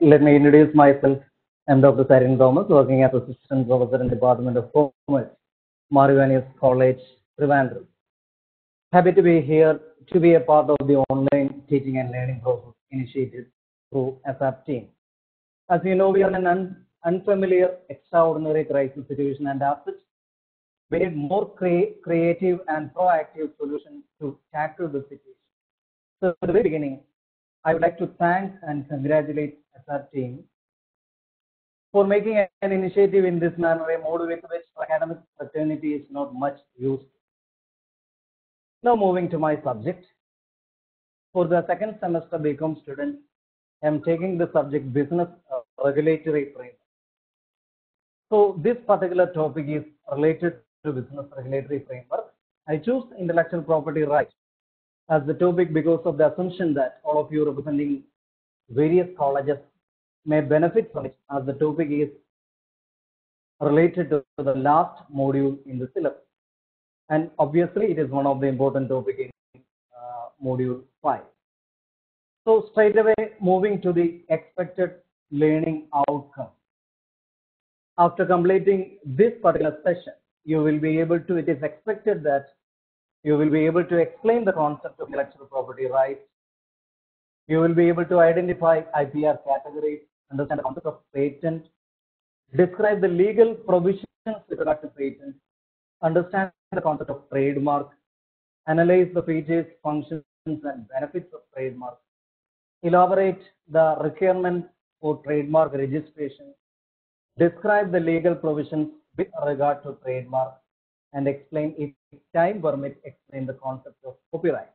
Let me introduce myself. I'm Dr. Sarin Thomas, working as Assistant Professor in Department of Commerce, Marivanis College, Trivandrum. Happy to be here to be a part of the online teaching and learning process initiated through ASAP team. As you know, we are in an un- unfamiliar, extraordinary crisis situation, and as such, we need more crea- creative and proactive solutions to tackle the situation. So, at the very beginning, I would like to thank and congratulate SR team for making an initiative in this manner, a mode with which academic fraternity is not much used. Now moving to my subject. For the second semester BCom student, I am taking the subject business uh, regulatory framework. So this particular topic is related to business regulatory framework. I choose intellectual property rights as the topic because of the assumption that all of you representing various colleges may benefit from it as the topic is related to the last module in the syllabus. And obviously, it is one of the important topic in uh, module 5. So straight away, moving to the expected learning outcome. After completing this particular session, you will be able to, it is expected that you will be able to explain the concept of intellectual property rights. You will be able to identify IPR categories, understand the concept of patent, describe the legal provisions with regard to patent, understand the concept of trademark, analyze the features, functions, and benefits of trademark, elaborate the requirement for trademark registration, describe the legal provisions with regard to trademark, and explain if time permits, explain the concept of copyright.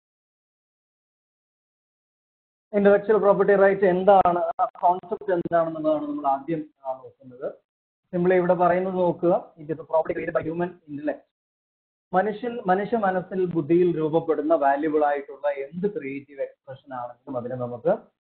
Intellectual property right എന്താണ് ആ concept എന്താണെന്നുള്ളതാണ് നമ്മൾ ആദ്യം ആ, നോക്കുന്നത് simply ഇവിടെ പറയുന്നത് നോക്കുക it is property created by human intellect മനുഷ്യൻ മനുഷ്യ മനസ്സിൽ ബുദ്ധിയിൽ രൂപപ്പെടുന്ന വാല്യുബിൾ ആയിട്ടുള്ള എന്ത് ക്രിയേറ്റീവ് എക്സ്പ്രഷൻ ആണെങ്കിലും അതിനെ നമുക്ക്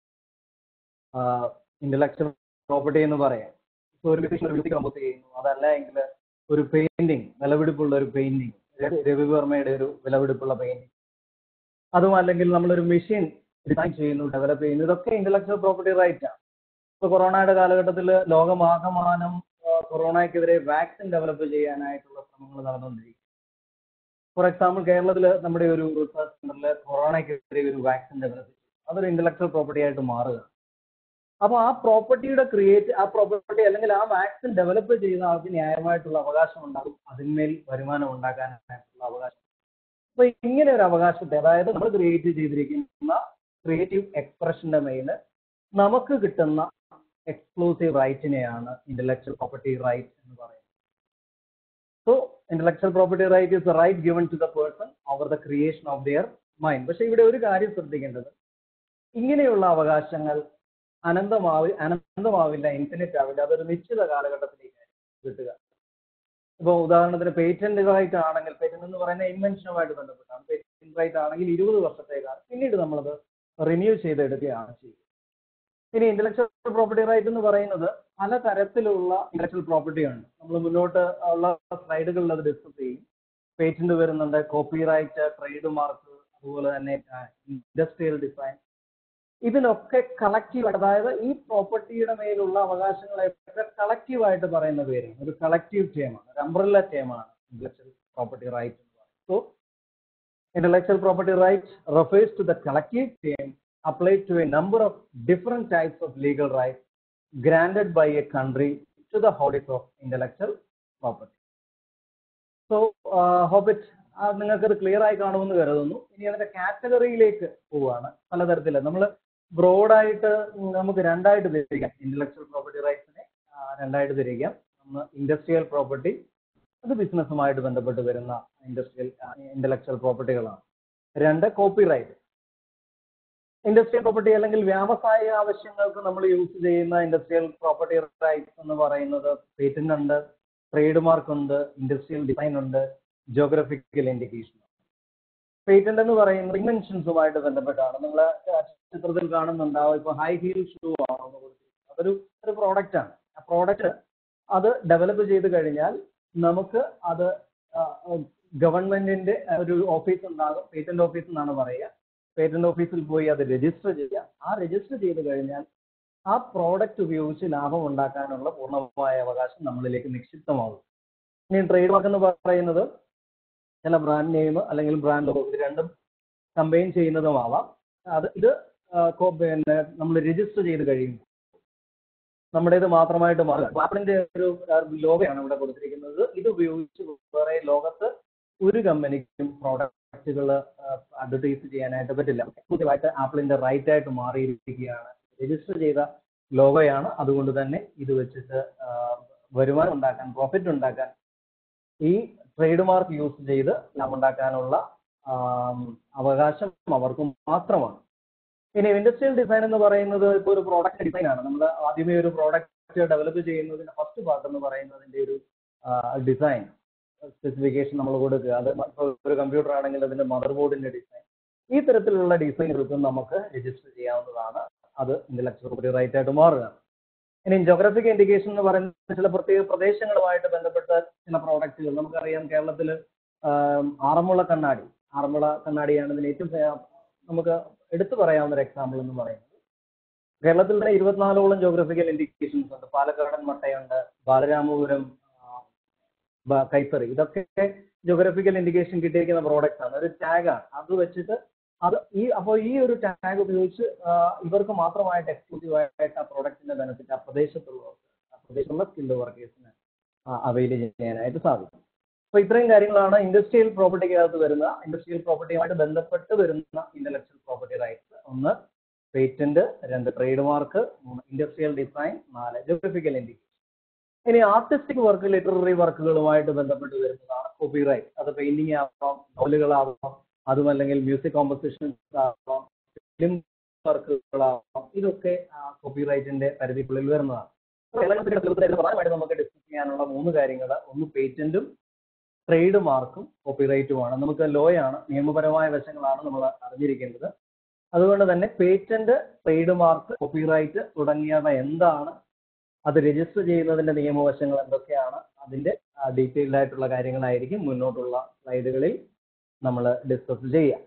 ഇന്റലക്ച്വൽ പ്രോപ്പർട്ടി എന്ന് പറയാം ഇപ്പൊ ഒരു മ്യൂസിക് മ്യൂസിക് കമ്പോസ് ചെയ്യുന്നു അതല്ല എങ്കിൽ ഒരു പെയിന്റിങ് വിലപിടിപ്പുള്ള ഒരു പെയിന്റിങ് രവിവർമ്മയുടെ ഒരു വിലപിടിപ്പുള്ള പെയിന്റിങ് അതും അല്ലെങ്കിൽ നമ്മളൊരു മെഷീൻ ഡിസൈൻ ചെയ്യുന്നു ഡെവലപ്പ് ചെയ്യുന്നു ഇതൊക്കെ ഇന്റലക്ച്വൽ പ്രോപ്പർട്ടി റൈറ്റ് ആണ് ഇപ്പൊ കൊറോണയുടെ കാലഘട്ടത്തിൽ ലോകമാകമാനം ആ, കൊറോണയ്ക്കെതിരെ വാക്സിൻ ഡെവലപ്പ് ചെയ്യാനായിട്ടുള്ള ശ്രമങ്ങൾ നടന്നുകൊണ്ടിരിക്കും ഫോർ എക്സാമ്പിൾ കേരളത്തിൽ നമ്മുടെ ഒരു റിസർച്ച് സെന്ററിൽ കൊറോണയ്ക്കെതിരെ ഒരു വാക്സിൻ ഡെവലപ്പ് ചെയ്തു അതൊരു ഇന്റലക്ച്വൽ പ്രോപ്പർട്ടി ആയിട്ട് മാറുക അപ്പോൾ ആ പ്രോപ്പർട്ടിയുടെ ക്രിയേറ്റ് ആ പ്രോപ്പർട്ടി അല്ലെങ്കിൽ ആ വാക്സിൻ ഡെവലപ്പ് ചെയ്യുന്ന ആൾക്ക് ന്യായമായിട്ടുള്ള അവകാശം ഉണ്ടാകും അതിന്മേൽ വരുമാനം ഉണ്ടാക്കാനായിട്ടുള്ള അവകാശം അപ്പൊ ഇങ്ങനെ ഒരു അവകാശത്തെ അതായത് നമ്മൾ ക്രിയേറ്റ് ചെയ്തിരിക്കുന്ന ക്രിയേറ്റീവ് എക്സ്പ്രഷന്റെ മേല് നമുക്ക് കിട്ടുന്ന എക്സ്ക്ലൂസീവ് റൈറ്റിനെയാണ് ഇന്റലക്ച്വൽ പ്രോപ്പർട്ടി റൈറ്റ് എന്ന് പറയുന്നത് so intellectual property right is right given to the person over the creation of their mind പക്ഷെ ഇവിടെ ഒരു കാര്യം ശ്രദ്ധിക്കേണ്ടത് ഇങ്ങനെയുള്ള അവകാശങ്ങൾ അനന്തമാവി അനന്തമാവില്ല ഇൻഫിനിറ്റ് ആവില്ല അതൊരു നിശ്ചിത കാലഘട്ടത്തിലേക്ക് കിട്ടുക ഇപ്പോൾ ഉദാഹരണത്തിന് പേറ്റന്റ് റൈറ്റ് ആണെങ്കിൽ പേറ്റന്റ് എന്ന് പറയുന്ന ഇൻവെൻഷനുമായിട്ട് ബന്ധപ്പെട്ടാണ് പേറ്റന്റ് റൈറ്റ് ആണെങ്കിൽ ഇരുപത് വർഷത്തേക്കാണ് പിന്നീട് നമ്മളത് റിന്യൂ ചെയ്തെടുക്കുകയാണ് ചെയ്യുക ഇനി ഇന്റലക്ച്വൽ പ്രോപ്പർട്ടി റൈറ്റ് എന്ന് പറയുന്നത് പല തരത്തിലുള്ള ഇന്റലക്ച്വൽ പ്രോപ്പർട്ടി ഉണ്ട് നമ്മൾ മുന്നോട്ട് ഉള്ള സ്ലൈഡുകളിൽ അത് ഡിസ്കസ് ചെയ്യും പേറ്റന്റ് വരുന്നുണ്ട് കോപ്പി റൈറ്റ് ട്രേഡ് മാർക്ക് അതുപോലെ തന്നെ ഇൻഡസ്ട്രിയൽ ഡിസൈൻ ഇതിനൊക്കെ കളക്റ്റീവ് അതായത് ഈ പ്രോപ്പർട്ടിയുടെ മേലുള്ള അവകാശങ്ങളെയൊക്കെ കളക്റ്റീവ് ആയിട്ട് പറയുന്ന പേരാണ് ഒരു കളക്റ്റീവ് ടേമാണ് ഒരു അംബ്രല്ല ടേമാണ് ഇന്റലക്ച്വൽ പ്രോപ്പർട്ടി റൈറ്റ് എന്ന് പറയുന്നത് so intellectual property rights refers to the collective term applied to a number of different types of legal rights granted by a country to the holders of intellectual property. So hope it നിങ്ങൾക്കത് clear ആയി കാണുമെന്ന് കരുതുന്നു ഇനി അതിന്റെ കാറ്റഗറിയിലേക്ക് പോവുകയാണ് പലതരത്തില് നമ്മൾ ബ്രോഡായിട്ട് നമുക്ക് രണ്ടായിട്ട് തിരിക്കാം ഇന്റലക്ച്വൽ പ്രോപ്പർട്ടി റൈറ്റ്സിനെ രണ്ടായിട്ട് തിരിക്കാം ഒന്ന് ഇൻഡസ്ട്രിയൽ പ്രോപ്പർട്ടി അത് ബിസിനസ്സുമായിട്ട് ബന്ധപ്പെട്ട് വരുന്ന ഇൻഡസ്ട്രിയൽ ഇന്റലക്ച്വൽ പ്രോപ്പർട്ടികളാണ് രണ്ട് കോപ്പി റൈറ്റ് ഇൻഡസ്ട്രിയൽ പ്രോപ്പർട്ടി അല്ലെങ്കിൽ വ്യാവസായിക ആവശ്യങ്ങൾക്ക് നമ്മൾ യൂസ് ചെയ്യുന്ന ഇൻഡസ്ട്രിയൽ പ്രോപ്പർട്ടി റൈറ്റ്സ് എന്ന് പറയുന്നത് പേറ്റന്റ് ഉണ്ട് ട്രേഡ് മാർക്ക് ഉണ്ട് ഇൻഡസ്ട്രിയൽ ഡിസൈൻ ഉണ്ട് ജോഗ്രഫിക്കൽ ഇൻഡിക്കേഷൻ പേറ്റന്റ് എന്ന് പറയുന്നത് ഇൻവെൻഷൻസുമായിട്ട് ബന്ധപ്പെട്ടാണ് നിങ്ങൾ ചിത്രത്തിൽ കാണുന്നുണ്ടാവും ഇപ്പൊ ഹൈ ഹീൽ ഷൂ ആണ് ഒന്ന് കൊടുത്തിരിക്കുന്നത്. അതൊരു ഒരു പ്രോഡക്റ്റ് ആണ് ആ പ്രോഡക്റ്റ് അത് ഡെവലപ്പ് ചെയ്ത് കഴിഞ്ഞാൽ നമുക്ക് അത് ഗവൺമെന്റിന്റെ ഒരു ഓഫീസ് ഉണ്ടാകും പേറ്റന്റ് ഓഫീസ് എന്നാണ് പറയുക പേറ്റന്റ് ഓഫീസിൽ പോയി അത് രജിസ്റ്റർ ചെയ്യുക ആ രജിസ്റ്റർ ചെയ്ത് കഴിഞ്ഞാൽ ആ പ്രോഡക്റ്റ് ഉപയോഗിച്ച് ലാഭം ഉണ്ടാക്കാനുള്ള പൂർണ്ണമായ അവകാശം നമ്മളിലേക്ക് നിക്ഷിപ്തമാകും ഇനി ട്രേഡ് മാർക്ക് എന്ന് പറയുന്നത് ചില ബ്രാൻഡ് നെയിം അല്ലെങ്കിൽ ബ്രാൻഡ് ലോഗോ ഇത് രണ്ടും കമ്പൈൻ ചെയ്യുന്നതുമാവാം അത് ഇത് ആ, കോ- പിന്നെ നമ്മൾ രജിസ്റ്റർ ചെയ്ത് കഴിയും നമ്മുടേത് മാത്രമായിട്ട് മാറുക ആപ്പിളിന്റെ ഒരു ലോഗയാണ് ഇവിടെ കൊടുത്തിരിക്കുന്നത് ഇത് ഉപയോഗിച്ച് വേറെ ലോകത്ത് ഒരു കമ്പനിക്കും പ്രോഡക്റ്റുകൾ അഡ്വർടൈസ് ചെയ്യാനായിട്ട് പറ്റില്ല പുതിയതായിട്ട് ആപ്പിളിന്റെ റൈറ്റ് ആയിട്ട് മാറിയിരിക്കുകയാണ് രജിസ്റ്റർ ചെയ്ത ലോഗോയാണ് അതുകൊണ്ട് തന്നെ ഇത് വെച്ചിട്ട് ആ, വരുമാനം ഉണ്ടാക്കാൻ പ്രോഫിറ്റ് ഉണ്ടാക്കാൻ ഈ ട്രേഡ് മാർക്ക് യൂസ് ചെയ്ത് ലാഭം ഉണ്ടാക്കാനുള്ള ആം, അവകാശം അവർക്ക് മാത്രമാണ് ഇനി ഇൻഡസ്ട്രിയൽ ഡിസൈൻ എന്ന് പറയുന്നത് ഇപ്പോൾ ഒരു പ്രോഡക്റ്റ് ഡിസൈൻ ആണ് നമ്മൾ ആദ്യമേ ഒരു പ്രോഡക്റ്റ് ഡെവലപ്പ് ചെയ്യുന്നതിന് ഫസ്റ്റ് പാർട്ട് എന്ന് പറയുന്നതിന്റെ ഒരു ഡിസൈൻ സ്പെസിഫിക്കേഷൻ നമ്മൾ കൊടുക്കുക അത് ഇപ്പോൾ ഒരു കമ്പ്യൂട്ടർ ആണെങ്കിൽ അതിന്റെ മദർ ബോർഡിന്റെ ഡിസൈൻ ഈ തരത്തിലുള്ള ഡിസൈനുകൾക്കും നമുക്ക് രജിസ്റ്റർ ചെയ്യാവുന്നതാണ് അത് ഇന്റലക്ച്വൽ പ്രോപ്പർട്ടി റൈറ്റ് ആയിട്ട് മാറുകയാണ് ഇനി ജോഗ്രഫിക് ഇൻഡിക്കേഷൻ എന്ന് പറയുന്ന ചില പ്രത്യേക പ്രദേശങ്ങളുമായിട്ട് ബന്ധപ്പെട്ട ചില പ്രോഡക്റ്റുകൾ നമുക്കറിയാം കേരളത്തിൽ ആറന്മുള കണ്ണാടി ആറന്മുള കണ്ണാടിയാണ് ഇതിന് ഏറ്റവും ഫേ- നമുക്ക് എടുത്തു പറയാവുന്ന ഒരു എക്സാമ്പിൾ എന്ന് പറയുന്നത് കേരളത്തിൽ തന്നെ ഇരുപത്തിനാലോളം ജോഗ്രഫിക്കൽ ഇൻഡിക്കേഷൻസ് ഉണ്ട് പാലക്കാടൻ മട്ടയുണ്ട് ബാലരാമപുരം ആ, ബ- കൈത്തറി ഇതൊക്കെ ജോഗ്രഫിക്കൽ ഇൻഡിക്കേഷൻ കിട്ടിയിരിക്കുന്ന പ്രോഡക്റ്റ്സ് ആണ് ഒരു ടാഗാണ് അത് വെച്ചിട്ട് അത് ഈ അപ്പോൾ ഈ ഒരു ടാഗ് ഉപയോഗിച്ച് ആ, ഇവർക്ക് മാത്രമായിട്ട് എക്സ്ക്ലൂസീവ് ആയിട്ട് ആ പ്രോഡക്റ്റിന്റെ ബെനിഫിറ്റ് ആ പ്രദേശത്തുള്ളവർക്ക് ആ പ്രദേശത്തുള്ള സ്കിൽഡ് വർക്കേഴ്സിന് അവൈൽ ചെയ്യാനായിട്ട് സാധിക്കും അപ്പോൾ ഇത്രയും കാര്യങ്ങളാണ് ഇൻഡസ്ട്രിയൽ പ്രോപ്പർട്ടിക്കകത്ത് വരുന്ന ഇൻഡസ്ട്രിയൽ പ്രോപ്പർട്ടിയുമായിട്ട് ബന്ധപ്പെട്ട് വരുന്ന ഇന്റലക്ച്വൽ പ്രോപ്പർട്ടി റൈറ്റ്സ് ഒന്ന് പേറ്റന്റ് രണ്ട് ട്രേഡ് മാർക്ക് മൂന്ന് ഇൻഡസ്ട്രിയൽ ഡിസൈൻ നാല് ജോഗ്രഫിക്കൽ ഇൻഡിക്കേഷൻ ഇനി ആർട്ടിസ്റ്റിക് വർക്ക് ലിറ്റററി വർക്കുകളുമായിട്ട് ബന്ധപ്പെട്ട് വരുന്നതാണ് കോപ്പിറൈറ്റ് അത് പെയിന്റിംഗ് ആവാം നോവലുകളാവാം അതുമല്ലെങ്കിൽ മ്യൂസിക് കോമ്പസിഷൻസ് ആവാം ഫിലിം വർക്കുകളാവാം ഇതൊക്കെ കോപ്പിറൈറ്റിന്റെ പരിധിക്കുള്ളിൽ വരുന്നതാണ് അപ്പോൾ കേരളത്തിലെ തെളിവുകളിൽ പ്രധാനമായിട്ട് നമുക്ക് ഡിസ്കസ് ചെയ്യാനുള്ള മൂന്ന് കാര്യങ്ങൾ ഒന്ന് പേറ്റന്റും ട്രേഡ് മാർക്കും കോപ്പിറൈറ്റുമാണ് നമുക്ക് ലോയാണ് നിയമപരമായ വശങ്ങളാണ് നമ്മൾ അറിഞ്ഞിരിക്കേണ്ടത് അതുകൊണ്ട് തന്നെ പേറ്റന്റ് ട്രേഡ് മാർക്ക് കോപ്പിറൈറ്റ് തുടങ്ങിയവ എന്താണ് അത് രജിസ്റ്റർ ചെയ്യുന്നതിന്റെ നിയമവശങ്ങൾ എന്തൊക്കെയാണ് അതിന്റെ ഡീറ്റെയിൽഡ് ആയിട്ടുള്ള കാര്യങ്ങളായിരിക്കും മുന്നോട്ടുള്ള സ്ലൈഡുകളിൽ നമ്മൾ ഡിസ്കസ് ചെയ്യാം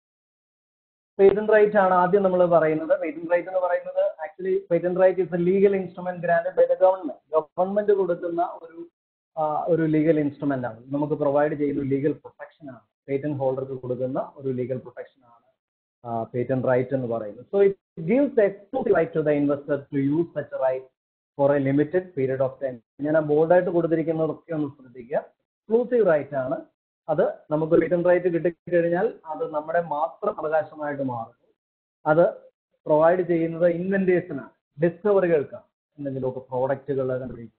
പേറ്റന്റ് റൈറ്റ് ആണ് ആദ്യം നമ്മൾ പറയുന്നത് പേറ്റന്റ് റൈറ്റ് എന്ന് പറയുന്നത് actually patent right is a legal instrument granted by the government government കൊടുക്കുന്ന ഒരു ആ, ഒരു ലീഗൽ ഇൻസ്ട്രുമെന്റ് ആണ് നമുക്ക് പ്രൊവൈഡ് ചെയ്യുന്ന ലീഗൽ പ്രൊട്ടക്ഷൻ ആണ് പേറ്റന്റ് ഹോൾഡർക്ക് കൊടുക്കുന്ന ഒരു ലീഗൽ പ്രൊട്ടക്ഷൻ ആണ് പേറ്റന്റ് റൈറ്റ് എന്ന് പറയുന്നത് so it gives exclusive right to the investor to use such right for a limited period of time ഞാൻ ആ ബോർഡായിട്ട് കൊടുത്തിരിക്കുന്നതൊക്കെ ഒന്ന് ശ്രദ്ധിക്കുക എക്സ്ക്ലൂസീവ് റൈറ്റ് ആണ് അത് നമുക്ക് പേറ്റന്റ് റൈറ്റ് കിട്ടിക്കഴിഞ്ഞാൽ അത് നമ്മുടെ മാത്രം അവകാശമായിട്ട് മാറും അത് പ്രൊവൈഡ് ചെയ്യുന്നത് ഇൻവെന്റേഴ്സിനാണ് ഡിസ്കവറികൾക്കാണ് എന്തെങ്കിലുമൊക്കെ പ്രോഡക്റ്റുകൾ കണ്ടുപിടിക്കുക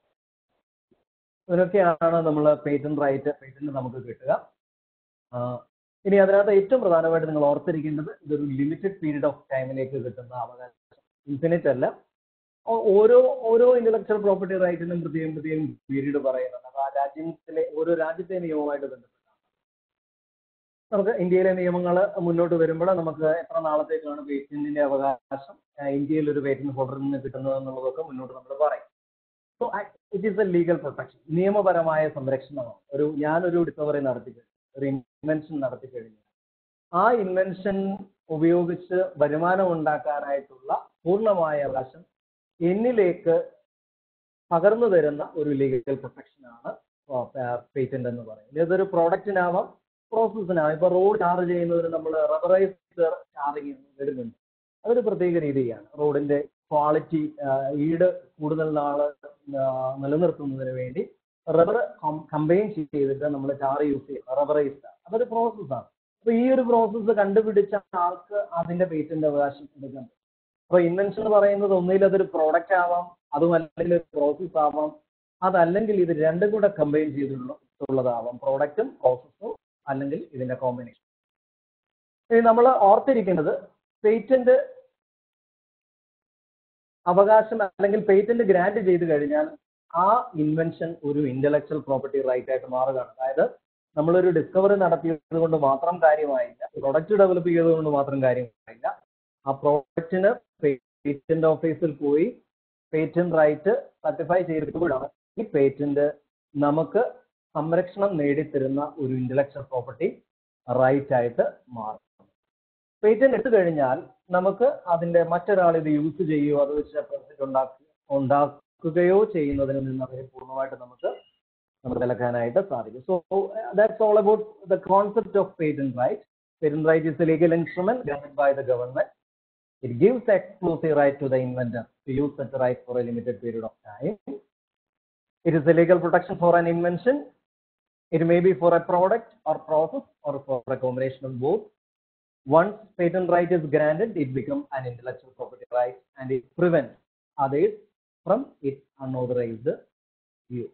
ഇതിനൊക്കെയാണ് നമ്മൾ പേറ്റന്റ് റൈറ്റ് പേറ്റന്റ് നമുക്ക് കിട്ടുക ആ, ഇനി അതിനകത്ത് ഏറ്റവും പ്രധാനമായിട്ട് നിങ്ങൾ ഓർത്തിരിക്കേണ്ടത് ഇതൊരു ലിമിറ്റഡ് പീരീഡ് ഓഫ് ടൈമിലേക്ക് കിട്ടുന്ന അവകാശം ഇൻഫിനിറ്റ് അല്ല ഓ- ഓരോ ഓരോ ഇന്റലക്ച്വൽ പ്രോപ്പർട്ടി റൈറ്റിനും പ്രത്യേകം പ്രത്യേകം പീരീഡ് പറയുന്നുണ്ട് അത് ആ രാജ്യത്തിലെ ഓരോ രാജ്യത്തെ നിയമവുമായിട്ട് ബന്ധപ്പെട്ടാണ് നമുക്ക് ഇന്ത്യയിലെ നിയമങ്ങൾ മുന്നോട്ട് വരുമ്പോൾ നമുക്ക് എത്ര നാളത്തേക്കാണ് പേറ്റന്റിന്റെ അവകാശം ആ, ഇന്ത്യയിൽ ഒരു പേറ്റന്റ് ഹോൾഡറിൽ നിന്ന് കിട്ടുന്നത് എന്നുള്ളതൊക്കെ മുന്നോട്ട് നമ്മൾ പറയും so it is a legal protection നിയമപരമായ സംരക്ഷണമാണ് ഒരു ഞാനൊരു ഡിസ്കവറി നടത്തി കഴിഞ്ഞു ഒരു ഇൻവെൻഷൻ നടത്തി കഴിഞ്ഞു ആ ഇൻവെൻഷൻ ഉപയോഗിച്ച് വരുമാനം ഉണ്ടാക്കാനായിട്ടുള്ള പൂർണ്ണമായ അവകാശം എന്നിലേക്ക് പകർന്നു തരുന്ന ഒരു ലീഗൽ പ്രൊട്ടക്ഷൻ ആണ് പേറ്റന്റ് എന്ന് പറയുന്നത് ഇതൊരു പ്രോഡക്റ്റിനാവാം പ്രോസസ്സിനാവാം ഇപ്പൊ റോഡ് ചാർജ് ചെയ്യുന്നതിന് നമ്മൾ റബറൈസ് ചാർജ് വരുന്നുണ്ട് അതൊരു പ്രത്യേക രീതിയാണ് റോഡിന്റെ ക്വാളിറ്റി ഈട് കൂടുതൽ നാള് ആ, നിലനിർത്തുന്നതിന് വേണ്ടി റബ്ബർ കമ്പൈൻ ചെയ്തിട്ട് നമ്മൾ ചാർ യൂസ് ചെയ്യും റബ്ബറൈസ്ഡ് അതൊരു പ്രോസസ്സാണ് അപ്പൊ ഈ ഒരു പ്രോസസ്സ് കണ്ടുപിടിച്ച ആൾക്ക് അതിന്റെ പേറ്റന്റ് അവകാശം എടുക്കാൻ പറ്റും അപ്പൊ ഇൻവെൻഷൻ എന്ന് പറയുന്നത് ഒന്നുകിൽ അതൊരു പ്രോഡക്റ്റ് ആവാം അതും അല്ലെങ്കിൽ ഒരു പ്രോസസ് ആവാം അതല്ലെങ്കിൽ ഇത് രണ്ടും കൂടെ കമ്പൈൻ ചെയ്തിട്ടുള്ളതാവാം പ്രോഡക്റ്റും പ്രോസസ്സും അല്ലെങ്കിൽ ഇതിന്റെ കോമ്പിനേഷൻ ഇനി നമ്മൾ ഓർത്തിരിക്കേണ്ടത് പേറ്റന്റ് അവകാശം അല്ലെങ്കിൽ പേറ്റന്റ് ഗ്രാന്റ് ചെയ്ത് കഴിഞ്ഞാൽ ആ ഇൻവെൻഷൻ ഒരു ഇന്റലക്ച്വൽ പ്രോപ്പർട്ടി റൈറ്റ് ആയിട്ട് മാറുകയാണ് അതായത് നമ്മളൊരു ഡിസ്കവറി നടത്തിയത് കൊണ്ട് മാത്രം കാര്യമായില്ല പ്രൊഡക്റ്റ് ഡെവലപ്പ് ചെയ്തത് കൊണ്ട് മാത്രം കാര്യമായില്ല ആ പ്രോഡക്റ്റിന് പേറ്റന്റ് ഓഫീസിൽ പോയി പേറ്റന്റ് റൈറ്റ് സർട്ടിഫൈ ചെയ്തിട്ടുമ്പോഴാണ് ഈ പേറ്റന്റ് നമുക്ക് സംരക്ഷണം നേടിത്തരുന്ന ഒരു ഇന്റലക്ച്വൽ പ്രോപ്പർട്ടി റൈറ്റ് ആയിട്ട് മാറും പേറ്റന്റ് എടുത്തു കഴിഞ്ഞാൽ നമുക്ക് അതിന്റെ മറ്റൊരാൾ ഇത് യൂസ് ചെയ്യുകയോ അത് വെച്ച് പ്രോഫിറ്റ് ഉണ്ടാക്കുക ഉണ്ടാക്കുകയോ ചെയ്യുന്നതിൽ നിന്ന് അവരെ പൂർണ്ണമായിട്ട് നമുക്ക് നമുക്ക് വിലക്കാനായിട്ട് സാധിക്കും so that's all about the concept of patent right patent right is a legal instrument granted by the government It gives exclusive right to the inventor to use such right for a limited period of time. It is a legal protection for an invention. It may be for a product or process or for a combination of both. Once patent right is granted, it becomes an intellectual property right and it prevents others from its unauthorized use.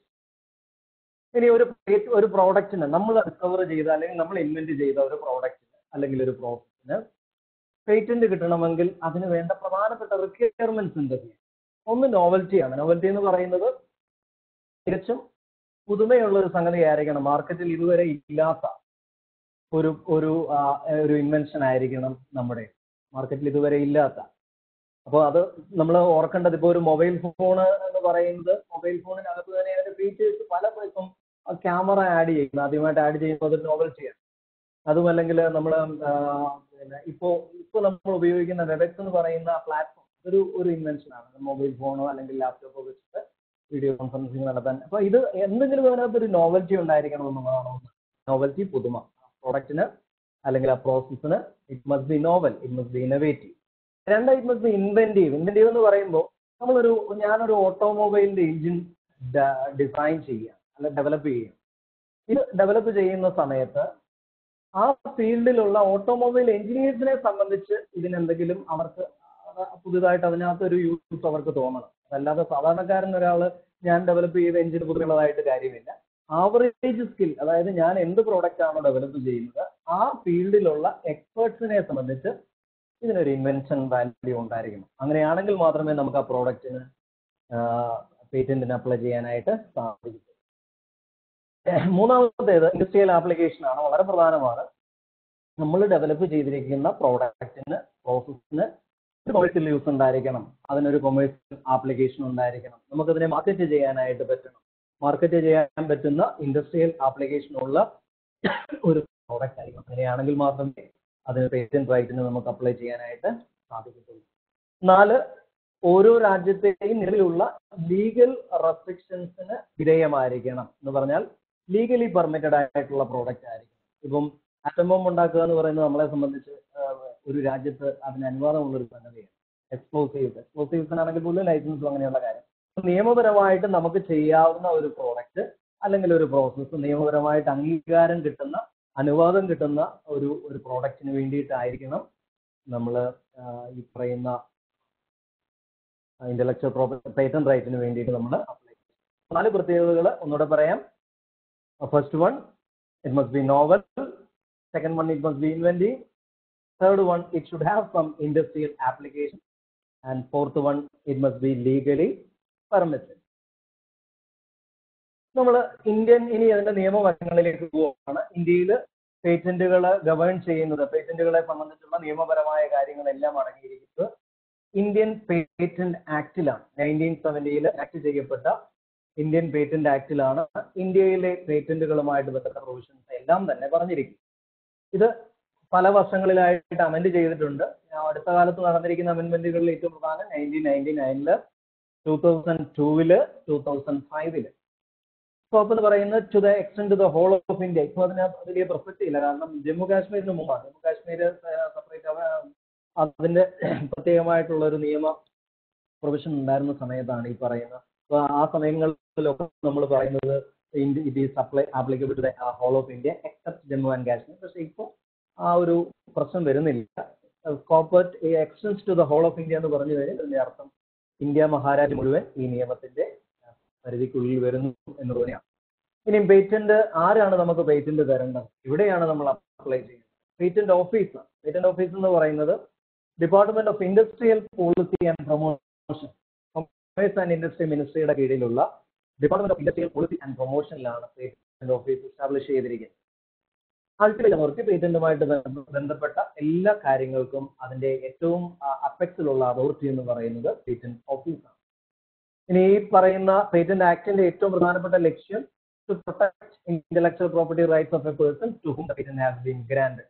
ഇനി ഒരു pet- ഒരു പ്രോഡക്റ്റിന് നമ്മൾ discover ചെയ്ത അല്ലെങ്കിൽ നമ്മൾ invent ചെയ്ത ഒരു പ്രോഡക്റ്റിന് അല്ലെങ്കിൽ ഒരു പ്രോസസ്സിന് പേറ്റന്റ് കിട്ടണമെങ്കിൽ അതിന് വേണ്ട പ്രധാനപ്പെട്ട റിക്വയർമെന്റ്സ് എന്തൊക്കെയാണ് ഒന്ന് നോവൽറ്റിയാണ് നോവൽറ്റി എന്ന് പറയുന്നത് തികച്ചും പുതുമയുള്ള ഒരു സംഗതി ആയിരിക്കണം മാർക്കറ്റിൽ ഇതുവരെ ഇല്ലാത്ത ഒരു ഒരു ആ, ഒരു ഇൻവെൻഷൻ ആയിരിക്കണം നമ്മുടെ മാർക്കറ്റിൽ ഇതുവരെ ഇല്ലാത്ത അപ്പോൾ അത് നമ്മൾ ഓർക്കേണ്ടത് ഇപ്പോൾ ഒരു മൊബൈൽ ഫോൺ എന്ന് പറയുന്നത് മൊബൈൽ ഫോണിനകത്ത് തന്നെ അതിന്റെ ഫീച്ചേഴ്സ് പല ഇപ്പം ക്യാമറ ആഡ് ചെയ്യുന്നു ആദ്യമായിട്ട് ആഡ് ചെയ്യുമ്പോൾ അത് നോവൽറ്റിയാണ് അതുമല്ലെങ്കിൽ നമ്മൾ പിന്നെ ഇപ്പോൾ ഇപ്പോൾ നമ്മൾ ഉപയോഗിക്കുന്ന വെബക്സ് എന്ന് പറയുന്ന പ്ലാറ്റ്ഫോം ഒരു ഒരു ഇൻവെൻഷൻ ആണ് മൊബൈൽ ഫോണോ അല്ലെങ്കിൽ ലാപ്ടോപ്പോ വെച്ചിട്ട് വീഡിയോ കോൺഫറൻസിങ് നടത്താൻ അപ്പോൾ ഇത് എന്തെങ്കിലും അതിനകത്ത് ഒരു നോവൽറ്റി ഉണ്ടായിരിക്കണം എന്നുള്ളതാണോ നോവൽറ്റി പുതുമ പ്രോഡക്റ്റിന് അല്ലെങ്കിൽ ആ പ്രോസസ്സിന് it must be novel it must be innovative രണ്ട് it must be inventive inventive എന്ന് പറയുമ്പോൾ നമ്മളൊരു ഞാനൊരു ഓട്ടോമൊബൈലിന്റെ എഞ്ചിൻ ഡിസൈൻ ചെയ്യുക അല്ല ഡെവലപ്പ് ചെയ്യുക ഇത് ഡെവലപ്പ് ചെയ്യുന്ന സമയത്ത് ആ ഫീൽഡിലുള്ള ഓട്ടോമൊബൈൽ എഞ്ചിനീയേഴ്സിനെ സംബന്ധിച്ച് ഇതിനെന്തെങ്കിലും അവർക്ക് പുതുതായിട്ട് അതിനകത്ത് ഒരു യൂസ് അവർക്ക് തോന്നണം അതല്ലാതെ സാധാരണക്കാരൻ ഒരാൾ ഞാൻ ഡെവലപ്പ് ചെയ്ത എഞ്ചിൻ പുതുമയുള്ളതായിട്ട് കാര്യമില്ല ആവറേജ് സ്കിൽ അതായത് ഞാൻ എന്ത് പ്രോഡക്റ്റ് ആണോ ഡെവലപ്പ് ചെയ്യുന്നത് ആ ഫീൽഡിലുള്ള എക്സ്പേർട്സിനെ സംബന്ധിച്ച് ഇതിനൊരു ഇൻവെൻഷൻ വാല്യൂ ഉണ്ടായിരിക്കണം അങ്ങനെയാണെങ്കിൽ മാത്രമേ നമുക്ക് ആ പ്രോഡക്റ്റിന് പേറ്റന്റിന് അപ്ലൈ ചെയ്യാനായിട്ട് സാധിക്കൂ മൂന്നാമത്തേത് ഇൻഡസ്ട്രിയൽ ആപ്ലിക്കേഷൻ ആണ് വളരെ പ്രധാനമാണ് നമ്മൾ ഡെവലപ്പ് ചെയ്തിരിക്കുന്ന പ്രോഡക്റ്റിന് പ്രോസസ്സിന് ഒരു കൊമേഴ്സ്യൽ യൂസ് ഉണ്ടായിരിക്കണം അതിനൊരു കൊമേഴ്സ്യൽ ആപ്ലിക്കേഷൻ ഉണ്ടായിരിക്കണം നമുക്കതിനെ മാർക്കറ്റ് ചെയ്യാനായിട്ട് പറ്റണം മാർക്കറ്റ് ചെയ്യാൻ പറ്റുന്ന ഇൻഡസ്ട്രിയൽ ആപ്ലിക്കേഷൻ ഉള്ള ഒരു പ്രോഡക്റ്റ് ആയിരിക്കും അങ്ങനെയാണെങ്കിൽ മാത്രമേ അതിന് പേറ്റന്റ് റൈറ്റിന് നമുക്ക് അപ്ലൈ ചെയ്യാനായിട്ട് സാധിക്കത്തുള്ളൂ നാല് ഓരോ രാജ്യത്തെയും നിലവിലുള്ള ലീഗൽ റെസ്ട്രിക്ഷൻസിന് വിധേയമായിരിക്കണം എന്ന് പറഞ്ഞാൽ ലീഗലി പെർമിറ്റഡ് ആയിട്ടുള്ള പ്രോഡക്റ്റ് ആയിരിക്കും ഇപ്പം ആറ്റം ബോംബ് ഉണ്ടാക്കുക എന്ന് പറയുന്നത് നമ്മളെ സംബന്ധിച്ച് ആഹ്, ഒരു രാജ്യത്ത് അതിന് അനുവാദമുള്ള ഒരു സംഗതിയാണ് എക്സ്പ്ലോസീവ്സ് എക്സ്പ്ലോസീവ്സിനാണെങ്കിൽ പോലും ലൈസൻസും അങ്ങനെയുള്ള കാര്യം നിയമപരമായിട്ട് നമുക്ക് ചെയ്യാവുന്ന ഒരു പ്രോഡക്റ്റ് അല്ലെങ്കിൽ ഒരു പ്രോസസ്സ് നിയമപരമായിട്ട് അംഗീകാരം കിട്ടുന്ന അനുവാദം കിട്ടുന്ന ഒരു ഒരു പ്രോഡക്റ്റിന് വേണ്ടിയിട്ടായിരിക്കണം നമ്മൾ ഈ പറയുന്ന ഇന്റലക്ച്വൽ പ്രോപ്പർട്ടി പേറ്റന്റ് റൈറ്റിന് വേണ്ടിയിട്ട് നമ്മൾ അപ്ലൈ ചെയ്യും നാല് പ്രത്യേകതകൾ ഒന്നുകൂടെ പറയാം first one it must be novel second one it must be inventive third one it should have some industrial application and fourth one it must be legally permitted നമ്മൾ Indian ഇനി അതിന്റെ നിയമവശങ്ങളിലേക്ക് പോവുകയാണ് ഇന്ത്യയിൽ പേറ്റന്റുകൾ ഗവേൺ ചെയ്യുന്നത് പേറ്റന്റുകളെ സംബന്ധിച്ചുള്ള നിയമപരമായ കാര്യങ്ങളെല്ലാം അടങ്ങിയിരിക്കുന്നത് ഇന്ത്യൻ പേറ്റന്റ് ആക്ടിലാണ് നയൻറ്റീൻ സെവൻറ്റിയിൽ ആക്ട് ചെയ്യപ്പെട്ട ഇന്ത്യൻ പേറ്റന്റ് ആക്ടിലാണ് ഇന്ത്യയിലെ പേറ്റന്റുകളുമായിട്ട് ബന്ധപ്പെട്ട പ്രൊവിഷൻസ് എല്ലാം തന്നെ പറഞ്ഞിരിക്കും ഇത് പല വർഷങ്ങളിലായിട്ട് അമെൻഡ് ചെയ്തിട്ടുണ്ട് അടുത്ത കാലത്ത് നടന്നിരിക്കുന്ന അമെൻമെന്റുകളിൽ ഏറ്റവും പ്രധാനം നയൻറ്റീൻ നയൻറ്റി നയനില് ടൂ തൗസൻഡ് ടൂവില് ടൂ തൗസൻഡ് ഫൈവില് സ്കോപ്പ് എന്ന് പറയുന്നത് to the extend to the whole of India ഇപ്പോൾ അതിനകത്ത് വലിയ പ്രസക്തി ഇല്ല കാരണം ജമ്മു കാശ്മീരിന് മുമ്പാണ് ജമ്മു കാശ്മീർ സെപ്പറേറ്റ് അതിന്റെ പ്രത്യേകമായിട്ടുള്ള ഒരു നിയമ പ്രൊവിഷൻ ഉണ്ടായിരുന്ന സമയത്താണ് ഈ പറയുന്നത് അപ്പോൾ ആ സമയങ്ങളിലൊക്കെ നമ്മൾ പറയുന്നത് it is apply applicable to the whole of India except Jammu and Kashmir പക്ഷേ ഇപ്പോൾ ആ ഒരു പ്രശ്നം വരുന്നില്ല സ്കോപ്പറ്റ് extends to the whole of India എന്ന് പറഞ്ഞു കഴിഞ്ഞാൽ അതിന്റെ അർത്ഥം ഇന്ത്യ മഹാരാജ്യം മുഴുവൻ ഈ നിയമത്തിന്റെ പരിധിക്കുള്ളിൽ വരുന്നു എന്നുള്ളതിനെയാണ് ഇനി പേറ്റന്റ് ആരാണ് നമുക്ക് പേറ്റന്റ് തരേണ്ടത് ഇവിടെയാണ് നമ്മൾ അപ്ലൈ ചെയ്യുന്നത് പേറ്റന്റ് ഓഫീസ് പേറ്റന്റ് ഓഫീസ് എന്ന് പറയുന്നത് department of industrial policy and promotion commerce and industry മിനിസ്ട്രിയുടെ കീഴിലുള്ള department of industrial policy and പ്രൊമോഷനിലാണ് പേറ്റന്റ് ഓഫീസ് എസ്റ്റാബ്ലിഷ് ചെയ്തിരിക്കുന്നത് അൾട്ടിമേറ്റ് അതോറിറ്റി പേറ്റന്റുമായിട്ട് ബന്ധപ്പെട്ട എല്ലാ കാര്യങ്ങൾക്കും അതിന്റെ ഏറ്റവും അപ്പെക്സിലുള്ള അതോറിറ്റി എന്ന് പറയുന്നത് പേറ്റന്റ് ഓഫീസാണ് ഇനി ഈ പറയുന്ന പേറ്റന്റ് ആക്ടിന്റെ ഏറ്റവും പ്രധാനപ്പെട്ട ലക്ഷ്യം to protect intellectual property rights of a person to whom patent has been granted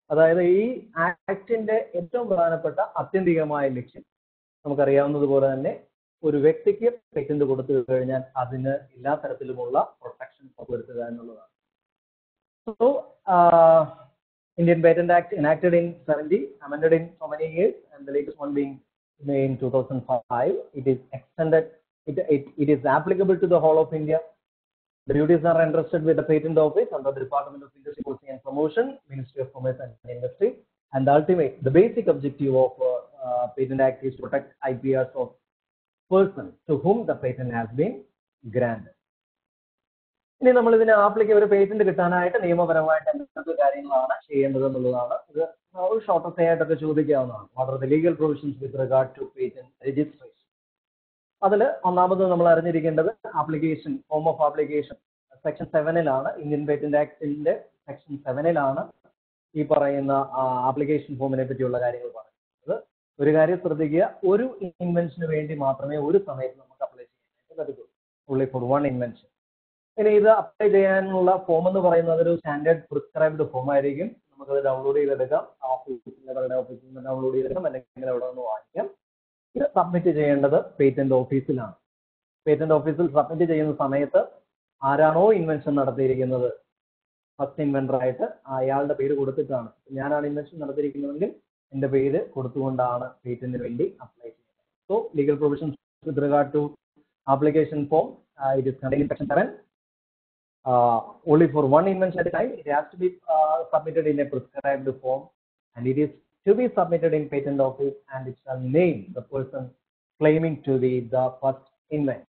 അതായത് ഈ ആക്ടിന്റെ ഏറ്റവും പ്രധാനപ്പെട്ട ആത്യന്തികമായ ലക്ഷ്യം നമുക്കറിയാവുന്നതുപോലെ തന്നെ ഒരു വ്യക്തിക്ക് പേറ്റന്റ് കൊടുത്തു കഴിഞ്ഞാൽ അതിന് എല്ലാ തരത്തിലുമുള്ള പ്രൊട്ടക്ഷൻ ഉറപ്പുവരുത്തുക എന്നുള്ളതാണ് so Indian Patent Act enacted in 70, amended in so many years, and the latest one being in 2005. It is extended, it, it, it is applicable to the whole of India. The duties are entrusted with the Patent Office under the Department of Industry Policy and Promotion, Ministry of Commerce and Industry. And the ultimate, the basic objective of uh, uh, Patent Act is to protect IPRs of person to whom the patent has been granted. ഇനി നമ്മൾ ഇതിന് ആപ്ലിക്ക ഒരു patent കിട്ടാനായിട്ട് നിയമപരമായിട്ട് എന്തൊക്കെ കാര്യങ്ങളാണ് ചെയ്യേണ്ടത് എന്നുള്ളതാണ് ഇത് ഒരു ഷോർട്ട് എസ്സേ ആയിട്ടൊക്കെ ചോദിക്കാവുന്നതാണ് what are the legal provisions with regard to patent registration അതിൽ ഒന്നാമത് നമ്മൾ അറിഞ്ഞിരിക്കേണ്ടത് application form of application section സെവനിലാണ് ഇന്ത്യൻ പേറ്റന്റ് ആക്ടിന്റെ സെക്ഷൻ സെവനിലാണ് ഈ പറയുന്ന ആപ്ലിക്കേഷൻ ഫോമിനെ പറ്റിയുള്ള കാര്യങ്ങൾ പറയുന്നത് ഒരു കാര്യം ശ്രദ്ധിക്കുക ഒരു ഇൻവെൻഷന് വേണ്ടി മാത്രമേ ഒരു സമയത്ത് നമുക്ക് അപ്ലൈ ചെയ്യാനായിട്ട് പറ്റത്തുള്ളൂ ഉള്ളി ഫോർ വൺ ഇൻവെൻഷൻ ഇനി ഇത് അപ്ലൈ ചെയ്യാനുള്ള ഫോം എന്ന് പറയുന്നത് ഒരു സ്റ്റാൻഡേർഡ് പ്രിസ്ക്രൈബ്ഡ് ഫോം ആയിരിക്കും നമുക്കത് ഡൗൺലോഡ് ചെയ്തെടുക്കാം ഓഫീസിന്റെ ഓഫീസിൽ നിന്ന് ഡൗൺലോഡ് ചെയ്തെടുക്കാം അല്ലെങ്കിൽ അവിടെ നിന്ന് വാങ്ങിക്കാം ഇത് സബ്മിറ്റ് ചെയ്യേണ്ടത് പേറ്റന്റ് ഓഫീസിലാണ് പേറ്റന്റ് ഓഫീസിൽ സബ്മിറ്റ് ചെയ്യുന്ന സമയത്ത് ആരാണോ ഇൻവെൻഷൻ നടത്തിയിരിക്കുന്നത് ഫസ്റ്റ് ഇൻവെന്റർ ആയിട്ട് അയാളുടെ പേര് കൊടുത്തിട്ടാണ് ഞാനാണ് ഇൻവെൻഷൻ നടത്തിയിരിക്കുന്നതെങ്കിൽ എന്റെ പേര് കൊടുത്തുകൊണ്ടാണ് പേറ്റന്റിന് വേണ്ടി അപ്ലൈ ചെയ്യുന്നത് so legal provisions with regard to application form it is contain section seven uh, only for one invention at a time. It has to be uh, submitted in a prescribed form and it is to be submitted in patent office and it shall name the person claiming to be the first inventor.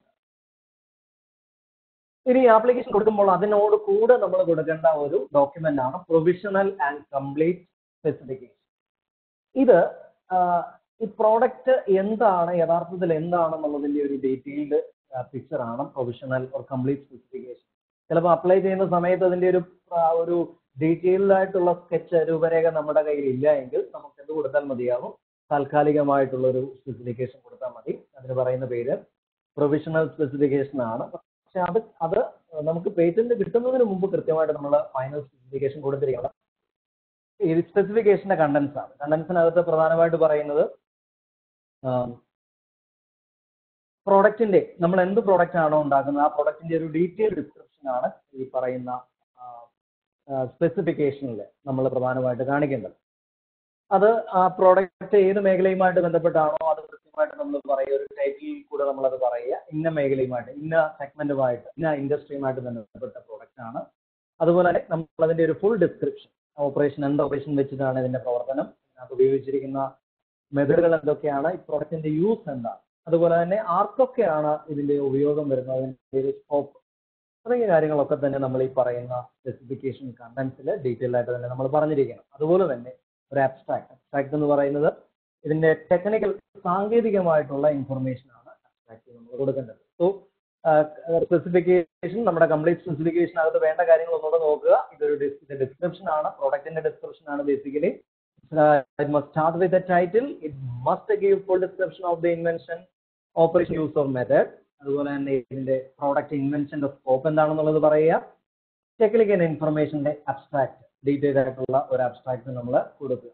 ഇനി application കൊടുക്കുമ്പോൾ അതിനോട് കൂടെ നമ്മൾ കൊടുക്കേണ്ട ഒരു document ആണ് provisional and complete specification ഇത് ഈ പ്രോഡക്റ്റ് എന്താണ് യഥാർത്ഥത്തിൽ എന്താണെന്നുള്ളതിന്റെ ഒരു ഡീറ്റെയിൽഡ് പിക്ചർ ആണ് പ്രൊവിഷണൽ ഓർ കംപ്ലീറ്റ് സ്പെസിഫിക്കേഷൻ ചിലപ്പോൾ അപ്ലൈ ചെയ്യുന്ന സമയത്ത് അതിന്റെ ഒരു ഒരു ഡീറ്റെയിൽഡ് ആയിട്ടുള്ള സ്കെച്ച് രൂപരേഖ നമ്മുടെ കയ്യിൽ ഇല്ല എങ്കിൽ നമുക്ക് എന്ത് കൊടുത്താൽ മതിയാവും താൽക്കാലികമായിട്ടുള്ള ഒരു സ്പെസിഫിക്കേഷൻ കൊടുത്താൽ മതി അതിന് പറയുന്ന പേര് പ്രൊവിഷണൽ സ്പെസിഫിക്കേഷൻ ആണ് പക്ഷെ അത് അത് നമുക്ക് പേറ്റന്റ് കിട്ടുന്നതിന് മുമ്പ് കൃത്യമായിട്ട് നമ്മൾ ഫൈനൽ സ്പെസിഫിക്കേഷൻ കൊടുത്തിരിക്കണം ഈ സ്പെസിഫിക്കേഷന്റെ കണ്ടൻസ് ആണ് കണ്ടൻസിനകത്ത് പ്രധാനമായിട്ട് പറയുന്നത് പ്രോഡക്റ്റിന്റെ നമ്മൾ എന്ത് പ്രോഡക്റ്റ് ആണോ ഉണ്ടാക്കുന്നത് ആ പ്രോഡക്റ്റിന്റെ ഒരു ഡീറ്റെയിൽ ഡിസ്ക്രിപ്ഷൻ ആണ് ഈ പറയുന്ന സ്പെസിഫിക്കേഷനിൽ നമ്മൾ പ്രധാനമായിട്ട് കാണിക്കേണ്ടത് അത് ആ പ്രോഡക്റ്റ് ഏത് മേഖലയുമായിട്ട് ബന്ധപ്പെട്ടാണോ അത് കൃത്യമായിട്ട് നമ്മൾ പറയുക ഒരു ടൈറ്റിൽ കൂടെ നമ്മളത് പറയുക ഇന്ന മേഖലയുമായിട്ട് ഇന്ന സെഗ്മെന്റുമായിട്ട് ഇന്ന ഇൻഡസ്ട്രിയുമായിട്ട് ബന്ധപ്പെട്ട പ്രോഡക്റ്റ് ആണ് അതുപോലെ തന്നെ നമ്മൾ അതിന്റെ ഒരു ഫുൾ ഡിസ്ക്രിപ്ഷൻ ഓപ്പറേഷൻ എന്ത് ഓപ്പറേഷൻ വെച്ചിട്ടാണ് ഇതിന്റെ പ്രവർത്തനം അതിനകത്ത് ഉപയോഗിച്ചിരിക്കുന്ന മെത്തേഡുകൾ എന്തൊക്കെയാണ് ഈ പ്രോഡക്റ്റിന്റെ യൂസ് എന്താണ് അതുപോലെ തന്നെ ആർക്കൊക്കെയാണ് ഇതിന്റെ ഉപയോഗം വരുന്നത് അതിന്റെ സ്കോപ്പ് തുടങ്ങിയ കാര്യങ്ങളൊക്കെ തന്നെ നമ്മൾ ഈ പറയുന്ന സ്പെസിഫിക്കേഷൻ കണ്ടൻസിൽ ഡീറ്റെയിൽ ആയിട്ട് തന്നെ നമ്മൾ പറഞ്ഞിരിക്കണം അതുപോലെ തന്നെ ഒരു അബ്സ്ട്രാക്ട് അബ്സ്ട്രാക്ട് എന്ന് പറയുന്നത് ഇതിന്റെ ടെക്നിക്കൽ സാങ്കേതികമായിട്ടുള്ള ഇൻഫർമേഷൻ ആണ് അബ്സ്ട്രാക്ട് നമ്മൾ കൊടുക്കേണ്ടത് സോ സ്പെസിഫിക്കേഷൻ നമ്മുടെ കംപ്ലീറ്റ് സ്പെസിഫിക്കേഷനകത്ത് വേണ്ട കാര്യങ്ങൾ ഒന്നുകൂടെ നോക്കുക ഇതൊരു ഡിസ്ക്രിപ്ഷൻ ആണ് പ്രോഡക്റ്റിന്റെ ഡിസ്ക്രിപ്ഷൻ ആണ് basically it must start with a title it must give full description of the invention operation use or method അതുപോലെ തന്നെ ഇതിന്റെ പ്രോഡക്റ്റ് ഇൻവെൻഷന്റെ സ്കോപ്പ് എന്താണെന്നുള്ളത് പറയുക ടെക്നിക്കൽ ഇൻഫർമേഷന്റെ അബ്സ്ട്രാക്ട് ഡീറ്റെയിൽ ആയിട്ടുള്ള ഒരു അബ്സ്ട്രാക്ട് നമ്മൾ കൊടുക്കുക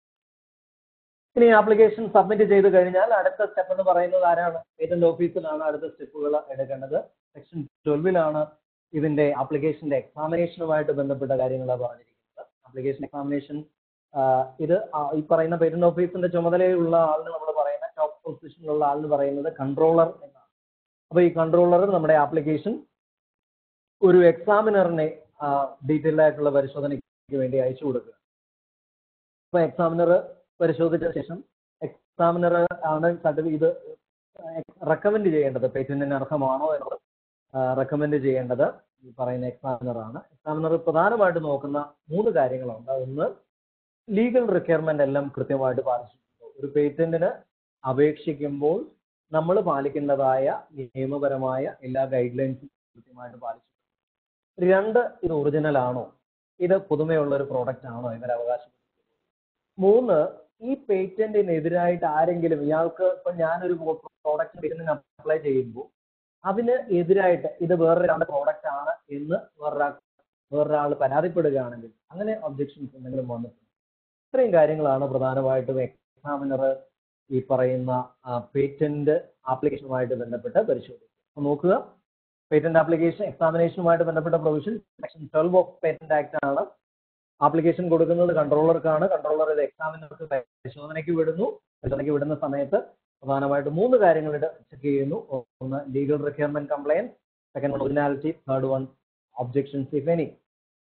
ഇനി ആപ്ലിക്കേഷൻ സബ്മിറ്റ് ചെയ്ത് കഴിഞ്ഞാൽ അടുത്ത സ്റ്റെപ്പ് എന്ന് പറയുന്നത് ആരാണ് പേറ്റന്റ് ഓഫീസിലാണ് അടുത്ത സ്റ്റെപ്പുകൾ എടുക്കേണ്ടത് സെക്ഷൻ ട്വൽവിലാണ് ഇതിന്റെ ആപ്ലിക്കേഷന്റെ എക്സാമിനേഷനുമായിട്ട് ബന്ധപ്പെട്ട കാര്യങ്ങളാണ് പറഞ്ഞിരിക്കുന്നത് ആപ്ലിക്കേഷൻ എക്സാമിനേഷൻ ഇത് ഈ പറയുന്ന പേറ്റന്റ് ഓഫീസിന്റെ ചുമതലയുള്ള ആളിന് നമ്മൾ പറയുന്ന ടോപ്പ് പൊസിഷനിലുള്ള ആളിന് പറയുന്നത് കൺട്രോളർ എന്നാണ് അപ്പോൾ ഈ കൺട്രോളർ നമ്മുടെ ആപ്ലിക്കേഷൻ ഒരു എക്സാമിനറിനെ ഡീറ്റെയിൽഡ് ആയിട്ടുള്ള പരിശോധനയ്ക്ക് വേണ്ടി അയച്ചു കൊടുക്കുക അപ്പോൾ എക്സാമിനർ പരിശോധിച്ച ശേഷം എക്സാമിനർ ആണ് സർട്ടിഫിക്കറ്റ് ഇത് റെക്കമെൻഡ് ചെയ്യേണ്ടത് പേറ്റന്റിന് അർഹമാണോ എന്നത് റെക്കമെൻഡ് ചെയ്യേണ്ടത് ഈ പറയുന്ന എക്സാമിനർ ആണ് എക്സാമിനർ പ്രധാനമായിട്ട് നോക്കുന്ന മൂന്ന് കാര്യങ്ങളുണ്ട് ഒന്ന് ലീഗൽ റിക്വയർമെന്റ് എല്ലാം കൃത്യമായിട്ട് പാലിച്ചിട്ടുണ്ട് ഒരു പേറ്റന്റിന് അപേക്ഷിക്കുമ്പോൾ നമ്മൾ പാലിക്കേണ്ടതായ നിയമപരമായ എല്ലാ ഗൈഡ് ലൈൻസും കൃത്യമായിട്ട് പാലിച്ചിട്ടുണ്ട് രണ്ട് ഇത് ഒറിജിനൽ ആണോ ഇത് പുതുമയുള്ള ഒരു പ്രോഡക്റ്റ് ആണോ ഇവർ അവകാശം മൂന്ന് ഈ പേറ്റന്റിനെതിരായിട്ട് ആരെങ്കിലും ഇയാൾക്ക് ഇപ്പൊ ഞാനൊരു പ്രോഡക്റ്റ് പേറ്റന്റിന് അപ്ലൈ ചെയ്യുമ്പോൾ അതിന് എതിരായിട്ട് ഇത് വേറൊരാളുടെ പ്രോഡക്റ്റ് ആണ് എന്ന് വേറൊരാൾ വേറൊരാൾ പരാതിപ്പെടുകയാണെങ്കിൽ അങ്ങനെ ഒബ്ജക്ഷൻസ് എന്തെങ്കിലും വന്നിട്ടുണ്ട് ഇത്രയും കാര്യങ്ങളാണ് പ്രധാനമായിട്ടും എക്സാമിനർ ഈ പറയുന്ന പേറ്റന്റ് ആപ്ലിക്കേഷനുമായിട്ട് ബന്ധപ്പെട്ട് പരിശോധിക്കുക അപ്പൊ നോക്കുക പേറ്റന്റ് ആപ്ലിക്കേഷൻ എക്സാമിനേഷനുമായിട്ട് ബന്ധപ്പെട്ട provision section twelve of patent act ആണ് ആപ്ലിക്കേഷൻ കൊടുക്കുന്നത് കൺട്രോളർക്കാണ് കൺട്രോളർ ഇത് എക്സാമിനർക്ക് പരിശോധനയ്ക്ക് വിടുന്നു പരിശോധനയ്ക്ക് വിടുന്ന സമയത്ത് പ്രധാനമായിട്ടും മൂന്ന് കാര്യങ്ങൾ ചെക്ക് ചെയ്യുന്നു ഒന്ന് legal requirement compliance second one originality third one objections if any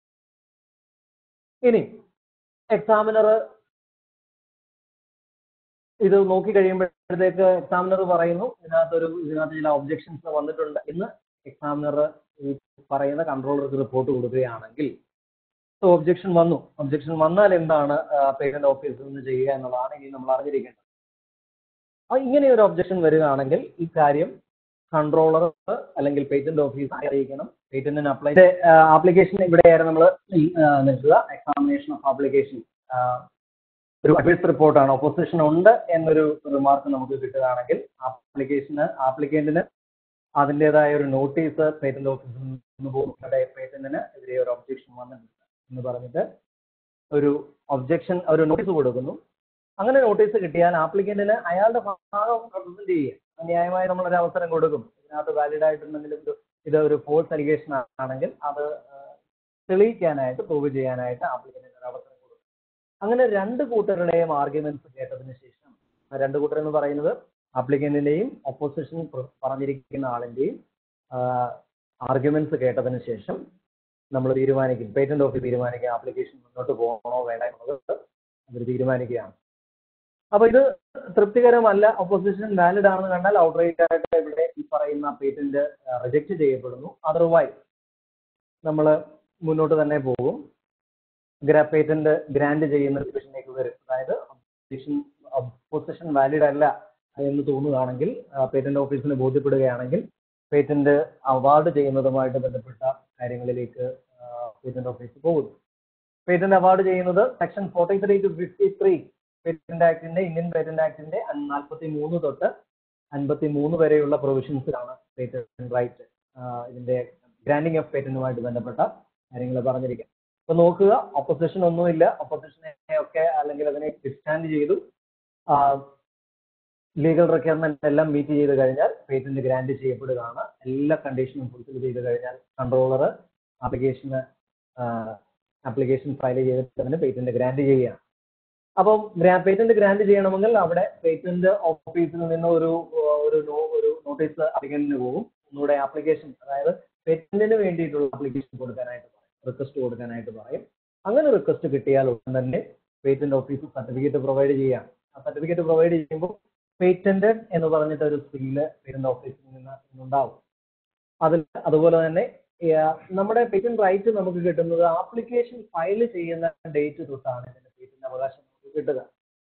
ഇനി എക്സാമിനർ ഇത് നോക്കി കഴിയുമ്പോഴത്തേക്ക് എക്സാമിനർ പറയുന്നു ഇതിനകത്തൊരു ഇതിനകത്ത് ചില ഒബ്ജെക്ഷൻസ് വന്നിട്ടുണ്ട് എന്ന് എക്സാമിനർ ഈ പറയുന്ന കൺട്രോളർക്ക് റിപ്പോർട്ട് കൊടുക്കുകയാണെങ്കിൽ ഒബ്ജെക്ഷൻ വന്നു ഒബ്ജെക്ഷൻ വന്നാൽ എന്താണ് പേറ്റന്റ് ഓഫീസിൽ നിന്ന് ചെയ്യുക എന്നുള്ളതാണ് ഇനി നമ്മൾ അറിഞ്ഞിരിക്കേണ്ടത് അപ്പൊ ഇങ്ങനെ ഒരു ഒബ്ജെക്ഷൻ വരികയാണെങ്കിൽ ഈ കാര്യം കൺട്രോളർ അല്ലെങ്കിൽ പേറ്റന്റ് ഓഫീസ് അറിയിക്കണം പേറ്റന്റിന് അപ്ലൈ ആപ്ലിക്കേഷൻ ഇവിടെയായിരുന്നു നമ്മൾ നിൽക്കുക എക്സാമിനേഷൻ ഓഫ് ആപ്ലിക്കേഷൻ ഒരു അഡ്വൈസ് റിപ്പോർട്ടാണ് ഒപ്പോസിഷൻ ഉണ്ട് എന്നൊരു റിമാർക്ക് നമുക്ക് കിട്ടുകയാണെങ്കിൽ ആപ്ലിക്കേഷന് ആപ്ലിക്കന്റിന് അതിൻ്റെതായ ഒരു നോട്ടീസ് പേറ്റന്റ് ഓഫീസിൽ നിന്ന് പോകുന്നുണ്ട് പേറ്റന്റിന് എതിരെ ഒരു ഒബ്ജെക്ഷൻ വന്നിട്ടുണ്ട് എന്ന് പറഞ്ഞിട്ട് ഒരു ഒബ്ജെക്ഷൻ ഒരു നോട്ടീസ് കൊടുക്കുന്നു അങ്ങനെ നോട്ടീസ് കിട്ടിയാൽ ആപ്ലിക്കന്റിന് അയാളുടെ ഭാഗം റെപ്രസെന്റ് ചെയ്യുക ന്യായമായി നമ്മൾ ഒരു അവസരം കൊടുക്കും ഇതിനകത്ത് വാലിഡ് ആയിട്ടുണ്ടെങ്കിലും ഒരു ഇത് ഒരു ഫോൾസ് അലിഗേഷൻ ആണെങ്കിൽ അത് തെളിയിക്കാനായിട്ട് പ്രൂവ് ചെയ്യാനായിട്ട് ആപ്ലിക്കന്റിന് ഒരു അവസരം കൊടുക്കും അങ്ങനെ രണ്ട് കൂട്ടരുടെയും ആർഗ്യുമെന്റ്സ് കേട്ടതിന് ശേഷം ആ രണ്ട് കൂട്ടർ എന്ന് പറയുന്നത് ആപ്ലിക്കന്റിന്റെയും ഒപ്പോസിഷൻ പറഞ്ഞിരിക്കുന്ന ആളിന്റെയും ആർഗ്യുമെന്റ്സ് കേട്ടതിന് ശേഷം നമ്മൾ തീരുമാനിക്കും പേറ്റന്റ് ഓഫീസ് തീരുമാനിക്കുക ആപ്ലിക്കേഷൻ മുന്നോട്ട് പോകണോ വേണ്ട എന്നുള്ളത് അവർ തീരുമാനിക്കുകയാണ് അപ്പൊ ഇത് തൃപ്തികരമല്ല ഒപ്പോസിഷൻ വാലിഡ് ആണെന്ന് കണ്ടാൽ ഔട്ട്റൈറ്റ് ആയിട്ട് ഇവിടെ ഈ പറയുന്ന പേറ്റന്റ് റിജക്ട് ചെയ്യപ്പെടുന്നു അതർവൈസ് നമ്മൾ മുന്നോട്ട് തന്നെ പോകും ഗ്രാ പേറ്റന്റ് ഗ്രാൻഡ് ചെയ്യുന്ന സിറ്റുവേഷനിലേക്ക് വരും അതായത് ഒബ്ജക്ഷൻ ഒപ്പോസിഷൻ വാലിഡ് അല്ല എന്ന് തോന്നുകയാണെങ്കിൽ പേറ്റന്റ് ഓഫീസിന് ബോധ്യപ്പെടുകയാണെങ്കിൽ പേറ്റന്റ് അവാർഡ് ചെയ്യുന്നതുമായിട്ട് ബന്ധപ്പെട്ട കാര്യങ്ങളിലേക്ക് പേറ്റന്റ് ഓഫീസ് പോകുന്നു പേറ്റന്റ് അവാർഡ് ചെയ്യുന്നത് section forty three to fifty three patent ആക്ടിന്റെ ഇന്ത്യൻ പേറ്റന്റ് ആക്ടിന്റെ നാൽപ്പത്തി മൂന്ന് തൊട്ട് അൻപത്തി മൂന്ന് വരെയുള്ള പ്രൊവിഷൻസിലാണ് പേറ്റന്റ് റൈറ്റ് ഇതിന്റെ ഗ്രാൻഡിങ് ഓഫ് പേറ്റന്റുമായിട്ട് ബന്ധപ്പെട്ട കാര്യങ്ങൾ പറഞ്ഞിരിക്കുന്നത് അപ്പൊ നോക്കുക ഒപ്പോസിഷൻ ഒന്നുമില്ല ഒപ്പോസിഷനെ ഒക്കെ അല്ലെങ്കിൽ അതിനെ ഡിസ്റ്റാൻഡ് ചെയ്തു ലീഗൽ റിക്വയർമെന്റ് എല്ലാം മീറ്റ് ചെയ്ത് കഴിഞ്ഞാൽ പേറ്റന്റ് ഗ്രാൻഡ് ചെയ്യപ്പെടുകയാണ് എല്ലാ കണ്ടീഷനും ഫുൾഫിൽ ചെയ്ത് കഴിഞ്ഞാൽ കൺട്രോളർ ആപ്ലിക്കേഷന് ആപ്ലിക്കേഷൻ ഫയൽ ചെയ്തിട്ട് പേറ്റന്റ് ഗ്രാൻഡ് ചെയ്യുകയാണ് അപ്പം പേറ്റന്റ് ഗ്രാൻഡ് ചെയ്യണമെങ്കിൽ അവിടെ പേറ്റന്റ് ഓഫീസിൽ നിന്ന് ഒരു ഒരു ഒരു നോട്ടീസ് അപ്ലിക്കന്റിന് പോകും ഒന്നുകൂടെ ആപ്ലിക്കേഷൻ അതായത് പേറ്റന്റിന് വേണ്ടിയിട്ടുള്ള ആപ്ലിക്കേഷൻ കൊടുക്കാനായിട്ട് പറയും റിക്വസ്റ്റ് കൊടുക്കാനായിട്ട് പറയും അങ്ങനെ റിക്വസ്റ്റ് കിട്ടിയാൽ ഉടൻ തന്നെ പേറ്റന്റ് ഓഫീസ് സർട്ടിഫിക്കറ്റ് പ്രൊവൈഡ് ചെയ്യാം ആ സർട്ടിഫിക്കറ്റ് പ്രൊവൈഡ് ചെയ്യുമ്പോൾ പേറ്റന്റഡ് എന്ന് പറഞ്ഞിട്ട് ഒരു സ്കില്ല് പേറ്റന്റ് ഓഫീസിൽ നിന്ന് ഉണ്ടാവും അതിൽ അതുപോലെ തന്നെ നമ്മുടെ പേറ്റന്റ് റൈറ്റ് നമുക്ക് കിട്ടുന്നത് ആപ്ലിക്കേഷൻ ഫയൽ ചെയ്യുന്ന ഡേറ്റ് തൊട്ടാണ് ഇതിന്റെ പേറ്റന്റ് അവകാശം നമുക്ക് കിട്ടുക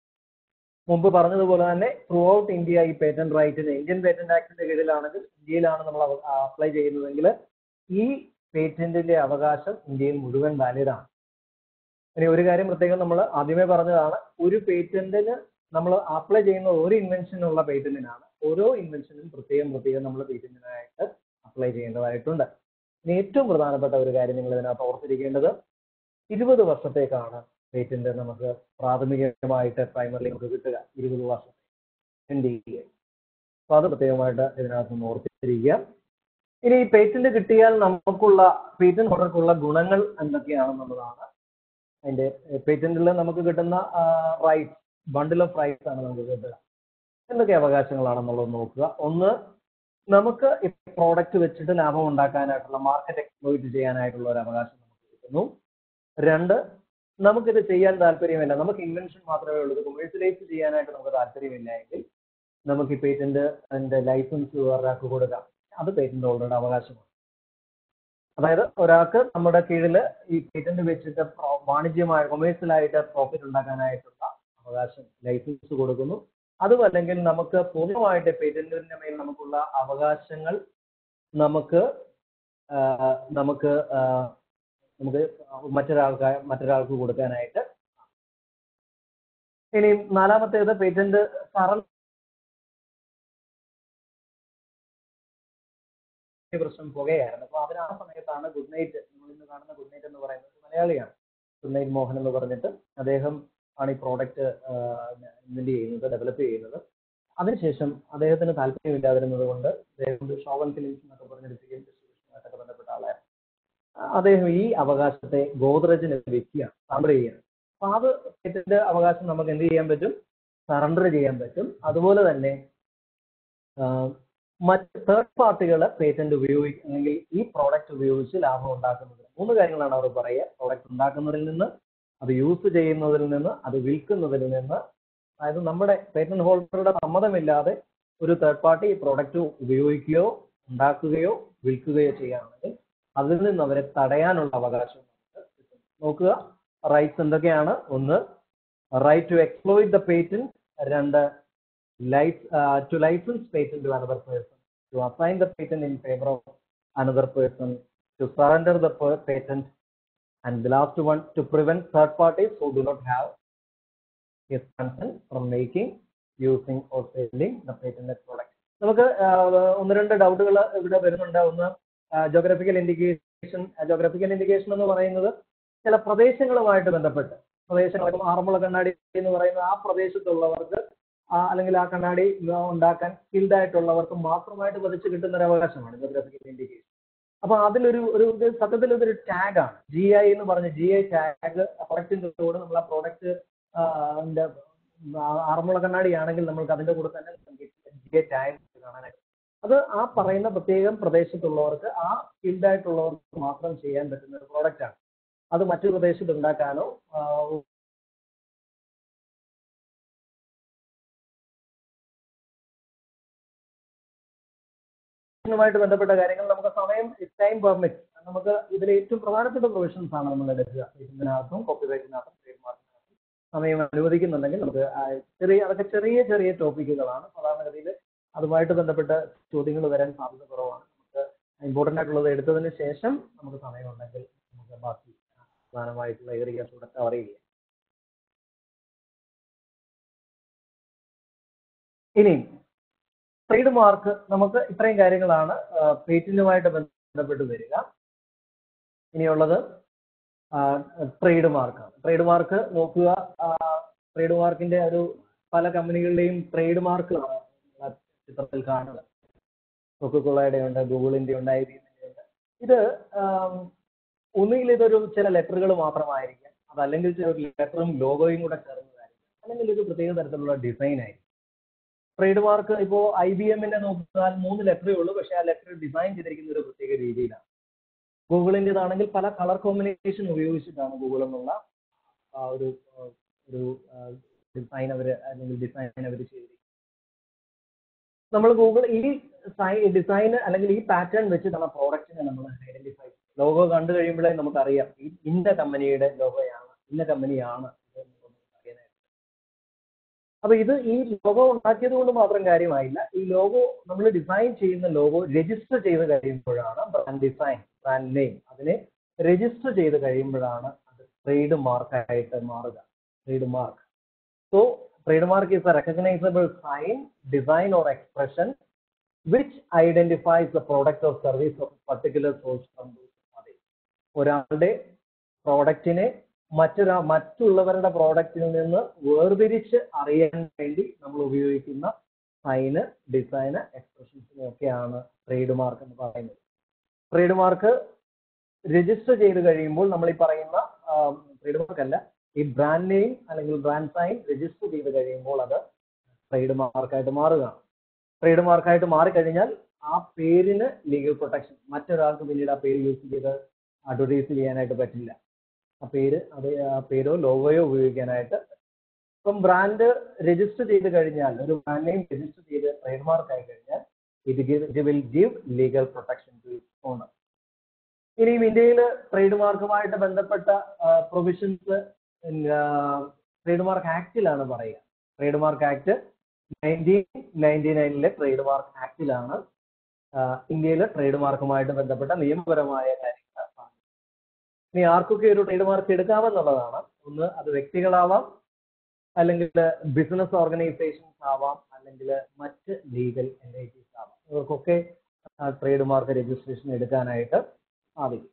മുമ്പ് പറഞ്ഞതുപോലെ തന്നെ ത്രൂ ഔട്ട് ഇന്ത്യ ഈ പേറ്റന്റ് റൈറ്റിന് ഇന്ത്യൻ പേറ്റന്റ് ആക്ടിന്റെ കീഴിലാണെങ്കിൽ ഇന്ത്യയിലാണ് നമ്മൾ അപ്ലൈ ചെയ്യുന്നതെങ്കിൽ ഈ പേറ്റന്റിന്റെ അവകാശം ഇന്ത്യയിൽ മുഴുവൻ വാലിഡ് ആണ് ഇനി ഒരു കാര്യം പ്രത്യേകം നമ്മൾ ആദ്യമേ പറഞ്ഞതാണ് ഒരു പേറ്റന്റിന് നമ്മൾ അപ്ലൈ ചെയ്യുന്ന ഒരു ഇൻവെൻഷനുള്ള പേറ്റന്റിനാണ് ഓരോ ഇൻവെൻഷനും പ്രത്യേകം പ്രത്യേകം നമ്മൾ പേറ്റന്റിനായിട്ട് അപ്ലൈ ചെയ്യേണ്ടതായിട്ടുണ്ട് ഇനി ഏറ്റവും പ്രധാനപ്പെട്ട ഒരു കാര്യം നിങ്ങൾ ഇതിനകത്ത് ഓർത്തിരിക്കേണ്ടത് ഇരുപത് വർഷത്തേക്കാണ് പേറ്റന്റ് നമുക്ക് പ്രാഥമികമായിട്ട് പ്രൈമറി നമുക്ക് കിട്ടുക ഇരുപത് വർഷം എൻ ഡി എ അപ്പൊ അത് പ്രത്യേകമായിട്ട് ഇതിനകത്ത് ഓർത്തിരിക്കുക ഇനി ഈ പേറ്റന്റ് കിട്ടിയാൽ നമുക്കുള്ള പേറ്റന്റ് ഹോൾഡർക്കുള്ള ഗുണങ്ങൾ എന്തൊക്കെയാണെന്നുള്ളതാണ് അതിന്റെ പേറ്റന്റിൽ നമുക്ക് കിട്ടുന്ന റൈറ്റ്സ് ബണ്ടിൽ ഓഫ് റൈറ്റ്സ് ആണ് നമുക്ക് കിട്ടുക എന്തൊക്കെ അവകാശങ്ങളാണെന്നുള്ളത് നോക്കുക ഒന്ന് നമുക്ക് ഈ പ്രോഡക്റ്റ് വെച്ചിട്ട് ലാഭം ഉണ്ടാക്കാനായിട്ടുള്ള മാർക്കറ്റ് എക്സ്പ്ലോയിറ്റ് ചെയ്യാനായിട്ടുള്ള ഒരു അവകാശം നമുക്ക് കിട്ടുന്നു രണ്ട് നമുക്കിത് ചെയ്യാൻ താല്പര്യമില്ല നമുക്ക് ഇൻവെൻഷൻ മാത്രമേ ഉള്ളൂ ഇത് കൊമേഴ്സ്യലൈസ് ചെയ്യാനായിട്ട് നമുക്ക് താല്പര്യമില്ല എങ്കിൽ നമുക്ക് ഈ പേറ്റന്റ് അതിന്റെ ലൈസൻസ് വേറൊരാൾക്ക് കൊടുക്കാം അത് പേറ്റന്റ് ഹോൾഡറുടെ അവകാശമാണ് അതായത് ഒരാൾക്ക് നമ്മുടെ കീഴിൽ ഈ പേറ്റന്റ് വെച്ചിട്ട് വാണിജ്യമായ കൊമേഴ്സ്യലായിട്ട് പ്രോഫിറ്റ് ഉണ്ടാക്കാനായിട്ടുള്ള അവകാശം ലൈസൻസ് കൊടുക്കുന്നു അതും അല്ലെങ്കിൽ നമുക്ക് പൂർണ്ണമായിട്ട് പേറ്റന്റിന്റെ മേൽ നമുക്കുള്ള അവകാശങ്ങൾ നമുക്ക് നമുക്ക് നമുക്ക് മറ്റൊരാൾക്ക് മറ്റൊരാൾക്ക് കൊടുക്കാനായിട്ട് ഇനി നാലാമത്തേത് പേറ്റന്റ് സറണ്ടർ പ്രശ്നം പുകയായിരുന്നു അപ്പൊ അവര് ആ സമയത്താണ് ഗുഡ് നൈറ്റ് നമ്മൾ ഇന്ന് കാണുന്ന ഗുഡ് നൈറ്റ് എന്ന് പറയുന്നത് മലയാളിയാണ് ഗുഡ് നൈറ്റ് മോഹൻ എന്ന് പറഞ്ഞിട്ട് അദ്ദേഹം ആണ് ഈ പ്രോഡക്റ്റ് ഇൻവെന്റ് ചെയ്യുന്നത് ഡെവലപ്പ് ചെയ്യുന്നത് അതിനുശേഷം അദ്ദേഹത്തിന് താല്പര്യമില്ലാതിരുന്നത് കൊണ്ട് അദ്ദേഹം ഷോവൻ ഫിലിംസ് എന്നൊക്കെ പറഞ്ഞൊരു ഫിലിം ഡിസ്ട്രിബ്യൂഷനുമായിട്ടൊക്കെ ബന്ധപ്പെട്ട ആളായിരുന്നു അദ്ദേഹം ഈ അവകാശത്തെ ഗോദ്രജിന് വെക്കുകയാണ് സറണ്ടർ ചെയ്യുകയാണ് അപ്പൊ അത് പേറ്റന്റ് അവകാശം നമുക്ക് എന്ത് ചെയ്യാൻ പറ്റും സറണ്ടർ ചെയ്യാൻ പറ്റും അതുപോലെ തന്നെ മറ്റ് തേർഡ് പാർട്ടികളെ പേറ്റന്റ് ഉപയോഗിക്കുക അല്ലെങ്കിൽ ഈ പ്രോഡക്റ്റ് ഉപയോഗിച്ച് ലാഭം ഉണ്ടാക്കുന്നത് മൂന്ന് കാര്യങ്ങളാണ് അവർ പറയുക പ്രോഡക്റ്റ് ഉണ്ടാക്കുന്നതിൽ നിന്ന് അത് യൂസ് ചെയ്യുന്നതിൽ നിന്ന് അത് വിൽക്കുന്നതിൽ നിന്ന് അതായത് നമ്മുടെ പേറ്റന്റ് ഹോൾഡറുടെ സമ്മതമില്ലാതെ ഒരു തേർഡ് പാർട്ടി ഈ പ്രോഡക്റ്റ് ഉപയോഗിക്കുകയോ ഉണ്ടാക്കുകയോ വിൽക്കുകയോ ചെയ്യുകയാണെങ്കിൽ അതിൽ നിന്ന് അവരെ തടയാനുള്ള അവകാശം നമുക്ക് കിട്ടും. നോക്കുക റൈറ്റ്സ് എന്തൊക്കെയാണ് ഒന്ന് right to exploit the patent രണ്ട് life to license patent to another person to assign the patent in favour of another person to surrender the patent and the last one to prevent third parties who do not have his consent from making, using or selling the patented product. നമുക്ക് ഒന്ന് രണ്ട് ഡൗട്ടുകൾ ഇവിടെ വരുന്നുണ്ട് ഒന്ന് geographical indication geographical indication എന്ന് പറയുന്നത് ചില പ്രദേശങ്ങളുമായിട്ട് ബന്ധപ്പെട്ട് പ്രദേശങ്ങൾ ആറന്മുള കണ്ണാടി എന്ന് പറയുന്ന ആ പ്രദേശത്തുള്ളവർക്ക് ആ അല്ലെങ്കിൽ ആ കണ്ണാടി ഉണ്ടാക്കാൻ സ്കിൽഡ് ആയിട്ടുള്ളവർക്ക് മാത്രമായിട്ട് പതിച്ച് കിട്ടുന്ന ഒരു അവകാശമാണ് ജോഗ്രഫിക്കൽ ഇൻഡിക്കേഷൻ അപ്പൊ അതിലൊരു ഒരു ഇത് സത്യത്തിൽ ഇതൊരു ടാഗ് ആണ് ജി ഐ എന്ന് പറഞ്ഞ ജി ഐ ടാഗ് പ്രൊഡക്റ്റിന്റെ കൂടെ നമ്മൾ ആ പ്രൊഡക്റ്റ് ആറന്മുള കണ്ണാടി ആണെങ്കിൽ നമ്മൾക്ക് അതിന്റെ കൂടെ തന്നെ ജി ഐ ടാഗ് കാണാനായിട്ട് അത് ആ പറയുന്ന പ്രത്യേകം പ്രദേശത്തുള്ളവർക്ക് ആ സ്കിൽഡ് ആയിട്ടുള്ളവർക്ക് മാത്രം ചെയ്യാൻ പറ്റുന്ന ഒരു പ്രോഡക്റ്റ് ആണ് അത് മറ്റു പ്രദേശത്ത് ഉണ്ടാക്കാനോ ആ, ുമായിട്ട് ബന്ധപ്പെട്ട കാര്യങ്ങൾ നമുക്ക് സമയം ടൈം പെർമിറ്റ് നമുക്ക് ഇതിൽ ഏറ്റവും പ്രധാനപ്പെട്ട പ്രൊവിഷൻസ് ആണ് നമ്മൾ എടുക്കുക ഇതിനകത്തും കോപ്പിറൈറ്റിനകത്തും ട്രേഡ് മാർക്കിനകത്തും സമയം അനുവദിക്കുന്നുണ്ടെങ്കിൽ നമുക്ക് ആ ചെറിയ അതൊക്കെ ചെറിയ ചെറിയ ടോപ്പിക്കുകളാണ് സാധാരണഗതിയിൽ അതുമായിട്ട് ബന്ധപ്പെട്ട ചോദ്യങ്ങൾ വരാൻ സാധ്യത കുറവാണ് നമുക്ക് ഇമ്പോർട്ടൻ്റ് ആയിട്ടുള്ളത് എടുത്തതിന് ശേഷം നമുക്ക് സമയമുണ്ടെങ്കിൽ നമുക്ക് ബാക്കി പ്രധാനമായിട്ടുള്ള ഏരിയാസ് കൂടെ കവർ ചെയ്യാം ഇനി ട്രേഡ് മാർക്ക് നമുക്ക് ഇത്രയും കാര്യങ്ങളാണ് പേറ്റന്റുമായിട്ട് ബന്ധപ്പെട്ട് വരിക ഇനിയുള്ളത് ട്രേഡ് മാർക്കാണ് ട്രേഡ് മാർക്ക് നോക്കുക ട്രേഡ് മാർക്കിന്റെ ഒരു പല കമ്പനികളുടെയും ട്രേഡ് മാർക്കുകളാണ് ചിത്രത്തിൽ കാണുന്നത് കൊക്കോളയുടെ ഉണ്ട് ഗൂഗിളിന്റെ ഉണ്ട് ഐ ബിഎമ്മിന്റെ ഉണ്ട് ഇത് ആം, ഒന്നുകിൽ ഇതൊരു ചില ലെറ്ററുകൾ മാത്രമായിരിക്കാം അതല്ലെങ്കിൽ ചില ഒരു ലെറ്ററും ലോഗോയും കൂടെ ചേർന്നതായിരിക്കും അല്ലെങ്കിൽ ഒരു പ്രത്യേക തരത്തിലുള്ള ഡിസൈൻ ആയിരിക്കും ട്രേഡ് മാർക്ക് ഇപ്പോൾ ഐ ബി എമ്മിന്റെ നോക്കിയാൽ മൂന്ന് ലെറ്ററേ ഉള്ളൂ പക്ഷേ ആ ലെറ്റർ ഡിസൈൻ ചെയ്തിരിക്കുന്ന ഒരു പ്രത്യേക രീതിയിലാണ് ഗൂഗിളിൻ്റെതാണെങ്കിൽ പല കളർ കോമ്പിനേഷൻ ഉപയോഗിച്ചിട്ടാണ് ഗൂഗിൾ എന്നുള്ള ആ ഒരു ആ, ഒരു ഡിസൈൻ അവർ അല്ലെങ്കിൽ ഡിസൈൻ അവർ ചെയ്തിരിക്കുന്നത് നമ്മൾ ഗൂഗിൾ ഈ ഡിസൈൻ അല്ലെങ്കിൽ ഈ പാറ്റേൺ വെച്ചിട്ടാണ് പ്രോഡക്റ്റിനെ നമ്മൾ ഐഡന്റിഫൈ ലോഗോ കണ്ടു കഴിയുമ്പോഴേ നമുക്കറിയാം ഈ ഇന്ന കമ്പനിയുടെ ലോഗോയാണ് ഇന്ന കമ്പനിയാണ് ഇത് എന്നുള്ളത് അറിയാനായിട്ട് അപ്പൊ ഇത് ഈ ലോഗോ ഉണ്ടാക്കിയത് കൊണ്ട് മാത്രം കാര്യമായില്ല ഈ ലോഗോ നമ്മൾ ഡിസൈൻ ചെയ്യുന്ന ലോഗോ രജിസ്റ്റർ ചെയ്ത് കഴിയുമ്പോഴാണ് ബ്രാൻഡ് ഡിസൈൻ ബ്രാൻഡ് നെയിം അതിനെ രജിസ്റ്റർ ചെയ്ത് കഴിയുമ്പോഴാണ് അത് ട്രേഡ് മാർക്കായിട്ട് മാറുക trade mark so trade mark is a recognisable sign design or expression which identifies the product or service of particular source from ഒരാളുടെ പ്രോഡക്റ്റിനെ മറ്റൊരാ മറ്റുള്ളവരുടെ പ്രോഡക്റ്റിൽ നിന്ന് വേർതിരിച്ച് അറിയാൻ വേണ്ടി നമ്മൾ ഉപയോഗിക്കുന്ന സൈന് ഡിസൈന് എക്സ്പ്രഷൻസിനെ ഒക്കെയാണ് ട്രേഡ് മാർക്ക് എന്ന് പറയുന്നത് ട്രേഡ് മാർക്ക് രജിസ്റ്റർ ചെയ്ത് കഴിയുമ്പോൾ നമ്മൾ ഈ പറയുന്ന ട്രേഡ് മാർക്ക് അല്ല ഈ ബ്രാൻഡ് നെയിം അല്ലെങ്കിൽ ബ്രാൻഡ് സൈൻ രജിസ്റ്റർ ചെയ്ത് കഴിയുമ്പോൾ അത് ട്രേഡ് മാർക്കായിട്ട് മാറുകയാണ് ട്രേഡ് മാർക്കായിട്ട് മാറിക്കഴിഞ്ഞാൽ ആ പേരിന് ലീഗൽ പ്രൊട്ടക്ഷൻ മറ്റൊരാൾക്ക് പിന്നീട് ആ പേര് യൂസ് ചെയ്ത് അഡ്വർടൈസ് ചെയ്യാനായിട്ട് പറ്റില്ല ആ പേര് അത് ആ പേരോ ലോഗോയോ ഉപയോഗിക്കാനായിട്ട് ഇപ്പം ബ്രാൻഡ് രജിസ്റ്റർ ചെയ്ത് കഴിഞ്ഞാൽ ഒരു ബ്രാൻഡ് നെയിം രജിസ്റ്റർ ചെയ്ത് ട്രേഡ് മാർക്ക് ആയി കഴിഞ്ഞാൽ ഇത് it will give legal protection to owner ഇനിയും ഇന്ത്യയിൽ ട്രേഡ് മാർക്കുമായിട്ട് ബന്ധപ്പെട്ട പ്രൊവിഷൻസ് ട്രേഡ് മാർക്ക് ആക്ടിലാണ് പറയുക trade mark act nineteen ninety നയനിലെ ട്രേഡ് മാർക്ക് ആക്ടിലാണ് ഇന്ത്യയിൽ ട്രേഡ് മാർക്കുമായിട്ട് ബന്ധപ്പെട്ട നിയമപരമായ കാര്യങ്ങൾ ഇനി ആർക്കൊക്കെ ഒരു ട്രേഡ് മാർക്ക് എടുക്കാമെന്നുള്ളതാണ് ഒന്ന് അത് വ്യക്തികളാവാം അല്ലെങ്കിൽ ബിസിനസ് ഓർഗനൈസേഷൻസ് ആവാം അല്ലെങ്കിൽ മറ്റ് ലീഗൽ എൻറ്റൈറ്റീസ് ആവാം ഇവർക്കൊക്കെ ട്രേഡ് മാർക്ക് രജിസ്ട്രേഷൻ എടുക്കാനായിട്ട് സാധിക്കും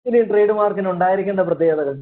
ഇനി ട്രേഡ് മാർക്കിന് ഉണ്ടായിരിക്കേണ്ട പ്രത്യേകതകൾ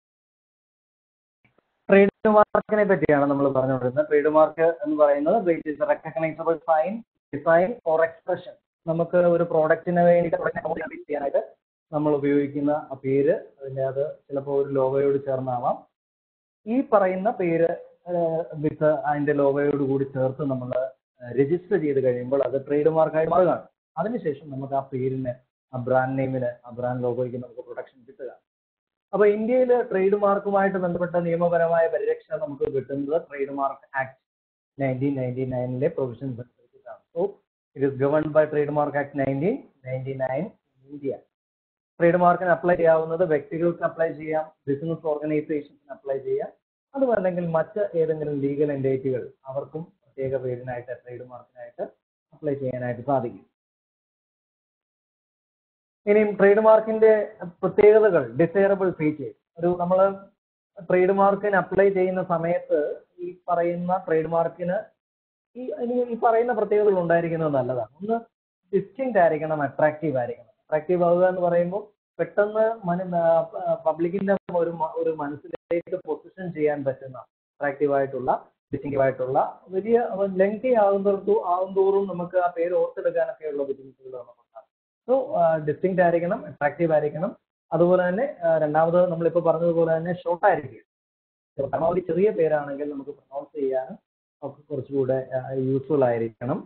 ട്രേഡ് മാർക്കിനെ പറ്റിയാണ് നമ്മൾ പറഞ്ഞുകൊണ്ടിരുന്നത് ട്രേഡ് മാർക്ക് എന്ന് പറയുന്നത് recognisable sign design or expression നമുക്ക് ഒരു പ്രോഡക്റ്റിന് വേണ്ടി ചെയ്യാനായിട്ട് നമ്മൾ ഉപയോഗിക്കുന്ന ആ പേര് അതിൻ്റെ അത് ചിലപ്പോൾ ഒരു ലോഗോയോട് ചേർന്നാവാം ഈ പറയുന്ന പേര് വിത്ത് അതിന്റെ ലോഗോയോട് കൂടി ചേർത്ത് നമ്മൾ രജിസ്റ്റർ ചെയ്ത് കഴിയുമ്പോൾ അത് ട്രേഡ് മാർക്കായി മാറുകയാണ് അതിനുശേഷം നമുക്ക് ആ പേരിന് ആ ബ്രാൻഡ് നെയിമിന് ആ ബ്രാൻഡ് ലോഗോയ്ക്ക് നമുക്ക് പ്രൊട്ടക്ഷൻ കിട്ടുക അപ്പൊ ഇന്ത്യയിൽ ട്രേഡ് മാർക്കുമായിട്ട് ബന്ധപ്പെട്ട നിയമപരമായ പരിരക്ഷ നമുക്ക് കിട്ടുന്നത് trade mark act nineteen ninety നയനിലെ പ്രൊവിഷൻസ് അനുസരിച്ചിട്ടാണ് so it is govern by trade mark act nineteen ninety nine India trade മാർക്കിന് അപ്ലൈ ചെയ്യാവുന്നത് വ്യക്തികൾക്ക് അപ്ലൈ ചെയ്യാം ബിസിനസ് ഓർഗനൈസേഷൻസിന് അപ്ലൈ ചെയ്യാം അതുമല്ലെങ്കിൽ മറ്റ് ഏതെങ്കിലും ലീഗൽ എൻറ്റൈറ്റികൾ അവർക്കും പ്രത്യേക പേരിനായിട്ട് ട്രേഡ് മാർക്കിനായിട്ട് അപ്ലൈ ചെയ്യാനായിട്ട് സാധിക്കും ഇനിയും ട്രേഡ് മാർക്കിന്റെ പ്രത്യേകതകൾ ഡിസൈറബിൾ ഫീച്ചേഴ്സ് ഒരു നമ്മൾ ട്രേഡ് മാർക്കിന് അപ്ലൈ ചെയ്യുന്ന സമയത്ത് ഈ പറയുന്ന ട്രേഡ് മാർക്കിന് ഈ ഇനി ഈ പറയുന്ന പ്രത്യേകതകൾ ഉണ്ടായിരിക്കുന്നത് നല്ലതാണ് ഒന്ന് ഡിസ്റ്റിങ്ക്റ്റ് ആയിരിക്കണം അട്രാക്റ്റീവ് ആയിരിക്കണം അട്രാക്റ്റീവ് ആവുക എന്ന് പറയുമ്പോൾ പെട്ടെന്ന് പബ്ലിക്കിന്റെ ഒരു മ- ഒരു മനസ്സിലേക്ക് പൊസിഷൻ ചെയ്യാൻ പറ്റുന്ന അട്രാക്റ്റീവ് ആയിട്ടുള്ള ഡിസ്റ്റിങ്റ്റീവ് ആയിട്ടുള്ള വലിയ ലെങ്തി ആകുന്നതോറും ആകുന്തോറും നമുക്ക് ആ പേര് ഓർത്തെടുക്കാനൊക്കെ ഉള്ള ബുദ്ധിമുട്ടുകൾ നമുക്കുണ്ടാകും സോ ഡിസ്റ്റിങ്ക്റ്റ് ആയിരിക്കണം അട്രാക്റ്റീവ് ആയിരിക്കണം അതുപോലെ തന്നെ ആ, രണ്ടാമത് നമ്മളിപ്പോൾ പറഞ്ഞതുപോലെ തന്നെ ഷോർട്ട് ആയിരിക്കും പരമാവധി ചെറിയ പേരാണെങ്കിൽ നമുക്ക് പ്രൊണൗൺസ് ചെയ്യാനും ഒക്കെ കുറച്ചുകൂടെ യൂസ്ഫുൾ ആയിരിക്കണം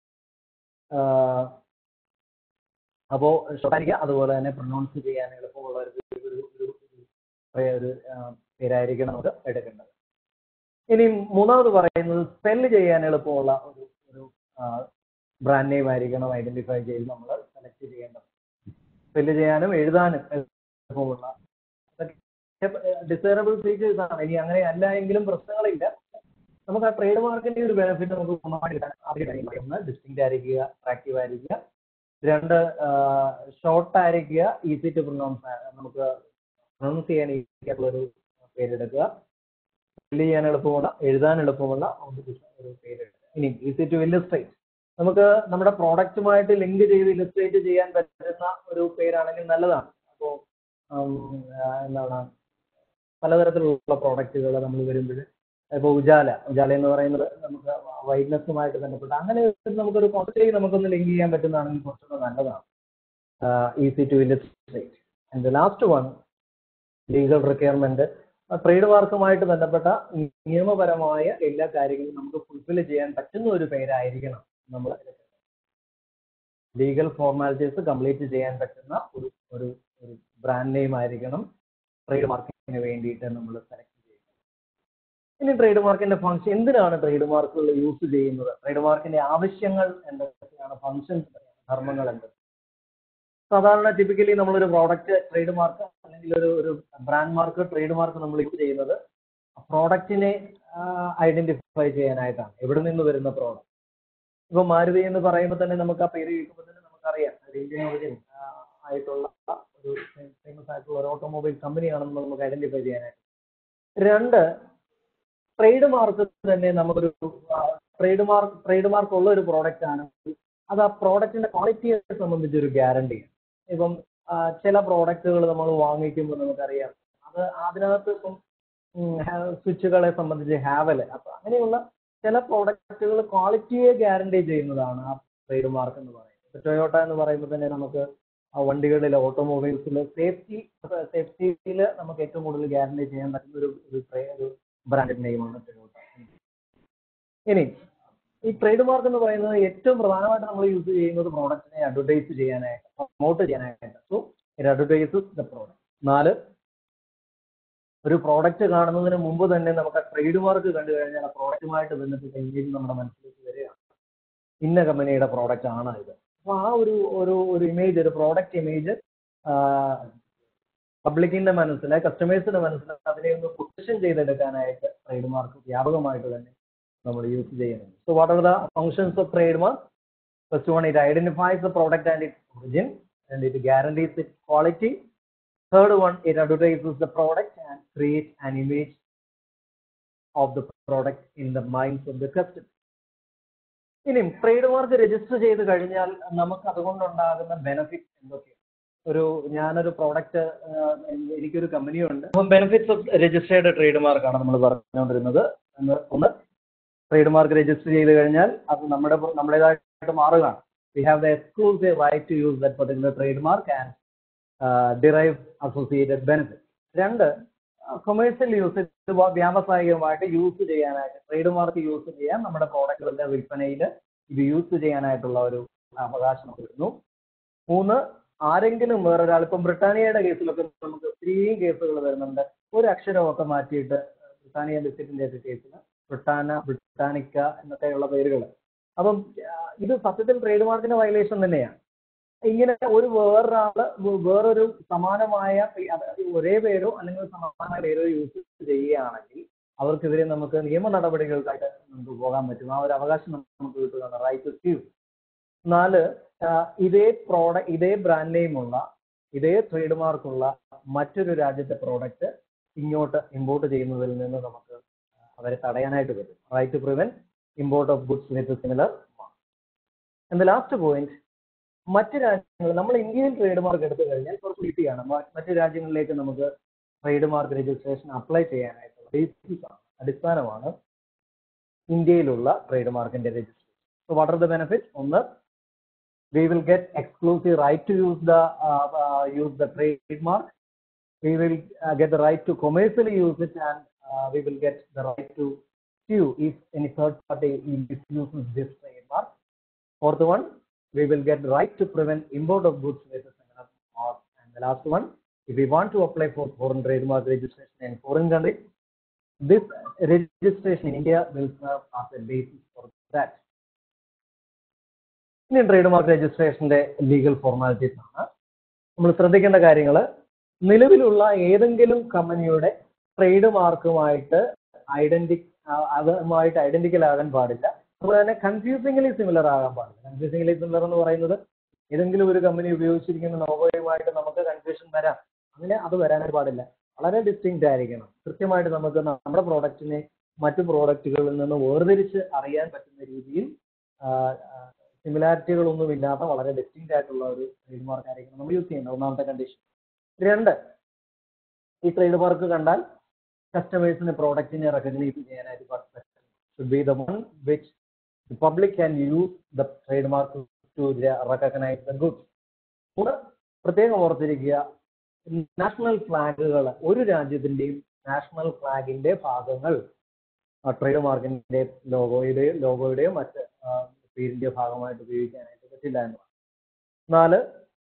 അപ്പോൾ ഷോർട്ടായിരിക്കുക അതുപോലെ തന്നെ പ്രൊണൗൺസ് ചെയ്യാൻ എളുപ്പമുള്ള ഒരു ഒരു ഒരു ഒരു ഒരു ആ, പേരായിരിക്കണം നമുക്ക് എടുക്കേണ്ടത് ഇനി മൂന്നാമത് പറയുന്നത് സ്പെല്ല് ചെയ്യാൻ എളുപ്പമുള്ള ഒരു ഒരു ബ്രാൻഡ് നെയിം ആയിരിക്കണം ഐഡന്റിഫൈ ചെയ്ത് നമ്മൾ സെലക്ട് ചെയ്യേണ്ടത് സ്പെല്ല് ചെയ്യാനും എഴുതാനും എളുപ്പമുള്ള ഡിസൈറബിൾ ഫീച്ചേഴ്സ് ആണ് ഇനി അങ്ങനെ അല്ല എങ്കിലും പ്രശ്നങ്ങളില്ല നമുക്ക് ആ ട്രേഡ് മാർക്കിന്റെ ഒരു ബെനിഫിറ്റ് നമുക്ക് പൂർണ്ണമായിട്ട് എടുക്കാൻ ആദ്യം കഴിയും ഒന്ന് ഡിസ്റ്റിങ്റ്റ് ആയിരിക്കുക അട്രാക്റ്റീവ് ആയിരിക്കുക രണ്ട് ഷോർട്ട് ആയിരിക്കുക ഈസി ടു പ്രൊനൗൺസ് നമുക്ക് പ്രൊനൗൺസ് ചെയ്യാൻ ഈസി ആയിട്ടുള്ള ഒരു പേരെടുക്കുക ഫില്ല് ചെയ്യാൻ എളുപ്പമുള്ള എഴുതാൻ എളുപ്പമുള്ള ഒരു ഒരു പേരെടുക്കുക ഇനി ഈസി ടു ഇല്ലസ്ട്രേറ്റ് നമുക്ക് നമ്മുടെ പ്രോഡക്റ്റുമായിട്ട് ലിങ്ക് ചെയ്ത് ഇല്ലസ്ട്രേറ്റ് ചെയ്യാൻ പറ്റുന്ന ഒരു പേരാണെങ്കിൽ നല്ലതാണ് അപ്പോൾ എന്താണ് പലതരത്തിലുള്ള പ്രോഡക്റ്റുകൾ നമ്മൾ വരുമ്പോൾ ഇപ്പോൾ ഉജാല ഉജാല എന്ന് പറയുന്നത് നമുക്ക് വൈറ്റ്നസ്സുമായിട്ട് ബന്ധപ്പെട്ട് അങ്ങനെ ഒരു നമുക്കൊരു കോൺസെപ്റ്റിലേക്ക് നമുക്കൊന്ന് ലിങ്ക് ചെയ്യാൻ പറ്റുന്നതാണെങ്കിൽ കുറച്ചുകൂടെ നല്ലതാണ് easy to illustrate and last one legal requirement trade മാർക്കുമായിട്ട് ബന്ധപ്പെട്ട നിയമപരമായ എല്ലാ കാര്യങ്ങളും നമുക്ക് ഫുൾഫിൽ ചെയ്യാൻ പറ്റുന്ന ഒരു പേരായിരിക്കണം നമ്മൾ ലീഗൽ ഫോർമാലിറ്റീസ് കംപ്ലീറ്റ് ചെയ്യാൻ പറ്റുന്ന ഒരു ഒരു ഒരു ബ്രാൻഡ് നെയിം ആയിരിക്കണം ട്രേഡ് മാർക്കിന് വേണ്ടിയിട്ട് നമ്മൾ സെലക്ട് ചെയ്യുന്നത് ഇനി ട്രേഡ് മാർക്കിന്റെ ഫംഗ്ഷൻ എന്തിനാണ് ട്രേഡ് മാർക്കുകൾ യൂസ് ചെയ്യുന്നത് ട്രേഡ് മാർക്കിന്റെ ആവശ്യങ്ങൾ എന്തൊക്കെയാണ് ഫംഗ്ഷൻസ് ധർമ്മങ്ങൾ എന്തൊക്കെ സാധാരണ ടിപ്പിക്കലി നമ്മളൊരു പ്രോഡക്റ്റ് ട്രേഡ് മാർക്ക് അല്ലെങ്കിൽ ഒരു ഒരു ബ്രാൻഡ് മാർക്ക് ട്രേഡ് മാർക്ക് നമ്മൾ യൂസ് ചെയ്യുന്നത് പ്രോഡക്റ്റിനെ ഐഡന്റിഫൈ ചെയ്യാനായിട്ടാണ് എവിടെ നിന്ന് വരുന്ന പ്രോഡക്റ്റ് ഇപ്പൊ മാരുതി എന്ന് പറയുമ്പോൾ തന്നെ നമുക്ക് ആ പേര് കേൾക്കുമ്പോൾ തന്നെ നമുക്കറിയാം ഒരു ഇന്ത്യൻ ഒറിജിൻ ആയിട്ടുള്ള ഒരു ഫേമസ് ആയിട്ടുള്ള ഒരു ഓട്ടോമൊബൈൽ കമ്പനിയാണെന്ന് നമുക്ക് ഐഡന്റിഫൈ ചെയ്യാനായിട്ട് രണ്ട് ട്രേഡ് മാർക്ക് തന്നെ നമുക്കൊരു ട്രേഡ് മാർക്ക് ട്രേഡ് മാർക്ക് ഉള്ള ഒരു പ്രോഡക്റ്റ് ആണെങ്കിൽ അത് ആ പ്രോഡക്റ്റിന്റെ ക്വാളിറ്റിയെ സംബന്ധിച്ച് ഒരു ഗ്യാരണ്ടിയാണ് ഇപ്പം ആ, ചില പ്രോഡക്റ്റുകൾ നമ്മൾ വാങ്ങിക്കുമ്പോൾ നമുക്കറിയാം അത് അതിനകത്ത് ഇപ്പം സ്വിച്ചുകളെ സംബന്ധിച്ച് ഹാവല് അപ്പൊ അങ്ങനെയുള്ള ചില പ്രോഡക്റ്റുകൾ ക്വാളിറ്റിയെ ഗ്യാരണ്ടി ചെയ്യുന്നതാണ് ആ ട്രേഡ് മാർക്ക് എന്ന് പറയുന്നത് ടൊയോട്ട എന്ന് പറയുമ്പോൾ തന്നെ നമുക്ക് ആ വണ്ടികളിൽ ഓട്ടോമൊബൈൽസിൽ സേഫ്റ്റി സേഫ്റ്റിയിൽ നമുക്ക് ഏറ്റവും കൂടുതൽ ഗ്യാരണ്ടി ചെയ്യാൻ പറ്റുന്ന ഒരു ഒരു tra- ഒരു ബ്രാൻഡ് നെയിമാണ് ടൊയോട്ട ഇനി ഈ ട്രേഡ് മാർക്ക് എന്ന് പറയുന്നത് ഏറ്റവും പ്രധാനമായിട്ട് നമ്മൾ യൂസ് ചെയ്യുന്നത് പ്രോഡക്റ്റിനെ അഡ്വർടൈസ് ചെയ്യാനായിട്ട് പ്രൊമോട്ട് ചെയ്യാനായിട്ട് so it advertises the product നാല് ഒരു പ്രോഡക്റ്റ് കാണുന്നതിന് മുമ്പ് തന്നെ നമുക്ക് ആ ട്രേഡ് മാർക്ക് കണ്ടു കഴിഞ്ഞാൽ ആ പ്രോഡക്റ്റുമായിട്ട് ബന്ധപ്പെട്ട ഇമേജ് നമ്മുടെ മനസ്സിലേക്ക് വരികയാണ് ഇന്ന കമ്പനിയുടെ പ്രോഡക്റ്റ് ആണ് ഇത് അപ്പോൾ ആ ഒരു ഒരു ഒരു ഇമേജ് ഒരു പ്രോഡക്റ്റ് ഇമേജ് പബ്ലിക്കിന്റെ മനസ്സിൽ കസ്റ്റമേഴ്സിന്റെ മനസ്സിൽ അതിനെ ഒന്ന് പൊസിഷൻ ചെയ്തെടുക്കാനായിട്ട് ട്രേഡ് മാർക്ക് വ്യാപകമായിട്ട് തന്നെ നമ്മൾ യൂസ് ചെയ്യുന്നുണ്ട് so what are the functions of trade mark first one it identifies the product and it origin and it guarantees it quality third one it advertises the product and create an image of the product in the minds of the customer ഇനി trade mark register ചെയ്ത് കഴിഞ്ഞാൽ നമുക്ക് അതുകൊണ്ടുണ്ടാകുന്ന benefit എന്തൊക്കെയാണ് ഒരു ഞാനൊരു product എനിക്കൊരു കമ്പനിയുണ്ട് അപ്പം benefits of registered trade മാർക്കാണ് നമ്മൾ പറഞ്ഞുകൊണ്ടിരുന്നത് എന്ന് ഒന്ന് ട്രേഡ് മാർക്ക് രജിസ്റ്റർ ചെയ്ത് കഴിഞ്ഞാൽ അത് നമ്മുടെ നമ്മുടേതായിട്ട് മാറുകയാണ് we have the exclusive right to use that particular trade mark and derive associated benefit രണ്ട് കൊമേഴ്സ്യൽ യൂസ് വ്യാവസായികമായിട്ട് യൂസ് ചെയ്യാനായിട്ട് ട്രേഡ് മാർക്ക് യൂസ് ചെയ്യാൻ നമ്മുടെ പ്രോഡക്റ്റുകളുടെ വിൽപ്പനയിൽ ഇത് യൂസ് ചെയ്യാനായിട്ടുള്ള ഒരു അവകാശം വരുന്നു മൂന്ന് ആരെങ്കിലും വേറൊരാൾ ഇപ്പം ബ്രിട്ടാനിയയുടെ കേസിലൊക്കെ നമുക്ക് ഒത്തിരിയും കേസുകൾ വരുന്നുണ്ട് ഒരു അക്ഷരമൊക്കെ മാറ്റിയിട്ട് ബ്രിട്ടാനിയ ബിസ്ക്കറ്റിന്റെ ഒക്കെ കേസിൽ ബ്രിട്ടാന ബ്രിട്ടാനിക്ക എന്നൊക്കെയുള്ള പേരുകൾ അപ്പം ആ, ഇത് സത്യത്തിൽ ട്രേഡ് മാർക്കിന്റെ വയലേഷൻ തന്നെയാണ് ഇങ്ങനെ ഒരു വേറൊരാള് വേ- വേറൊരു സമാനമായ പേ- അതായത് ഒരേ പേരോ അല്ലെങ്കിൽ സമാനമായ പേരോ യൂസ് ചെയ്യുകയാണെങ്കിൽ അവർക്കെതിരെ നമുക്ക് നിയമ നടപടികൾക്കായിട്ട് നമുക്ക് പോകാൻ പറ്റും ആ ഒരു അവകാശം നമുക്ക് കിട്ടുകയാണ് റൈറ്റ് ടു സ്യൂ നാല് ആ, ഇതേ പ്രോഡക്റ്റ് ഇതേ ബ്രാൻഡ് നെയിമുള്ള ഇതേ ട്രേഡ് മാർക്കുള്ള മറ്റൊരു രാജ്യത്തെ പ്രോഡക്റ്റ് ഇങ്ങോട്ട് ഇമ്പോർട്ട് ചെയ്യുന്നതിൽ നിന്ന് നമുക്ക് അവരെ തടയാനായിട്ട് പറ്റും right to prevent import of goods with similar എന്ന ലാസ്റ്റ് പോയിന്റ് മറ്റ് രാജ്യങ്ങൾ നമ്മൾ ഇന്ത്യയിൽ ട്രേഡ് മാർക്ക് എടുത്തു കഴിഞ്ഞാൽ കുറച്ച് ഈസിയാണ് മ- മറ്റ് രാജ്യങ്ങളിലേക്ക് നമുക്ക് ട്രേഡ് മാർക്ക് രജിസ്ട്രേഷൻ അപ്ലൈ ചെയ്യാനായിട്ടുള്ള ബേസിസ് ആണ് അടിസ്ഥാനമാണ് ഇന്ത്യയിലുള്ള ട്രേഡ് മാർക്കിന്റെ registration so what are the benefit ഒന്ന് we will get exclusive right to use the uh, uh, use the trademark. We will uh, get the right to commercially use it, and uh, we will get the right to sue if any third party misuses this trademark. Fourth one, we will get the right to prevent import of goods with a similar mark. And the last one, if we want to apply for foreign trademark registration in foreign country, this registration in India will serve as a basis for that. Indian trade മാർക്ക് രജിസ്ട്രേഷന്റെ legal formalities ആണ് നമ്മൾ ശ്രദ്ധിക്കേണ്ട കാര്യങ്ങൾ നിലവിലുള്ള ഏതെങ്കിലും കമ്പനിയുടെ trade മാർക്കുമായിട്ട് ഐഡന്റി അതുമായിട്ട് ഐഡന്റിക്കൽ ആകാൻ പാടില്ല അതുപോലെ തന്നെ കൺഫ്യൂസിംഗലി സിമിലർ ആകാൻ പാടില്ല കൺഫ്യൂസിംഗലി സിമിലർ എന്ന് പറയുന്നത് ഏതെങ്കിലും ഒരു കമ്പനി ഉപയോഗിച്ചിരിക്കുന്ന ലോഗോയുമായിട്ട് നമുക്ക് കൺഫ്യൂഷൻ വരാം അങ്ങനെ അത് വരാനായിട്ട് പാടില്ല വളരെ ഡിസ്റ്റിങ്ക്റ്റ് ആയിരിക്കണം കൃത്യമായിട്ട് നമുക്ക് നമ്മുടെ പ്രോഡക്റ്റിനെ മറ്റു പ്രോഡക്റ്റുകളിൽ നിന്ന് വേർതിരിച്ച് അറിയാൻ പറ്റുന്ന രീതിയിൽ സിമിലാരിറ്റികളൊന്നും ഇല്ലാത്ത വളരെ ഡിസ്റ്റിങ്ക്റ്റ് ആയിട്ടുള്ള ഒരു ട്രേഡ് മാർക്ക് ആയിരിക്കണം നമ്മൾ യൂസ് ചെയ്യുന്നത് ഒന്നാമത്തെ കണ്ടീഷൻ രണ്ട് ഈ ട്രേഡ് മാർക്ക് കണ്ടാൽ കസ്റ്റമേഴ്സിന് പ്രോഡക്റ്റിനെ റെക്കഗ്നൈസ് ചെയ്യാനായിട്ട് should be the one which the public can use the trade mark to recognise the goods മൂന്ന് പ്രത്യേകം ഓർത്തിരിക്കുക നാഷണൽ ഫ്ലാഗുകൾ ഒരു രാജ്യത്തിന്റെയും നാഷണൽ ഫ്ലാഗിന്റെ ഭാഗങ്ങൾ ട്രേഡ് മാർക്കിന്റെ ലോഗോയുടെയോ ലോഗോയുടെയോ മറ്റ് ആ, പേരിന്റെ ഭാഗമായിട്ട് ഉപയോഗിക്കാനായിട്ട് പറ്റില്ല എന്നതാണ് നാല്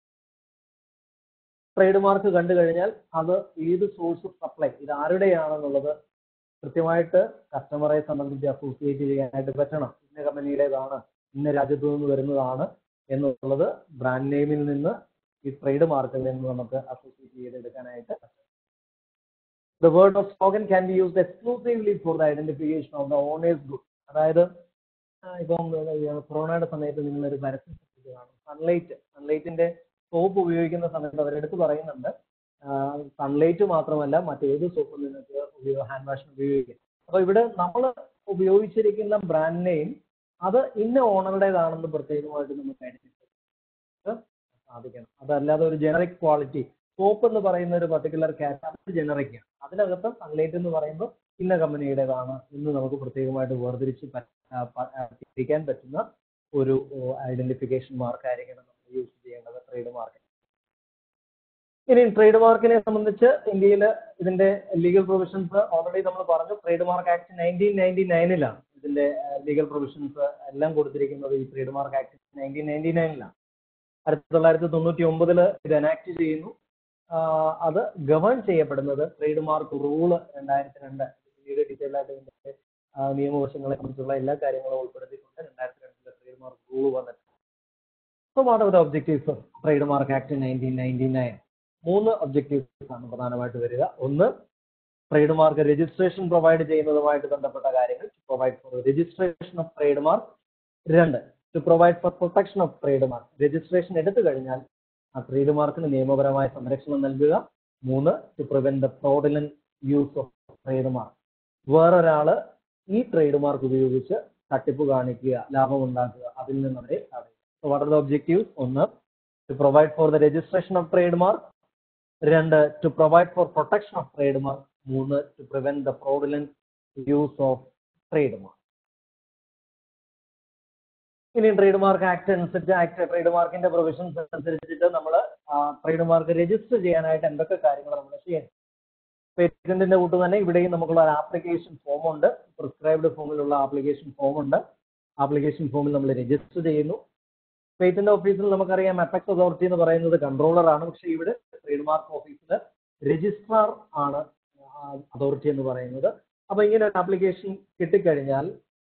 ട്രേഡ് മാർക്ക് കണ്ടു കഴിഞ്ഞാൽ അത് ഏത് സോഴ്സ് ഓഫ് സപ്ലൈ ഇത് ആരുടെയാണെന്നുള്ളത് കൃത്യമായിട്ട് കസ്റ്റമറെ സംബന്ധിച്ച് അസോസിയേറ്റ് ചെയ്യാനായിട്ട് പറ്റണം ഇന്ന കമ്പനിയുടേതാണ് ഇന്ന രാജ്യത്തു നിന്ന് വരുന്നതാണ് എന്നുള്ളത് ബ്രാൻഡ് നെയിമിൽ നിന്ന് ഈ ട്രേഡ് മാർക്കിൽ നിന്ന് നമുക്ക് അസോസിയേറ്റ് ചെയ്തെടുക്കാനായിട്ട് പറ്റും the word of slogan can be used exclusively for the identification of the owners good അതായത് ആ, ഇപ്പം ഏർ, കൊറോണയുടെ സമയത്ത് നിങ്ങൾ ഒരു പരസ്യം ശ്രദ്ധിച്ചു കാണും സൺലൈറ്റ് സൺലൈറ്റിന്റെ സോപ്പ് ഉപയോഗിക്കുന്ന സമയത്ത് അവരെടുത്ത് പറയുന്നുണ്ട് സൺലൈറ്റ് മാത്രമല്ല മറ്റേത് സോപ്പ് നിങ്ങൾക്ക് ഉപയോഗ ഹാൻഡ് വാഷിന് ഉപയോഗിക്കാം അപ്പൊ ഇവിടെ നമ്മൾ ഉപയോഗിച്ചിരിക്കുന്ന ബ്രാൻഡ് നെയിം അത് ഇന്ന ഓണറുടേതാണെന്ന് പ്രത്യേകമായിട്ട് നമുക്ക് ഐഡന്റിഫൈ സാധിക്കണം അതല്ലാതെ ഒരു ജനറിക് ക്വാളിറ്റി സോപ്പ് എന്ന് പറയുന്ന ഒരു പർട്ടിക്കുലർ കാറ്റഗറി ജനറിക് ആണ് അതിനകത്ത് സൺലൈറ്റ് എന്ന് പറയുമ്പോൾ ഇന്ന കമ്പനിയുടേതാണ് എന്ന് നമുക്ക് പ്രത്യേകമായിട്ട് വേർതിരിച്ച് പ- ആ, പ- ആ, തിരിക്കാൻ പറ്റുന്ന ഒരു ഐഡന്റിഫിക്കേഷൻ മാർക്ക് ആയിരിക്കണം നമ്മൾ യൂസ് ചെയ്യേണ്ടത് ട്രേഡ് മാർക്ക് ഇനി ട്രേഡ് മാർക്കിനെ സംബന്ധിച്ച് ഇന്ത്യയിൽ ഇതിന്റെ ലീഗൽ പ്രൊവിഷൻസ് ഓൾറെഡി നമ്മൾ പറഞ്ഞു trade mark act nineteen ninety നയനിലാണ് ഇതിന്റെ ലീഗൽ പ്രൊവിഷൻസ് എല്ലാം കൊടുത്തിരിക്കുന്നത് ഈ trade mark act nineteen ninety നയനിലാണ് ആയിരത്തി തൊള്ളായിരത്തി തൊണ്ണൂറ്റി ഒമ്പതില് ഇത് എനാക്ട് ചെയ്യുന്നു ആഹ് അത് ഗവേൺ ചെയ്യപ്പെടുന്നത് ട്രേഡ് മാർക്ക് റൂള് രണ്ടായിരത്തി രണ്ട് പിന്നീട് ഡീറ്റെയിൽ ആയിട്ട് ഇതിന്റെ ആഹ് നിയമവശങ്ങളെ സംബന്ധിച്ചുള്ള എല്ലാ കാര്യങ്ങളും ഉൾപ്പെടുത്തിക്കൊണ്ട് രണ്ടായിരത്തി രണ്ടിലെ ട്രേഡ് മാർക്ക് റൂൾ വന്നിട്ടുണ്ട് so what are the objectives of trade mark act nineteen ninety nine മൂന്ന് ഒബ്ജക്റ്റീവ്സ് ആണ് പ്രധാനമായിട്ട് വരിക ഒന്ന് ട്രേഡ് മാർക്ക് രജിസ്ട്രേഷൻ പ്രൊവൈഡ് ചെയ്യുന്നതുമായിട്ട് ബന്ധപ്പെട്ട കാര്യങ്ങൾ provide for registration of trade mark രണ്ട് to provide for protection of trade mark registration എടുത്തു കഴിഞ്ഞാൽ ആ ട്രേഡ് മാർക്കിന് നിയമപരമായ സംരക്ഷണം നൽകുക മൂന്ന് to prevent the fraudulent use of trade mark വേറൊരാള് ഈ ട്രേഡ് മാർക്ക് ഉപയോഗിച്ച് തട്ടിപ്പ് കാണിക്കുക ലാഭം ഉണ്ടാക്കുക അതിൽ നിന്ന് അവരെ തടയുക വാട്ട് ആർ ദ ഒബ്ജക്റ്റീവ് ഒന്ന് to provide for the registration of trade mark രണ്ട് to provide for protection of trade mark മൂന്ന് to prevent the fraudulent use of trade mark ഇനി ട്രേഡ് മാർക്ക് ആക്ട് അനുസരിച്ച് ആക്ട് ട്രേഡ് മാർക്കിന്റെ provisions അനുസരിച്ചിട്ട് നമ്മൾ trade mark register ചെയ്യാനായിട്ട് എന്തൊക്കെ കാര്യങ്ങൾ നമ്മൾ ചെയ്യണം പേറ്റന്റിന്റെ കൂട്ട് തന്നെ ഇവിടെയും നമുക്കുള്ള ഒരു ആപ്ലിക്കേഷൻ ഫോം ഉണ്ട് പ്രിസ്ക്രൈബ്ഡ് ഫോമിലുള്ള ആപ്ലിക്കേഷൻ ഫോം ഉണ്ട് ആപ്ലിക്കേഷൻ ഫോമിൽ നമ്മൾ രജിസ്റ്റർ ചെയ്യുന്നു പേറ്റന്റ് ഓഫീസിൽ നമുക്കറിയാം അപെക്സ് അതോറിറ്റി എന്ന് പറയുന്നത് കൺട്രോളർ ആണ് പക്ഷേ ഇവിടെ ട്രേഡ് മാർക്ക് ഓഫീസിൽ രജിസ്ട്രാർ ആണ് അതോറിറ്റി എന്ന് പറയുന്നത് അപ്പൊ ഇങ്ങനെ ഒരു ആപ്ലിക്കേഷൻ കിട്ടിക്കഴിഞ്ഞാൽ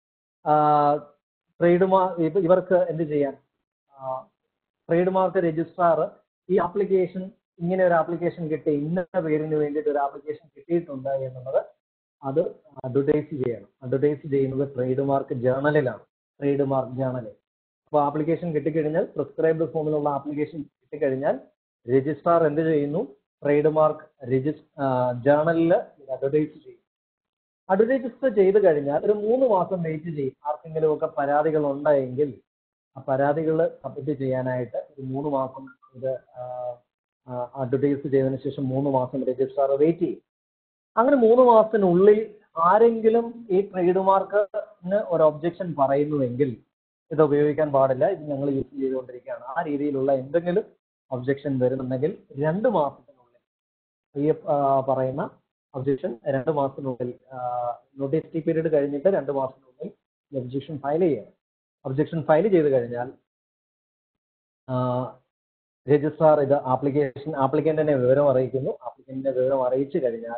ട്രേഡ് മാർക്ക് ഇവർക്ക് എന്ത് ചെയ്യാൻ ട്രേഡ് മാർക്ക് രജിസ്ട്രാർ ഈ ആപ്ലിക്കേഷൻ ഇങ്ങനെ ഒരു ആപ്ലിക്കേഷൻ കിട്ടി ഇന്ന പേരിന് വേണ്ടിയിട്ട് ഒരു ആപ്ലിക്കേഷൻ കിട്ടിയിട്ടുണ്ട് എന്നുള്ളത് അത് അഡ്വർടൈസ് ചെയ്യണം അഡ്വർടൈസ് ചെയ്യുന്നത് ട്രേഡ് മാർക്ക് ജേണലിലാണ് ട്രേഡ് മാർക്ക് ജേണലിൽ അപ്പോൾ ആപ്ലിക്കേഷൻ കിട്ടിക്കഴിഞ്ഞാൽ പ്രിസ്ക്രൈബ്ഡ് ഫോമിലുള്ള ആപ്ലിക്കേഷൻ കിട്ടിക്കഴിഞ്ഞാൽ രജിസ്ട്രാർ എന്ത് ചെയ്യുന്നു ട്രേഡ് മാർക്ക് രജിസ് ജേണലിൽ അഡ്വർടൈസ് ചെയ്യും അഡ്വർടൈസ് ചെയ്ത് കഴിഞ്ഞാൽ ഒരു മൂന്ന് മാസം വെയിറ്റ് ചെയ്യും ആർക്കെങ്കിലും ഒക്കെ പരാതികൾ ഉണ്ടെങ്കിൽ ആ പരാതികൾ സബ്മിറ്റ് ചെയ്യാനായിട്ട് ഒരു മൂന്ന് മാസം ഇത് അഡ്വർടൈസ് ചെയ്തതിന് ശേഷം മൂന്ന് മാസം രജിസ്ട്രാർ വെയിറ്റ് ചെയ്യും അങ്ങനെ മൂന്ന് മാസത്തിനുള്ളിൽ ആരെങ്കിലും ഈ ട്രേഡ് മാർക്കിന് ഒരു ഒബ്ജക്ഷൻ പറയുന്നുവെങ്കിൽ ഇത് ഉപയോഗിക്കാൻ പാടില്ല ഇത് ഞങ്ങൾ യൂസ് ചെയ്തുകൊണ്ടിരിക്കുകയാണ് ആ രീതിയിലുള്ള എന്തെങ്കിലും ഒബ്ജക്ഷൻ വരുന്നുണ്ടെങ്കിൽ രണ്ട് മാസത്തിനുള്ളിൽ ഈ ആ, പറയുന്ന ഒബ്ജക്ഷൻ രണ്ട് മാസത്തിനുള്ളിൽ നോട്ടീസ് പീരീഡ് കഴിഞ്ഞിട്ട് രണ്ട് മാസത്തിനുള്ളിൽ ഒബ്ജക്ഷൻ ഫയൽ ചെയ്യണം ഒബ്ജക്ഷൻ ഫയൽ ചെയ്ത് കഴിഞ്ഞാൽ രജിസ്ട്രാർ ഇത് ആപ്ലിക്കേഷൻ ആപ്ലിക്കന്റിനെ വിവരം അറിയിക്കുന്നു ആപ്ലിക്കന്റിനെ വിവരം അറിയിച്ചു കഴിഞ്ഞാൽ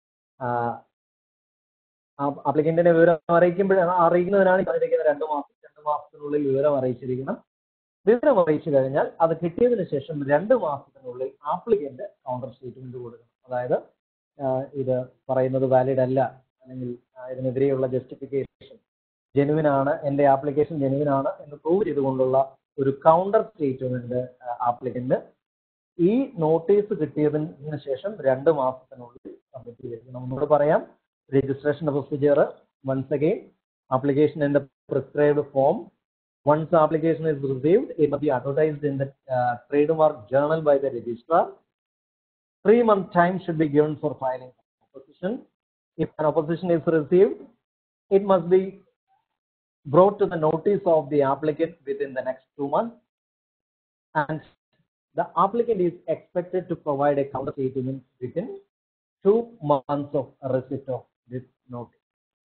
ആപ്ലിക്കന്റിനെ വിവരം അറിയിക്കുമ്പോഴാണ് അറിയിക്കുന്നതിനാണ് ഈ പറഞ്ഞിരിക്കുന്ന രണ്ട് മാസം രണ്ട് മാസത്തിനുള്ളിൽ വിവരം അറിയിച്ചിരിക്കണം വിവരം അറിയിച്ചു കഴിഞ്ഞാൽ അത് കിട്ടിയതിന് ശേഷം രണ്ട് മാസത്തിനുള്ളിൽ ആപ്ലിക്കന്റ് കൗണ്ടർ സ്റ്റേറ്റ്മെന്റ് കൊടുക്കണം അതായത് ആ, ഇത് പറയുന്നത് വാലിഡ് അല്ല അല്ലെങ്കിൽ ആ, ഇതിനെതിരെയുള്ള ജസ്റ്റിഫിക്കേഷൻ ജെനുവിൻ ആണ് എൻ്റെ ആപ്ലിക്കേഷൻ ജെനുവിൻ ആണ് എന്ന് പ്രൂവ് ചെയ്തുകൊണ്ടുള്ള ഒരു കൗണ്ടർ സ്റ്റേറ്റ്മെന്റ് ആപ്ലിക്കന്റ് ഈ നോട്ടീസ് കിട്ടിയതിന് ശേഷം രണ്ട് മാസത്തിനുള്ളിൽ സബ്മിറ്റ് ചെയ്തിരിക്കണം നമ്മളോട് പറയാം registration procedure once again application in the prescribed form once application is received it must be advertised in the uh, trademark journal by the registrar three month time should be given for filing opposition if an opposition is received it must be brought to the notice of the applicant within the next two months and the applicant is expected to provide a counter statement within two months of receipt of this notice.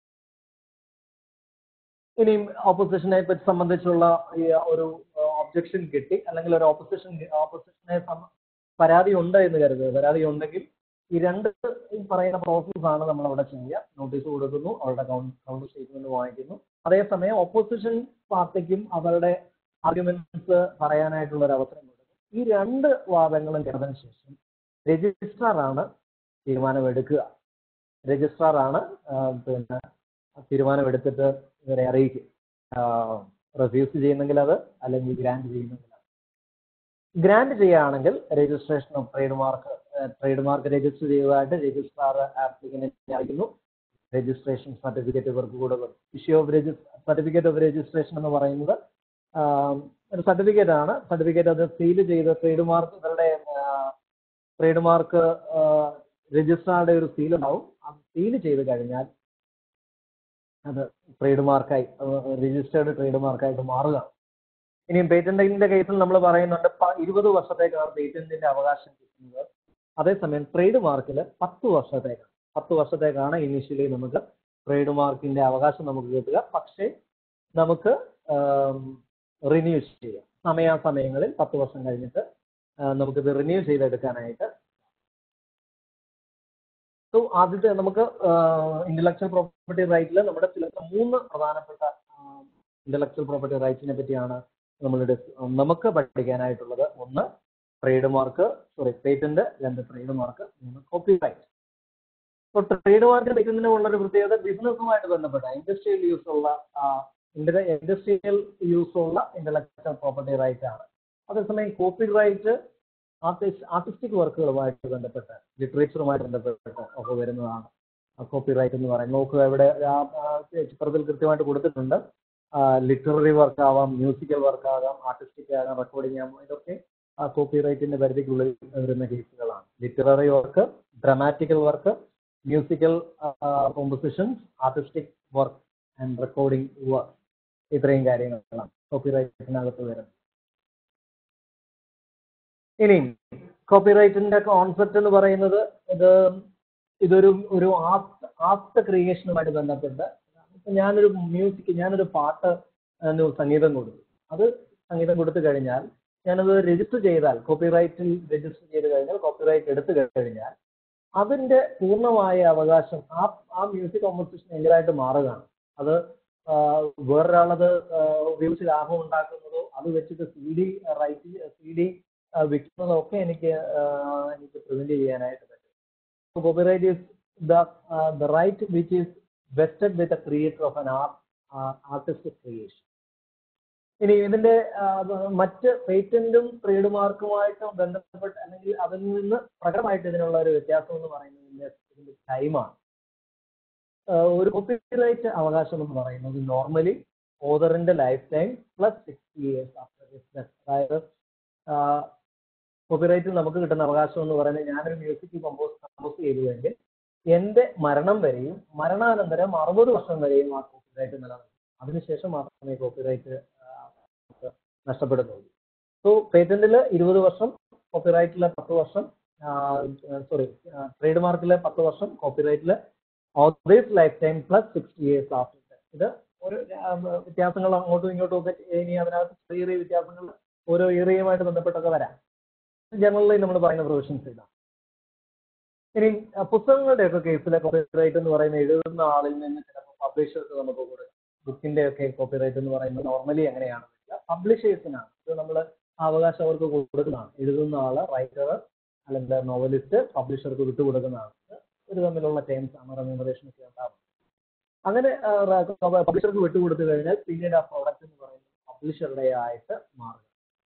ഇനിയും ഓപ്പോസിഷനെ പറ്റി സംബന്ധിച്ചുള്ള ഈ ഒരു objection കിട്ടി അല്ലെങ്കിൽ ഒരു opposition ഓപ്പോസിഷനെ പരാതി ഉണ്ട് എന്ന് കരുതുക പരാതി ഉണ്ടെങ്കിൽ ഈ രണ്ട് ഈ പറയുന്ന പ്രോസസ് ആണ് നമ്മൾ അവിടെ ചെയ്യുക നോട്ടീസ് കൊടുക്കുന്നു അവരുടെ കൗണ്ടർ സ്റ്റേറ്റ്മെന്റ് വാങ്ങിക്കുന്നു അതേസമയം ഓപ്പോസിഷൻ പാർട്ടിക്കും അവരുടെ ആർഗ്യുമെന്റ്സ് പറയാനായിട്ടുള്ള ഒരു അവസരം കൊടുക്കും ഈ രണ്ട് വാദങ്ങളും കേട്ടതിന് ശേഷം രജിസ്ട്രാർ ആണ് തീരുമാനമെടുക്കുക രജിസ്ട്രാർ ആണ് ആ, പിന്നെ തീരുമാനമെടുത്തിട്ട് ഇവരെ അറിയിക്കും റെഫ്യൂസ് ചെയ്യുന്നെങ്കിൽ അത് അല്ലെങ്കിൽ ഗ്രാൻഡ് ചെയ്യുന്നെങ്കിൽ അത് ഗ്രാൻഡ് ചെയ്യുകയാണെങ്കിൽ registration of trade mark trade mark register ചെയ്തതായിട്ട് രജിസ്ട്രാർ ആപ്ലിക്കന്റിനെ അറിയിക്കുന്നു രജിസ്ട്രേഷൻ സർട്ടിഫിക്കറ്റ് ഇവർക്ക് കൂടെ ഇഷ്യൂ ഓഫ് രജി സർട്ടിഫിക്കറ്റ് ഓഫ് രജിസ്ട്രേഷൻ എന്ന് പറയുന്നത് ആം, ഒരു സർട്ടിഫിക്കറ്റ് ആണ് സർട്ടിഫിക്കറ്റ് അത് സീൽ ചെയ്ത് ട്രേഡ് മാർക്ക് ഇവരുടെ ട്രേഡ് മാർക്ക് രജിസ്ട്രാറുടെ ഒരു സീൽ ഉണ്ടാവും അത് സീൽ ചെയ്ത് കഴിഞ്ഞാൽ അത് ട്രേഡ് മാർക്കായി രജിസ്റ്റേർഡ് ട്രേഡ് മാർക്കായിട്ട് മാറുക ഇനിയും പേറ്റന്റിന്റെ കേസിൽ നമ്മൾ പറയുന്നുണ്ട് പ- ഇരുപത് വർഷത്തേക്കാണ് പേറ്റന്റിന്റെ അവകാശം കിട്ടുന്നത് അതേസമയം ട്രേഡ് മാർക്കിൽ പത്ത് വർഷത്തേക്കാണ് പത്ത് വർഷത്തേക്കാണ് ഇനീഷ്യലി നമുക്ക് ട്രേഡ് മാർക്കിന്റെ അവകാശം നമുക്ക് കിട്ടുക പക്ഷേ നമുക്ക് റിന്യൂ ചെയ്യാം സമയാസമയങ്ങളിൽ പത്ത് വർഷം കഴിഞ്ഞിട്ട് ആ, നമുക്കിത് റിന്യൂ ചെയ്തെടുക്കാനായിട്ട് സോ ആദ്യത്തെ നമുക്ക് ഇന്റലക്ച്വൽ പ്രോപ്പർട്ടി റൈറ്റിൽ നമ്മുടെ ചില മൂന്ന് പ്രധാനപ്പെട്ട ഇന്റലക്ച്വൽ പ്രോപ്പർട്ടി റൈറ്റ്സിനെ പറ്റിയാണ് നമ്മൾ നമുക്ക് പഠിക്കാനായിട്ടുള്ളത് ഒന്ന് ട്രേഡ് മാർക്ക് സോറി പേറ്റന്റ് രണ്ട് ട്രേഡ് മാർക്ക് മൂന്ന് കോപ്പി റൈറ്റ് ഇപ്പോൾ ട്രേഡ് മാർക്ക് പേറ്റന്റിനുള്ള ഒരു പ്രത്യേകത ബിസിനസ്സുമായിട്ട് ബന്ധപ്പെട്ട ഇൻഡസ്ട്രിയൽ യൂസ് ഉള്ള ഇൻഡസ്ട്രിയൽ യൂസ് ഉള്ള ഇന്റലക്ച്വൽ പ്രോപ്പർട്ടി റൈറ്റ് ആണ് അതേസമയം കോപ്പി റൈറ്റ് ആർട്ടിസ്റ്റ് ആർട്ടിസ്റ്റിക് വർക്കുകളുമായിട്ട് ബന്ധപ്പെട്ട് ലിറ്ററേച്ചറുമായിട്ട് ബന്ധപ്പെട്ട് ഒക്കെ വരുന്നതാണ് കോപ്പി റൈറ്റ് എന്ന് പറയുന്നത് നോക്കുക ഇവിടെ ആ, ആ, ചിത്രത്തിൽ കൃത്യമായിട്ട് കൊടുത്തിട്ടുണ്ട് ലിറ്റററി വർക്ക് ആവാം മ്യൂസിക്കൽ വർക്ക് ആകാം ആർട്ടിസ്റ്റിക് ആകാം റെക്കോർഡിംഗ് ആവാം ഇതൊക്കെ ആ കോപ്പിറൈറ്റിന്റെ പരിധിക്കുള്ളിൽ വരുന്ന കേസുകളാണ് literary work dramatical work musical compositions artistic work and recording work ഇത്രയും കാര്യങ്ങളാണ് കോപ്പിറൈറ്റിനകത്ത് വരുന്നത് ഇനി കോപ്പിറൈറ്റിന്റെ കോൺസെപ്റ്റ് എന്ന് പറയുന്നത് ഇത് ഇതൊരു ഒരു ആർട്ട് ആർട്ട് ക്രിയേഷനുമായിട്ട് ബന്ധപ്പെട്ട് ഇപ്പൊ ഞാനൊരു മ്യൂസിക് ഞാനൊരു പാട്ട് അതിന് സംഗീതം കൊടുത്തു അത് സംഗീതം കൊടുത്തു കഴിഞ്ഞാൽ ഞാനത് രജിസ്റ്റർ ചെയ്താൽ കോപ്പിറൈറ്റിൽ രജിസ്റ്റർ ചെയ്ത് കഴിഞ്ഞാൽ കോപ്പിറൈറ്റ് എടുത്തു കഴിഞ്ഞാൽ അതിന്റെ പൂർണ്ണമായ അവകാശം ആ ആ മ്യൂസിക് കോമ്പോസിഷൻ എൻ്റെതായിട്ട് മാറുകയാണ് അത് ആ, വേറൊരാളത് ആ, ഉപയോഗിച്ച് ലാഭം ഉണ്ടാക്കുന്നതോ അത് വെച്ചിട്ട് C D right C D വിൽക്കുന്നതോ ഒക്കെ എനിക്ക് ആ, എനിക്ക് പ്രിവെന്റ് ചെയ്യാനായിട്ട് പറ്റും copyright is the the right which is vested with a creator of an art artist creation ഇനി ഇതിന്റെ ആ, മറ്റ് പേറ്റന്റും ട്രേഡ് മാർക്കുമായിട്ട് ബന്ധപ്പെട്ട് അല്ലെങ്കിൽ അതിൽ നിന്ന് പ്രകടമായിട്ട് ഇതിനുള്ള ഒരു വ്യത്യാസം എന്ന് പറയുന്നത് ഇതിന്റെ ഇതിന്റെ ടൈമാണ് ഒരു കോപ്പിറൈറ്റ് അവകാശം എന്ന് പറയുന്നത് നോർമലി ഓതറിന്റെ life time plus sixty years after his അതായത് കോപ്പിറൈറ്റിൽ നമുക്ക് കിട്ടുന്ന അവകാശം എന്ന് പറയുന്നത് ഞാനൊരു മ്യൂസിക് കമ്പോസ് കമ്പോസ് ചെയ്തുവെങ്കിൽ എന്റെ മരണം വരെയും മരണാനന്തരം അറുപത് വർഷം വരെയും ആ കോപ്പിറൈറ്റ് നിലനിൽക്കും അതിനുശേഷം മാത്രമേ കോപ്പിറൈറ്റ് നഷ്ടപ്പെടുന്നുള്ളൂ സോ പേറ്റന്റിൽ ഇരുപത് വർഷം കോപ്പിറൈറ്റിലെ പത്ത് വർഷം സോറി ട്രേഡ് മാർക്കിലെ പത്ത് വർഷം കോപ്പിറൈറ്റിൽ authors life time plus sixty years after ഇത് ഒരു ആ, വ്യത്യാസങ്ങൾ അങ്ങോട്ടും ഇങ്ങോട്ടും ഒക്കെ ഇനി അതിനകത്ത് ചെറിയ ചെറിയ വ്യത്യാസങ്ങൾ ഓരോ ഏരിയയുമായിട്ട് ബന്ധപ്പെട്ടൊക്കെ വരാം ജനറലി നമ്മൾ പറയുന്ന പ്രൊവിഷൻസ് ഇതാണ് ഇനി ആ, പുസ്തകങ്ങളുടെയൊക്കെ കേസിലെ കോപ്പിറൈറ്റ് എന്ന് പറയുന്നത് എഴുതുന്ന ആളിൽ നിന്ന് ചിലപ്പോൾ പബ്ലിഷേഴ്സ് നമുക്ക് കൂടെ ബുക്കിന്റെ ഒക്കെ കോപ്പിറൈറ്റ് എന്ന് പറയുന്നത് നോർമലി എങ്ങനെയാണ് പബ്ലിഷേഴ്സിനാണ് ഇത് നമ്മൾ അവകാശം അവർക്ക് കൊടുക്കുന്നതാണ് എഴുതുന്ന ആള് റൈറ്റർ അല്ലെങ്കിൽ നോവലിസ്റ്റ് പബ്ലിഷർക്ക് വിട്ടുകൊടുക്കുന്നതാണ് ഒരു തമ്മിലുള്ള ടേംസ് ആണ് റെമ്യൂണറേഷൻ ഒക്കെ ഉണ്ടാവും അങ്ങനെ പബ്ലിഷർക്ക് വിട്ടുകൊടുത്തു കഴിഞ്ഞാൽ പിന്നീട് ആ പ്രോഡക്റ്റ് എന്ന് പറയുന്നത് പബ്ലിഷറുടെ ആയിട്ട് മാറും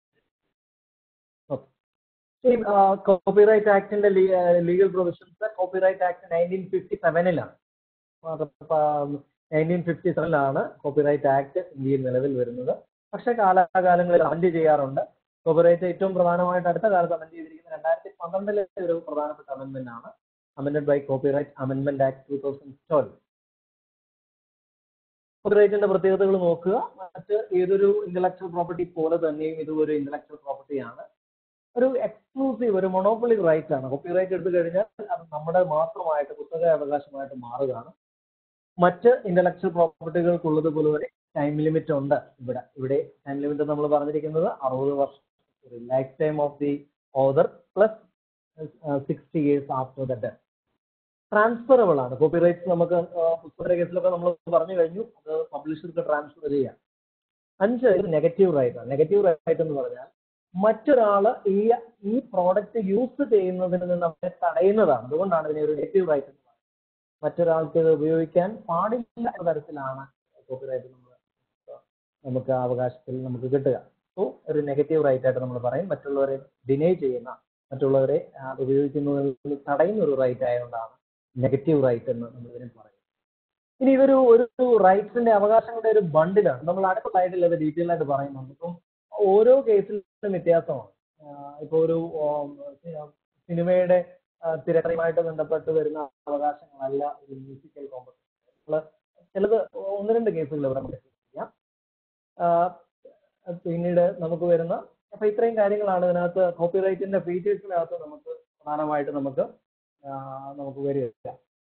കോപ്പിറൈറ്റ് ആക്ടിന്റെ legal provisions copyright act nineteen fifty സെവനിലാണ് നയൻറ്റീൻ ഫിഫ്റ്റി സെവനിലാണ് കോപ്പിറൈറ്റ് ആക്ട് ഇന്ത്യയിൽ നിലവിൽ വരുന്നത് പക്ഷേ കാലാകാലങ്ങളിൽ അമൻഡ് ചെയ്യാറുണ്ട് കോപ്പിറൈറ്റ് ഏറ്റവും പ്രധാനമായിട്ട് അടുത്ത കാലത്ത് അമൻഡ് ചെയ്തിരിക്കുന്ന രണ്ടായിരത്തി പന്ത്രണ്ടിലെ ഒരു പ്രധാനപ്പെട്ട അമെന്റ്മെന്റ് ആണ് amended by copyright amendment act two thousand twelve കോപ്പിറൈറ്റിന്റെ പ്രത്യേകതകൾ നോക്കുക മറ്റ് ഏതൊരു ഇന്റലക്ച്വൽ പ്രോപ്പർട്ടി പോലെ തന്നെയും ഇത് ഒരു ഇന്റലക്ച്വൽ പ്രോപ്പർട്ടിയാണ് ഒരു എക്സ്ക്ലൂസീവ് ഒരു മൊണോപ്പൊളി റൈറ്റ് ആണ് കോപ്പിറൈറ്റ് എടുത്തു കഴിഞ്ഞാൽ അത് നമ്മുടെ മാത്രമായിട്ട് പുസ്തക അവകാശമായിട്ട് മാറുകയാണ് മറ്റ് ഇന്റലക്ച്വൽ പ്രോപ്പർട്ടികൾക്കുള്ളത് പോലെ ഒരു ടൈം ലിമിറ്റ് ഉണ്ട് ഇവിടെ ഇവിടെ ടൈം ലിമിറ്റ് നമ്മൾ പറഞ്ഞിരിക്കുന്നത് അറുപത് വർഷം life time of the author plus sixty years after the death transferable ആണ് കോപ്പിറൈറ്റ്സ് നമുക്ക് ആ, പുസ്തക കേസിലൊക്കെ നമ്മൾ പറഞ്ഞു കഴിഞ്ഞു അത് പബ്ലിഷർക്ക് ട്രാൻസ്ഫർ ചെയ്യാം അഞ്ച് ഇത് നെഗറ്റീവ് റൈറ്റ് ആണ് നെഗറ്റീവ് റൈറ്റ് എന്ന് പറഞ്ഞാൽ മറ്റൊരാള് ഈ ഈ പ്രോഡക്റ്റ് യൂസ് ചെയ്യുന്നതിൽ നിന്ന് അവരെ തടയുന്നതാണ് അതുകൊണ്ടാണ് ഇതിനെ ഒരു നെഗറ്റീവ് റൈറ്റ് എന്ന് പറയുന്നത് മറ്റൊരാൾക്ക് ഇത് ഉപയോഗിക്കാൻ പാടില്ലാത്ത തരത്തിലാണ് കോപ്പിറൈറ്റ് നമ്മൾ നമുക്ക് ആ അവകാശത്തിൽ നമുക്ക് കിട്ടുക സോ ഒരു നെഗറ്റീവ് റൈറ്റ് ആയിട്ട് നമ്മൾ പറയും മറ്റുള്ളവരെ ഡിനൈ ചെയ്യുന്ന മറ്റുള്ളവരെ ആ, ഉപയോഗിക്കുന്നതിൽ തടയുന്ന ഒരു റൈറ്റ് ആയതുകൊണ്ടാണ് നെഗറ്റീവ് റൈറ്റ് എന്ന് നമ്മൾ ഇതിനെ പറയും ഇനി ഇതൊരു ഒരു റൈറ്റ്സിന്റെ അവകാശങ്ങളുടെ ഒരു ബണ്ടിലാണ് നമ്മൾ അടുത്ത സ്ലൈഡിൽ അത് ഡീറ്റെയിൽ ആയിട്ട് പറയുന്നുണ്ട് ഇപ്പം ഓരോ കേസിലും വ്യത്യാസമാണ് ഇപ്പോൾ ഒരു സിനിമയുടെ തിരക്കഥയുമായിട്ട് ബന്ധപ്പെട്ട് വരുന്ന അവകാശങ്ങളല്ല ഒരു മ്യൂസിക്കൽ കോമ്പസിഷൻ നമ്മൾ ചിലത് ഒന്ന് രണ്ട് കേസുകൾ ഇവിടെ നമുക്ക് ചെയ്യാം ആ, പിന്നീട് നമുക്ക് വരുന്ന അപ്പൊ ഇത്രയും കാര്യങ്ങളാണ് ഇതിനകത്ത് കോപ്പിറൈറ്റിന്റെ ഫീച്ചേഴ്സിനകത്ത് നമുക്ക് പ്രധാനമായിട്ട് നമുക്ക് ആ, നമുക്ക് വരിക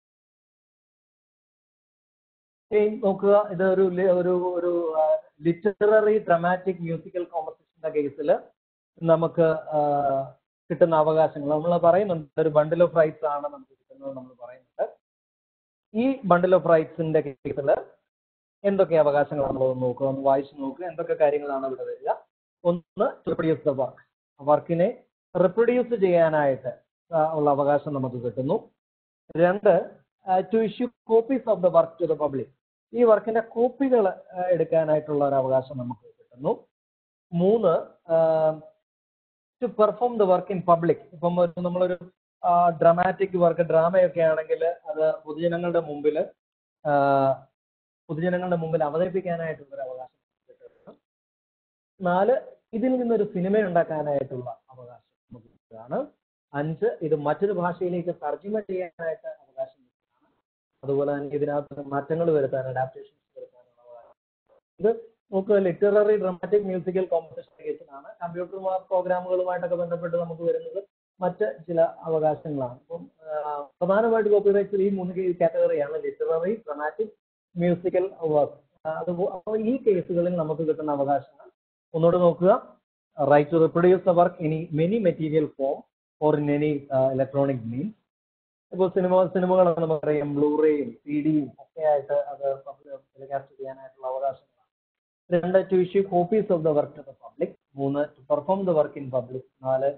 ഇനി നോക്കുക ഇത് ഒരു ലി- ഒരു ഒരു ലിറ്റററി ഡ്രമാറ്റിക് മ്യൂസിക്കൽ കോമ്പസിഷന്റെ കേസിൽ നമുക്ക് ആ, കിട്ടുന്ന അവകാശങ്ങൾ നമ്മൾ പറയുന്നുണ്ട് ഒരു ബണ്ടിൽ ഓഫ് റൈറ്റ്സ് ആണ് നമുക്ക് കിട്ടുന്നത് നമ്മൾ പറയുന്നുണ്ട് ഈ ബണ്ടിൽ ഓഫ് റൈറ്റ്സിന്റെ കേസിൽ എന്തൊക്കെ അവകാശങ്ങളാണ് നമ്മൾ നോക്കുക ഒന്ന് വായിച്ചു നോക്കുക എന്തൊക്കെ കാര്യങ്ങളാണ് ഇവിടെ വരിക ഒന്ന് റിപ്രൊഡ്യൂസ് ദ വർക്ക് വർക്കിനെ റിപ്രൊഡ്യൂസ് ചെയ്യാനായിട്ട് ആ, ഉള്ള അവകാശം നമുക്ക് കിട്ടുന്നു രണ്ട് to issue copies of the work to the public ഈ വർക്കിന്റെ കോപ്പികൾ എടുക്കാനായിട്ടുള്ള ഒരു അവകാശം നമുക്ക് കിട്ടുന്നു മൂന്ന് to perform the work in public ഇപ്പം ഒരു നമ്മളൊരു ഡ്രാമാറ്റിക് വർക്ക് ഡ്രാമയൊക്കെ ആണെങ്കിൽ അത് പൊതുജനങ്ങളുടെ മുമ്പിൽ പൊതുജനങ്ങളുടെ മുമ്പിൽ അവതരിപ്പിക്കാനായിട്ടുള്ള ഒരു അവകാശം കിട്ടുന്നു നാല് ഇതിൽ നിന്നൊരു സിനിമ ഉണ്ടാക്കാനായിട്ടുള്ള അവകാശം നമുക്കാണ് അഞ്ച് ഇത് മറ്റൊരു ഭാഷയിലേക്ക് തർജ്ജിമ ചെയ്യാനായിട്ട് അവകാശം ലഭിക്കുന്നതാണ് അതുപോലെ തന്നെ ഇതിനകത്ത് മാറ്റങ്ങൾ വരുത്താൻ അഡാപ്റ്റേഷൻസ് വരുത്താനുള്ള അവകാശം ഇത് നമുക്ക് ലിറ്റററി ഡ്രമാറ്റിക് മ്യൂസിക്കൽ കോമ്പറ്റീഷൻ കേസിലാണ് കമ്പ്യൂട്ടർ പ്രോഗ്രാമുകളുമായിട്ടൊക്കെ ബന്ധപ്പെട്ട് നമുക്ക് വരുന്നത് മറ്റ് ചില അവകാശങ്ങളാണ് അപ്പം ആ, പ്രധാനമായിട്ട് കോപ്പിറൈറ്റ്സിൽ ഈ മൂന്ന് കാറ്റഗറിയാണ് ലിറ്റററി ഡ്രമാറ്റിക് മ്യൂസിക്കൽ വർക്ക് അത് അപ്പോൾ ഈ കേസുകളിൽ നമുക്ക് കിട്ടുന്ന അവകാശങ്ങൾ ഒന്നുകൂടെ നോക്കുക right to reproduce the work in many material form or in any electronic means ഇപ്പോൾ സിനിമ സിനിമകൾ നമുക്കറിയാം ബ്ലൂറേയും സി ഡിയും ഒക്കെ ആയിട്ട് അത് ടെലികാസ്റ്റ് ചെയ്യാനായിട്ടുള്ള അവകാശങ്ങളാണ് രണ്ട് to issue copies of the work to the public മൂന്ന് to perform the work in public നാല്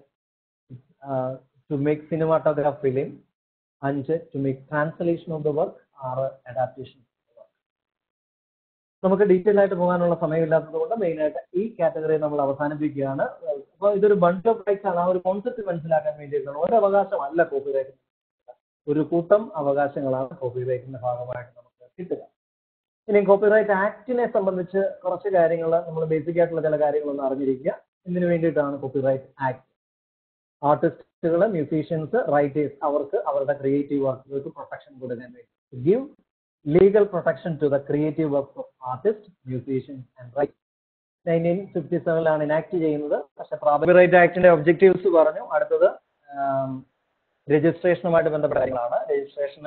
ടു മേക്ക് സിനിമാട്ടോഗ്രാഫ് ഫിലിം അഞ്ച് to make translation of the work ആറ് അഡാപ്റ്റേഷൻ നമുക്ക് ഡീറ്റെയിൽ ആയിട്ട് പോകാനുള്ള സമയമില്ലാത്തത് കൊണ്ട് മെയിൻ ആയിട്ട് ഈ കാറ്റഗറി നമ്മൾ അവസാനിപ്പിക്കുകയാണ് അപ്പോൾ ഇതൊരു ബണ്ട് ഓഫ് റൈറ്റ്സ് ആണ് ആ ഒരു കോൺസെപ്റ്റ് മനസ്സിലാക്കാൻ വേണ്ടിയിട്ടാണ് ഒരു അവകാശമല്ല കോപ്പിറൈറ്റ് ഒരു കൂട്ടം അവകാശങ്ങളാണ് കോപ്പിറൈറ്റിന്റെ ഭാഗമായിട്ട് നമുക്ക് കിട്ടുക ഇനി കോപ്പിറൈറ്റ് ആക്ടിനെ സംബന്ധിച്ച് കുറച്ച് കാര്യങ്ങൾ നമ്മൾ ബേസിക് ആയിട്ടുള്ള ചില കാര്യങ്ങളൊന്ന് അറിഞ്ഞിരിക്കുക ഇതിനു വേണ്ടിയിട്ടാണ് കോപ്പിറൈറ്റ് ആക്ട് ആർട്ടിസ്റ്റുകൾ മ്യൂസീഷ്യൻസ് റൈറ്റേഴ്സ് അവർക്ക് അവരുടെ ക്രിയേറ്റീവ് വർക്കുകൾക്ക് പ്രൊട്ടക്ഷൻ കൊടുക്കാൻ വേണ്ടി give legal protection to the creative works of artist musicians and right nineteen fifty സെവനിലാണ് ഇനാക്ട് ചെയ്യുന്നത് പക്ഷേ കോപ്പിറൈറ്റ് ആക്ടിന്റെ ഒബ്ജക്റ്റീവ്സ് പറഞ്ഞു അടുത്തത് രജിസ്ട്രേഷനുമായിട്ട് ബന്ധപ്പെട്ട കാര്യങ്ങളാണ് രജിസ്ട്രേഷന്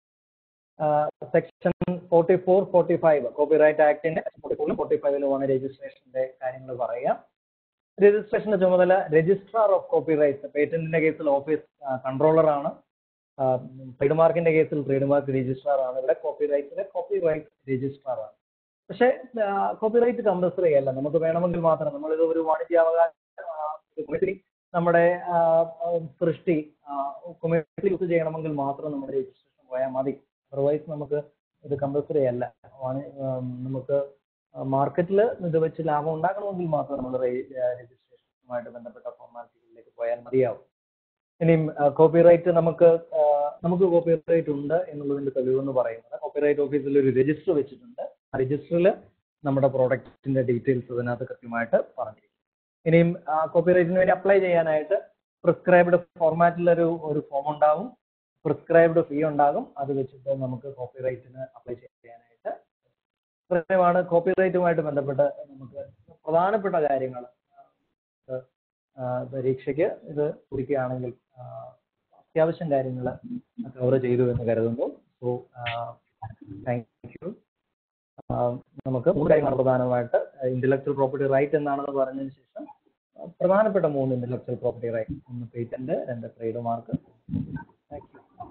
section forty four forty five copyright ആക്ടിന്റെ ഫോർട്ടി ഫോറിലും ഫോർട്ടി ഫൈവിലുമാണ് രജിസ്ട്രേഷന്റെ കാര്യങ്ങൾ പറയുക രജിസ്ട്രേഷന്റെ ചുമതല രജിസ്ട്രാർ ഓഫ് കോപ്പിറൈറ്റ്സ് പേറ്റന്റിന്റെ കേസിൽ ഓഫീസ് കൺട്രോളർ ആണ് ട്രേഡ് മാർക്കിന്റെ കേസിൽ ട്രേഡ് മാർക്ക് രജിസ്ട്രാർ ആണ് ഇവിടെ കോപ്പിറൈറ്റിലെ കോപ്പിറൈറ്റ് രജിസ്ട്രാർ ആണ് പക്ഷേ കോപ്പിറൈറ്റ് കമ്പൽസറി അല്ല നമുക്ക് വേണമെങ്കിൽ മാത്രം നമ്മളിത് ഒരു വാണിജ്യാവകാശം നമ്മുടെ ആ, ആ, സൃഷ്ടി കൊമേഴ്സ്യൽ യൂസ് ചെയ്യണമെങ്കിൽ മാത്രം നമ്മുടെ രജിസ്ട്രേഷൻ പോയാൽ മതി അതർവൈസ് നമുക്ക് ഇത് കമ്പൽസറി അല്ല വാണി- ആം, നമുക്ക് മാർക്കറ്റിൽ ഇത് വെച്ച് ലാഭം ഉണ്ടാക്കണമെങ്കിൽ മാത്രം നമ്മൾ രജിസ്ട്രേഷനുമായിട്ട് ബന്ധപ്പെട്ട ഫോർമാലിറ്റികളിലേക്ക് പോയാൽ മതിയാവും ഇനിയും കോപ്പിറൈറ്റ് നമുക്ക് ആ, നമുക്ക് കോപ്പിറൈറ്റ് ഉണ്ട് എന്നുള്ളതിന്റെ തെളിവെന്ന് പറയുന്നത് കോപ്പിറൈറ്റ് ഓഫീസിൽ ഒരു രജിസ്റ്റർ വെച്ചിട്ടുണ്ട് ആ രജിസ്റ്ററിൽ നമ്മുടെ പ്രോഡക്റ്റിന്റെ ഡീറ്റെയിൽസ് അതിനകത്ത് കൃത്യമായിട്ട് പറഞ്ഞിരിക്കും ഇനിയും കോപ്പിറൈറ്റിന് വേണ്ടി അപ്ലൈ ചെയ്യാനായിട്ട് പ്രിസ്ക്രൈബ്ഡ് ഫോർമാറ്റിൽ ഒരു ഒരു ഫോം ഉണ്ടാകും പ്രിസ്ക്രൈബ്ഡ് ഫീ ഉണ്ടാകും അത് വെച്ചിട്ട് നമുക്ക് കോപ്പിറൈറ്റിന് അപ്ലൈ ചെയ്യാനായിട്ട് ഇത്രയുമാണ് കോപ്പിറൈറ്റുമായിട്ട് ബന്ധപ്പെട്ട് നമുക്ക് പ്രധാനപ്പെട്ട കാര്യങ്ങൾ പരീക്ഷയ്ക്ക് ഇത് കുറിക്കുകയാണെങ്കിൽ ആ, അത്യാവശ്യം കാര്യങ്ങൾ കവർ ചെയ്തു എന്ന് കരുതുന്നു സോ താങ്ക് യു നമുക്ക് മൂന്ന് കാര്യങ്ങളാണ് പ്രധാനമായിട്ട് ഇന്റലക്ച്വൽ പ്രോപ്പർട്ടി റൈറ്റ് എന്താണെന്ന് പറഞ്ഞതിന് ശേഷം ആ, പ്രധാനപ്പെട്ട മൂന്ന് ഇന്റലക്ച്വൽ പ്രോപ്പർട്ടി റൈറ്റ് ഒന്ന് പേറ്റന്റ് രണ്ട് trade mark thank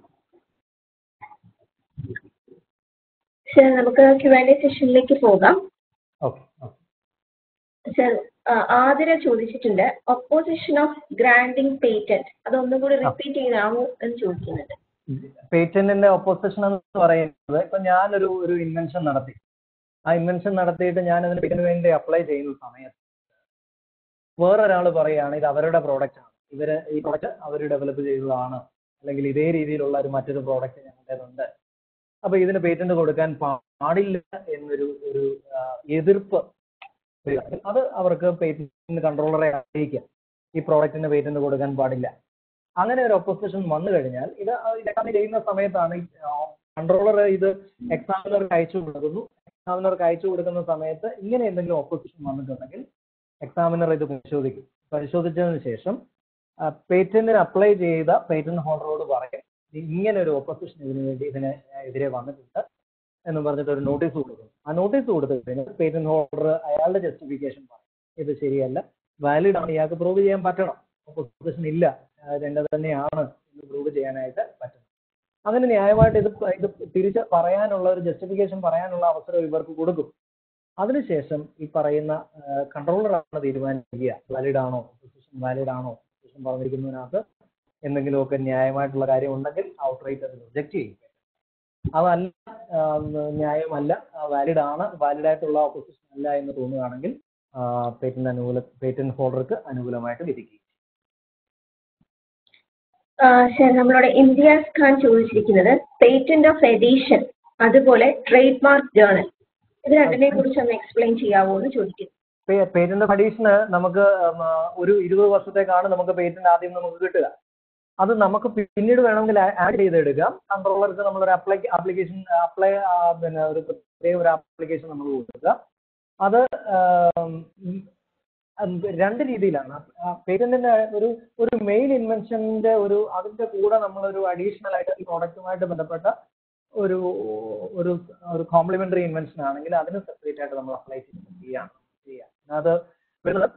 you sir നമുക്ക് ക്യു ആൻഡ് എ സെഷനിലേക്ക് പോകാം ഓക്കെ ഓക്കെ സർ ആതിര ചോദിച്ചിട്ടുണ്ട് ഒപ്പോസിഷൻ ഓഫ് ഗ്രാൻഡിങ് പേറ്റന്റ് അതൊന്നും കൂടി റിപ്പീറ്റ് ചെയ്യാമോ എന്ന് ചോദിക്കുന്നുണ്ട് പേറ്റന്റിന്റെ ഒപ്പോസിഷൻ എന്ന് പറയുന്നത് ഇപ്പൊ ഞാനൊരു ഒരു ഇൻവെൻഷൻ നടത്തി ആ ഇൻവെൻഷൻ നടത്തിയിട്ട് ഞാൻ അതിന് പേറ്റന്റിന് വേണ്ടി അപ്ലൈ ചെയ്യുന്ന സമയത്ത് വേറൊരാൾ പറയുകയാണ് ഇത് അവരുടെ പ്രോഡക്റ്റ് ആണ് ഇവര് ഈ പ്രോഡക്റ്റ് അവർ ഡെവലപ്പ് ചെയ്തതാണ് അല്ലെങ്കിൽ ഇതേ രീതിയിലുള്ള ഒരു മറ്റൊരു പ്രോഡക്റ്റ് ഞങ്ങളുടേതുണ്ട് അപ്പൊ ഇതിന് പേറ്റന്റ് കൊടുക്കാൻ പാടില്ല എന്നൊരു ഒരു ആ, എതിർപ്പ് വരികയാണെങ്കിൽ അത് അവർക്ക് പേറ്റന്റ് കൺട്രോളറെ അറിയിക്കാം ഈ പ്രോഡക്റ്റിന് പേറ്റന്റ് കൊടുക്കാൻ പാടില്ല അങ്ങനെ ഒരു ഒപ്പോസിഷൻ വന്നു കഴിഞ്ഞാൽ ഇത് എക്സാമിൻ ചെയ്യുന്ന സമയത്താണ് കൺട്രോളർ ഇത് എക്സാമിനർക്ക് അയച്ചു കൊടുക്കുന്നു എക്സാമിനർക്ക് അയച്ചു കൊടുക്കുന്ന സമയത്ത് ഇങ്ങനെ എന്തെങ്കിലും ഒപ്പോസിഷൻ വന്നിട്ടുണ്ടെങ്കിൽ എക്സാമിനർ ഇത് പരിശോധിക്കും പരിശോധിച്ചതിന് ശേഷം പേറ്റന്റിന് അപ്ലൈ ചെയ്ത പേറ്റന്റ് ഹോൾഡറോട് പറയും ഇങ്ങനെ ഒരു ഒപ്പോസിഷൻ ഇതിനു വേണ്ടി ഇതിന് എതിരെ വന്നിട്ടുണ്ട് എന്ന് പറഞ്ഞിട്ട് ഒരു നോട്ടീസ് കൊടുക്കും ആ നോട്ടീസ് കൊടുത്തു കഴിഞ്ഞാൽ പേറ്റന്റ് ഹോൾഡർ അയാളുടെ ജസ്റ്റിഫിക്കേഷൻ പറയും ഇത് ശരിയല്ല വാലിഡ് ആണ് ഇയാൾക്ക് പ്രൂവ് ചെയ്യാൻ പറ്റണം ഒപ്പോസിഷൻ ഇല്ല രണ്ട് തന്നെയാണ് എന്ന് പ്രൂവ് ചെയ്യാനായിട്ട് പറ്റും അങ്ങനെ ന്യായമായിട്ട് ഇത് പ- ഇത് തിരിച്ച് പറയാനുള്ള ഒരു ജസ്റ്റിഫിക്കേഷൻ പറയാനുള്ള അവസരം ഇവർക്ക് കൊടുക്കും അതിനുശേഷം ഈ പറയുന്ന കൺട്രോളറാണ് തീരുമാനിക്കുക വാലിഡ് ആണോ ഒപ്പോസിഷൻ വാലിഡ് ആണോ ഒപ്പോസിഷൻ പറഞ്ഞിരിക്കുന്നതിനകത്ത് എന്തെങ്കിലുമൊക്കെ ന്യായമായിട്ടുള്ള കാര്യം ഉണ്ടെങ്കിൽ ഔട്ട്റൈറ്റ് അത് റിജക്റ്റ് ചെയ്യും അതല്ല ആ, ന്യായമല്ല വാലിഡ് ആണ് വാലിഡ് ആയിട്ടുള്ള ഒപ്പോസിഷൻ അല്ല എന്ന് തോന്നുകയാണെങ്കിൽ പേറ്റന്റ് അനുകൂല പേറ്റന്റ് ഹോൾഡർക്ക് അനുകൂലമായിട്ട് വിധിക്കും സർ നമ്മളോട് ഇംതിയാസ് ഖാൻ ചോദിച്ചിരിക്കുന്നത് പേറ്റന്റ് ഓഫ് എഡീഷൻ അതുപോലെ ട്രേഡ് മാർക്ക് ജേണൽ ഇത് രണ്ടിനെ കുറിച്ച് ഒന്ന് എക്സ്പ്ലെയിൻ ചെയ്യാവോ എന്ന് ചോദിക്കുന്നു പേറ്റന്റ് അഡീഷന് നമുക്ക് ഉം, ആ, ഒരു ഇരുപത് വർഷത്തേക്കാണ് നമുക്ക് പേറ്റന്റ് ആദ്യം നമുക്ക് കിട്ടുക അത് നമുക്ക് പിന്നീട് വേണമെങ്കിൽ ആഡ് ചെയ്തെടുക്കാം കൺട്രോളർക്ക് നമ്മളൊരു അപ്ലൈ ആപ്ലിക്കേഷൻ അപ്ലൈ പിന്നെ ഒരു പ്രത്യേക ഒരു ആപ്ലിക്കേഷൻ നമ്മൾ കൊടുക്കുക അത് ആം, ഉം, ഉം, രണ്ട് രീതിയിലാണ് പേറ്റന്റിന്റെ ഒരു ഒരു മെയിൻ ഇൻവെൻഷന്റെ ഒരു അതിന്റെ കൂടെ നമ്മളൊരു അഡീഷണൽ ആയിട്ട് ഈ പ്രോഡക്റ്റുമായിട്ട് ബന്ധപ്പെട്ട ഒരു ഒരു ഒരു കോംപ്ലിമെന്ററി ഇൻവെൻഷൻ ആണെങ്കിൽ അതിന് സെപ്പറേറ്റ് ആയിട്ട് നമ്മൾ അപ്ലൈ ചെയ്യാം ചെയ്യാം അത് വരുന്നത്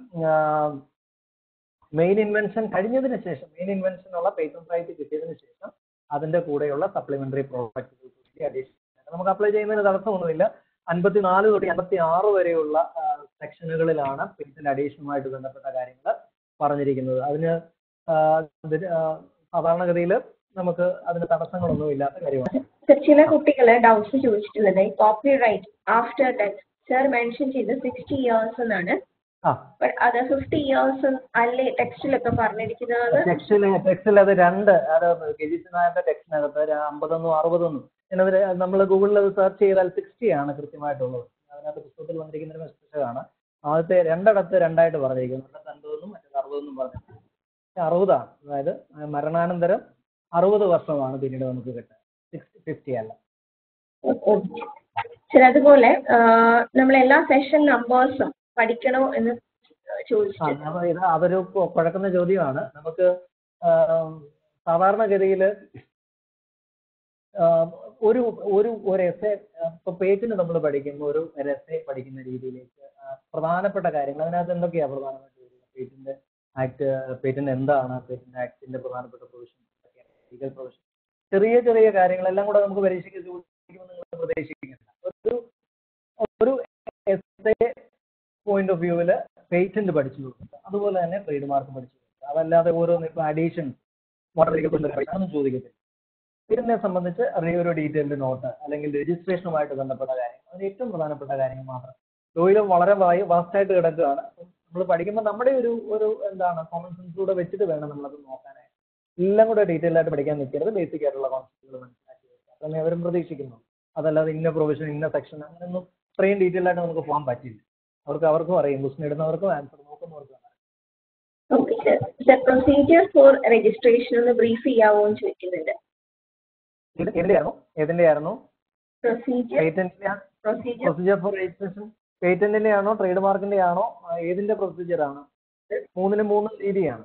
മെയിൻ ഇൻവെൻഷൻ കഴിഞ്ഞതിന് ശേഷം മെയിൻ ഇൻവെൻഷൻ ഉള്ള പേറ്റന്റ് റൈറ്റ് കിട്ടിയതിന് ശേഷം അതിന്റെ കൂടെയുള്ള സപ്ലിമെന്ററി പ്രോഡക്റ്റുകൾ കൂടി അഡീഷണൽ നമുക്ക് അപ്ലൈ ചെയ്യുന്നതിന് തടസ്സമൊന്നുമില്ല അൻപത്തിനാല് തൊട്ട് അൻപത്തി ആറ് വരെയുള്ള സെക്ഷനുകളിലാണ് പേറ്റന്റ് അഡീഷനുമായിട്ട് ബന്ധപ്പെട്ട കാര്യങ്ങൾ പറഞ്ഞിരിക്കുന്നത് അതിന് ആ, ഇതിന്, ആ, സാധാരണഗതിയിൽ നമുക്ക് അതിന് തടസ്സങ്ങളൊന്നും ഇല്ലാത്ത കാര്യമാണ് സർ ചില കുട്ടികള് ഡൗട്ട്സ് ചോദിച്ചിട്ടുള്ളത് copyright after death sir mention ചെയ്ത് സിക്സ്റ്റി ഇയേഴ്സ് എന്നാണ് ആ ബട്ട് അത് ഫിഫ്റ്റി ഇയേഴ്സ് അല്ലേ ടെക്സ്റ്റിലൊക്കെ പറഞ്ഞിരിക്കുന്നത് ടെക്സ്റ്റിൽ ടെക്സ്റ്റിൽ അത് രണ്ട് അത് കെ ജി നായരുടെ ടെക്സ്റ്റിനകത്ത് ഒരു അമ്പതൊന്നും അറുപതൊന്നും എന്നതിൽ നമ്മൾ ഗൂഗിളിൽ അത് സെർച്ച് ചെയ്താൽ സിക്സ്റ്റി ആണ് കൃത്യമായിട്ടുള്ളത് അതിനകത്ത് പുസ്തകത്തിൽ വന്നിരിക്കുന്ന ഒരു മെസ്സേജ് ആണ് ആദ്യത്തെ രണ്ടിടത്ത് രണ്ടായിട്ട് പറഞ്ഞിരിക്കുന്നു ഒരിടത്ത് അൻപതെന്നും മറ്റേത് അറുപതെന്നും പറഞ്ഞിട്ടുണ്ട് പക്ഷെ അറുപതാണ് അതായത് മരണാനന്തരം അറുപത് വർഷമാണ് പിന്നീട് നമുക്ക് കിട്ടുക സിക്സ്റ്റി ഫിഫ്റ്റി അല്ല സർ അതുപോലെ നമ്മൾ എല്ലാ സെഷൻ നമ്പേഴ്സും പഠിക്കണോ എന്ന് ആ ചോദിച്ചിട്ടുണ്ട് അപ്പോൾ ഇത് അതൊരു കു- കുഴക്കുന്ന ചോദ്യമാണ് നമുക്ക് ആം, സാധാരണഗതിയിൽ ആം, ഒരു ഒരു ഒരു എസ് ഇപ്പൊ പേറ്റിന് നമ്മൾ പഠിക്കുമ്പോൾ ഒരു ഒരു എസ് പഠിക്കുന്ന രീതിയിലേക്ക് ആ, പ്രധാനപ്പെട്ട കാര്യങ്ങൾ അതിനകത്ത് എന്തൊക്കെയാണ് പ്രധാനമായിട്ട് വരുന്നത് പേറ്റിന്റെ ആക്ട് പേറ്റന്റ് എന്താണ് പേറ്റന്റ് ആക്ടിന്റെ പ്രധാനപ്പെട്ട പ്രൊവിഷൻ ലീഗൽ പ്രൊവിഷൻ ചെറിയ ചെറിയ കാര്യങ്ങളെല്ലാം കൂടെ നമുക്ക് പരീക്ഷയ്ക്ക് ചോദിക്കുമെന്ന് നിങ്ങൾ പ്രതീക്ഷിക്കുന്നില്ല ഒരു ഒരു എസ് എ പോയിന്റ് ഓഫ് വ്യൂവിൽ പേറ്റന്റ് പഠിച്ചു കൊടുക്കുക അതുപോലെ തന്നെ ട്രേഡ് മാർക്ക് പഠിച്ചു കൊടുക്കുക അതല്ലാതെ ഓരോന്ന് ഇപ്പൊ അഡീഷൻ മോട്ടോർ വെഹിക്കിൾ അതൊന്നും ചോദിക്കത്തില്ല ഇതിനെ സംബന്ധിച്ച് അറിയ ഒരു ഡീറ്റെയിൽഡ് നോട്ട് അല്ലെങ്കിൽ രജിസ്ട്രേഷനുമായിട്ട് ബന്ധപ്പെട്ട കാര്യങ്ങൾ അത് ഏറ്റവും പ്രധാനപ്പെട്ട കാര്യങ്ങൾ മാത്രം ലോയിലും വളരെ വാസ്റ്റ് ആയിട്ട് കിടക്കുകയാണ് നമ്മൾ പഠിക്കുമ്പോൾ നമ്മുടെ ഒരു ഒരു എന്താണ് കോമൺ സെൻസിലൂടെ വെച്ചിട്ട് വേണം നമ്മളത് നോക്കാനായിട്ട് എല്ലാം കൂടെ ഡീറ്റെയിൽ ആയിട്ട് പഠിക്കാൻ നിൽക്കരുത് ബേസിക് ആയിട്ടുള്ള കോൺസെപ്റ്റുകൾ മനസ്സിലാക്കി വെക്കുക അതന്നെ അവരും പ്രതീക്ഷിക്കുന്നു അതല്ലാതെ ഇന്ന പ്രൊവിഷൻ ഇന്ന സെക്ഷൻ അങ്ങനെയൊന്നും ഇത്രയും ഡീറ്റെയിൽ ആയിട്ട് നമുക്ക് പോകാൻ പറ്റില്ല അവർക്ക് അവർക്കും അറിയാം ക്വസ്റ്റൻ ഇടുന്നവർക്കും ആൻസർ നോക്കുന്നവർക്കും അറിയാം okay sir sir procedure for registration ഒന്ന് ബ്രീഫ് ചെയ്യാവോ എന്ന് ചോദിക്കുന്നുണ്ട് ഇത് ഏതിന്റെ ആയിരുന്നു ഏതിന്റെ ആയിരുന്നു പ്രൊസീജിയർ പേറ്റന്റിന്റെ പ്രൊസീജിയർ പ്രൊസീജിയർ ഫോർ രജിസ്ട്രേഷൻ പേറ്റന്റിന്റെ ആണോ ട്രേഡ് മാർക്കിന്റെ ആണോ ആ, ഏതിന്റെ പ്രൊസീജിയർ ആണ് മൂന്നിന് മൂന്ന് രീതിയാണ്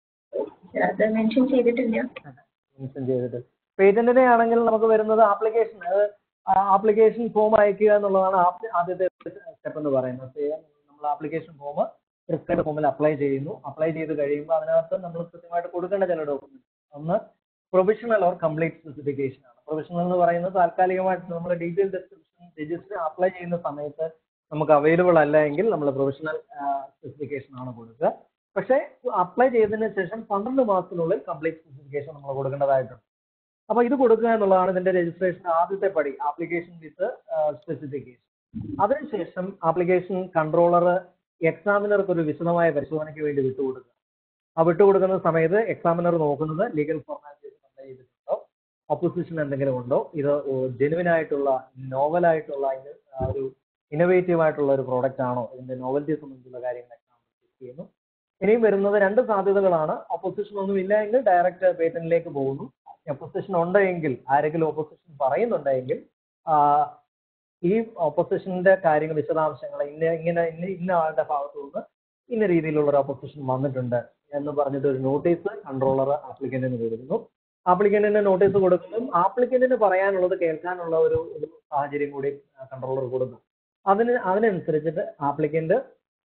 അത് മെൻഷൻ ചെയ്തിട്ടില്ല മെൻഷൻ ചെയ്തിട്ട് പേറ്റന്റിനെ ആണെങ്കിൽ നമുക്ക് വരുന്നത് ആപ്ലിക്കേഷൻ അത് ആപ്ലിക്കേഷൻ ഫോം അയക്കുക എന്നുള്ളതാണ് ആദ്യ- ആദ്യത്തെ സ്റ്റെപ്പ് എന്ന് പറയുന്നത് നമ്മൾ ആപ്ലിക്കേഷൻ ഫോം പ്രിസ്ക്രൈബ് ഫോമിൽ അപ്ലൈ ചെയ്യുന്നു അപ്ലൈ ചെയ്ത് കഴിയുമ്പോൾ അതിനകത്ത് നമ്മൾ കൃത്യമായിട്ട് കൊടുക്കേണ്ട ചില ഡോക്യുമെന്റ് ഒന്ന് പ്രൊവിഷണൽ ഓർ കംപ്ലീറ്റ് സ്പെസിഫിക്കേഷൻ ആണ് പ്രൊവിഷണൽ എന്ന് പറയുന്നത് താൽക്കാലികമായിട്ട് നമ്മൾ ഡീറ്റെയിൽ ഡിസ്ക്രിപ്ഷൻ രജിസ്റ്റർ അപ്ലൈ ചെയ്യുന്ന സമയത്ത് നമുക്ക് അവൈലബിൾ അല്ല എങ്കിൽ നമ്മൾ പ്രൊവിഷണൽ സ്പെസിഫിക്കേഷൻ ആണ് കൊടുക്കുക പക്ഷേ അപ്ലൈ ചെയ്തതിന് ശേഷം പന്ത്രണ്ട് മാസത്തിനുള്ളിൽ കംപ്ലീറ്റ് സ്പെസിഫിക്കേഷൻ നമ്മൾ കൊടുക്കേണ്ടതായിട്ടുണ്ട് അപ്പോൾ ഇത് കൊടുക്കുക എന്നുള്ളതാണ് ഇതിന്റെ രജിസ്ട്രേഷൻ ആദ്യത്തെ പടി ആപ്ലിക്കേഷൻ വിത്ത് സ്പെസിഫിക്കേഷൻ അതിനുശേഷം ആപ്ലിക്കേഷൻ കൺട്രോളർ എക്സാമിനർക്ക് ഒരു വിശദമായ പരിശോധനയ്ക്ക് വേണ്ടി വിട്ടുകൊടുക്കുക ആ വിട്ടുകൊടുക്കുന്ന സമയത്ത് എക്സാമിനർ നോക്കുന്നത് ലീഗൽ ഫോർമാലിറ്റീസ് അപ്ലൈ ചെയ്തിട്ടുണ്ടോ ഒപ്പോസിഷൻ എന്തെങ്കിലും ഉണ്ടോ ഇത് ജെനുവിൻ ആയിട്ടുള്ള നോവൽ ആയിട്ടുള്ള ഇത് ആ ഒരു ഇന്നോവേറ്റീവ് ആയിട്ടുള്ള ഒരു പ്രോഡക്റ്റ് ആണോ ഇതിന്റെ നോവൽറ്റി സംബന്ധിച്ചുള്ള കാര്യങ്ങൾ എക്സാമിനർ ചെക്ക് ചെയ്യുന്നു ഇനിയും വരുന്നത് രണ്ട് സാധ്യതകളാണ് ഒപ്പോസിഷൻ ഒന്നും ഇല്ല എങ്കിൽ ഡയറക്റ്റ് പേറ്റന്റിലേക്ക് പോകുന്നു ഒപ്പോസിഷൻ ഉണ്ടെങ്കിൽ ആരെങ്കിലും ഒപ്പോസിഷൻ പറയുന്നുണ്ടെങ്കിൽ ആ, ഈ ഒപ്പോസിഷന്റെ കാര്യങ്ങൾ വിശദാംശങ്ങൾ ഇന്ന ഇങ്ങനെ ഇന്ന ഇന്ന ആളുടെ ഭാഗത്തു നിന്ന് ഇന്ന രീതിയിലുള്ള ഒരു ഒപ്പോസിഷൻ വന്നിട്ടുണ്ട് എന്ന് പറഞ്ഞിട്ട് ഒരു നോട്ടീസ് കൺട്രോളർ ആപ്ലിക്കന്റിന് കൊടുക്കുന്നു ആപ്ലിക്കന്റിന് നോട്ടീസ് കൊടുക്കുമ്പോൾ ആപ്ലിക്കന്റിന് പറയാനുള്ളത് കേൾക്കാനുള്ള ഒരു ഒരു സാഹചര്യം കൂടി കൺട്രോളർ കൊടുക്കും അതിന് അതിനനുസരിച്ചിട്ട് ആപ്ലിക്കന്റ്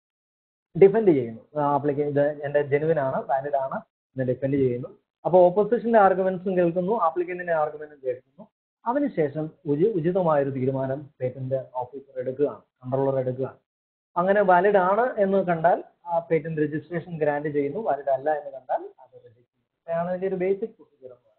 ഡിഫെൻഡ് ചെയ്യുന്നു ആപ്ലിക്കൻ ഇത് എൻ്റെ ജെനുവിൻ ആണ് വാലിഡ് ആണ് എന്ന് ഡിഫെൻഡ് ചെയ്യുന്നു അപ്പോൾ ഓപ്പോസിഷന്റെ ആർഗ്യുമെന്റ്സും കേൾക്കുന്നു ആപ്ലിക്കന്റിന്റെ ആർഗ്യുമെന്റും കേൾക്കുന്നു അതിനുശേഷം ഉചി ഉചിതമായ ഒരു തീരുമാനം പേറ്റന്റ് ഓഫീസർ എടുക്കുകയാണ് കൺട്രോളർ എടുക്കുകയാണ് അങ്ങനെ വാലിഡ് ആണ് എന്ന് കണ്ടാൽ ആ പേറ്റന്റ് രജിസ്ട്രേഷൻ ഗ്രാന്റ് ചെയ്യുന്നു വാലിഡ് അല്ല എന്ന് കണ്ടാൽ അത് റിജക്ട് ചെയ്യുന്നു ഇതാണ് ഇതിന്റെ ഒരു ബേസിക് പ്രൊസീജിയർ എന്ന് പറയുന്നത്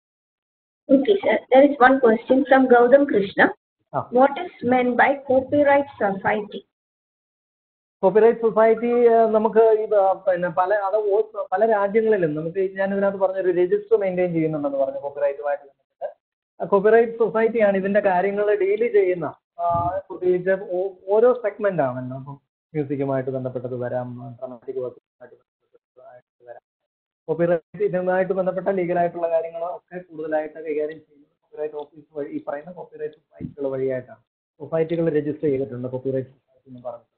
Okay, sir. There is one question from Gautam Krishna. Ah. What is meant by copyright society? Copyright society നമുക്ക് ഇത് പിന്നെ പല അത് ഓ- പല രാജ്യങ്ങളിലും നമുക്ക് ഞാൻ ഇതിനകത്ത് പറഞ്ഞ ഒരു രജിസ്റ്റർ മെയിൻറ്റെയിൻ ചെയ്യുന്നുണ്ടെന്ന് പറഞ്ഞു കോപ്പിറൈറ്റുമായിട്ട് ബന്ധപ്പെട്ട് കോപ്പിറൈറ്റ് സൊസൈറ്റിയാണ് ഇതിന്റെ കാര്യങ്ങൾ ഡീൽ ചെയ്യുന്ന ആ, പ്രത്യേകിച്ച് ഓ- ഓരോ സെഗ്മെന്റ് ആണല്ലോ അപ്പം മ്യൂസിക്കുമായിട്ട് ബന്ധപ്പെട്ടത് വരാം ഡ്രമാറ്റിക് വർക്കുമായിട്ട് ബന്ധപ്പെട്ടതായിട്ട് വരാം കോപ്പിറൈറ്റ് ഇതുമായിട്ട് ബന്ധപ്പെട്ട ലീഗലായിട്ടുള്ള കാര്യങ്ങൾ ഒക്കെ കൂടുതലായിട്ട് കൈകാര്യം ചെയ്യുന്നത് കോപ്പിറൈറ്റ് ഓഫീസ് വഴി ഈ പറയുന്ന കോപ്പിറൈറ്റ് സൊസൈറ്റികൾ വഴിയായിട്ടാണ് സൊസൈറ്റികൾ രജിസ്റ്റർ ചെയ്തിട്ടുണ്ട് കോപ്പിറൈറ്റ് സൊസൈറ്റി എന്ന് പറഞ്ഞു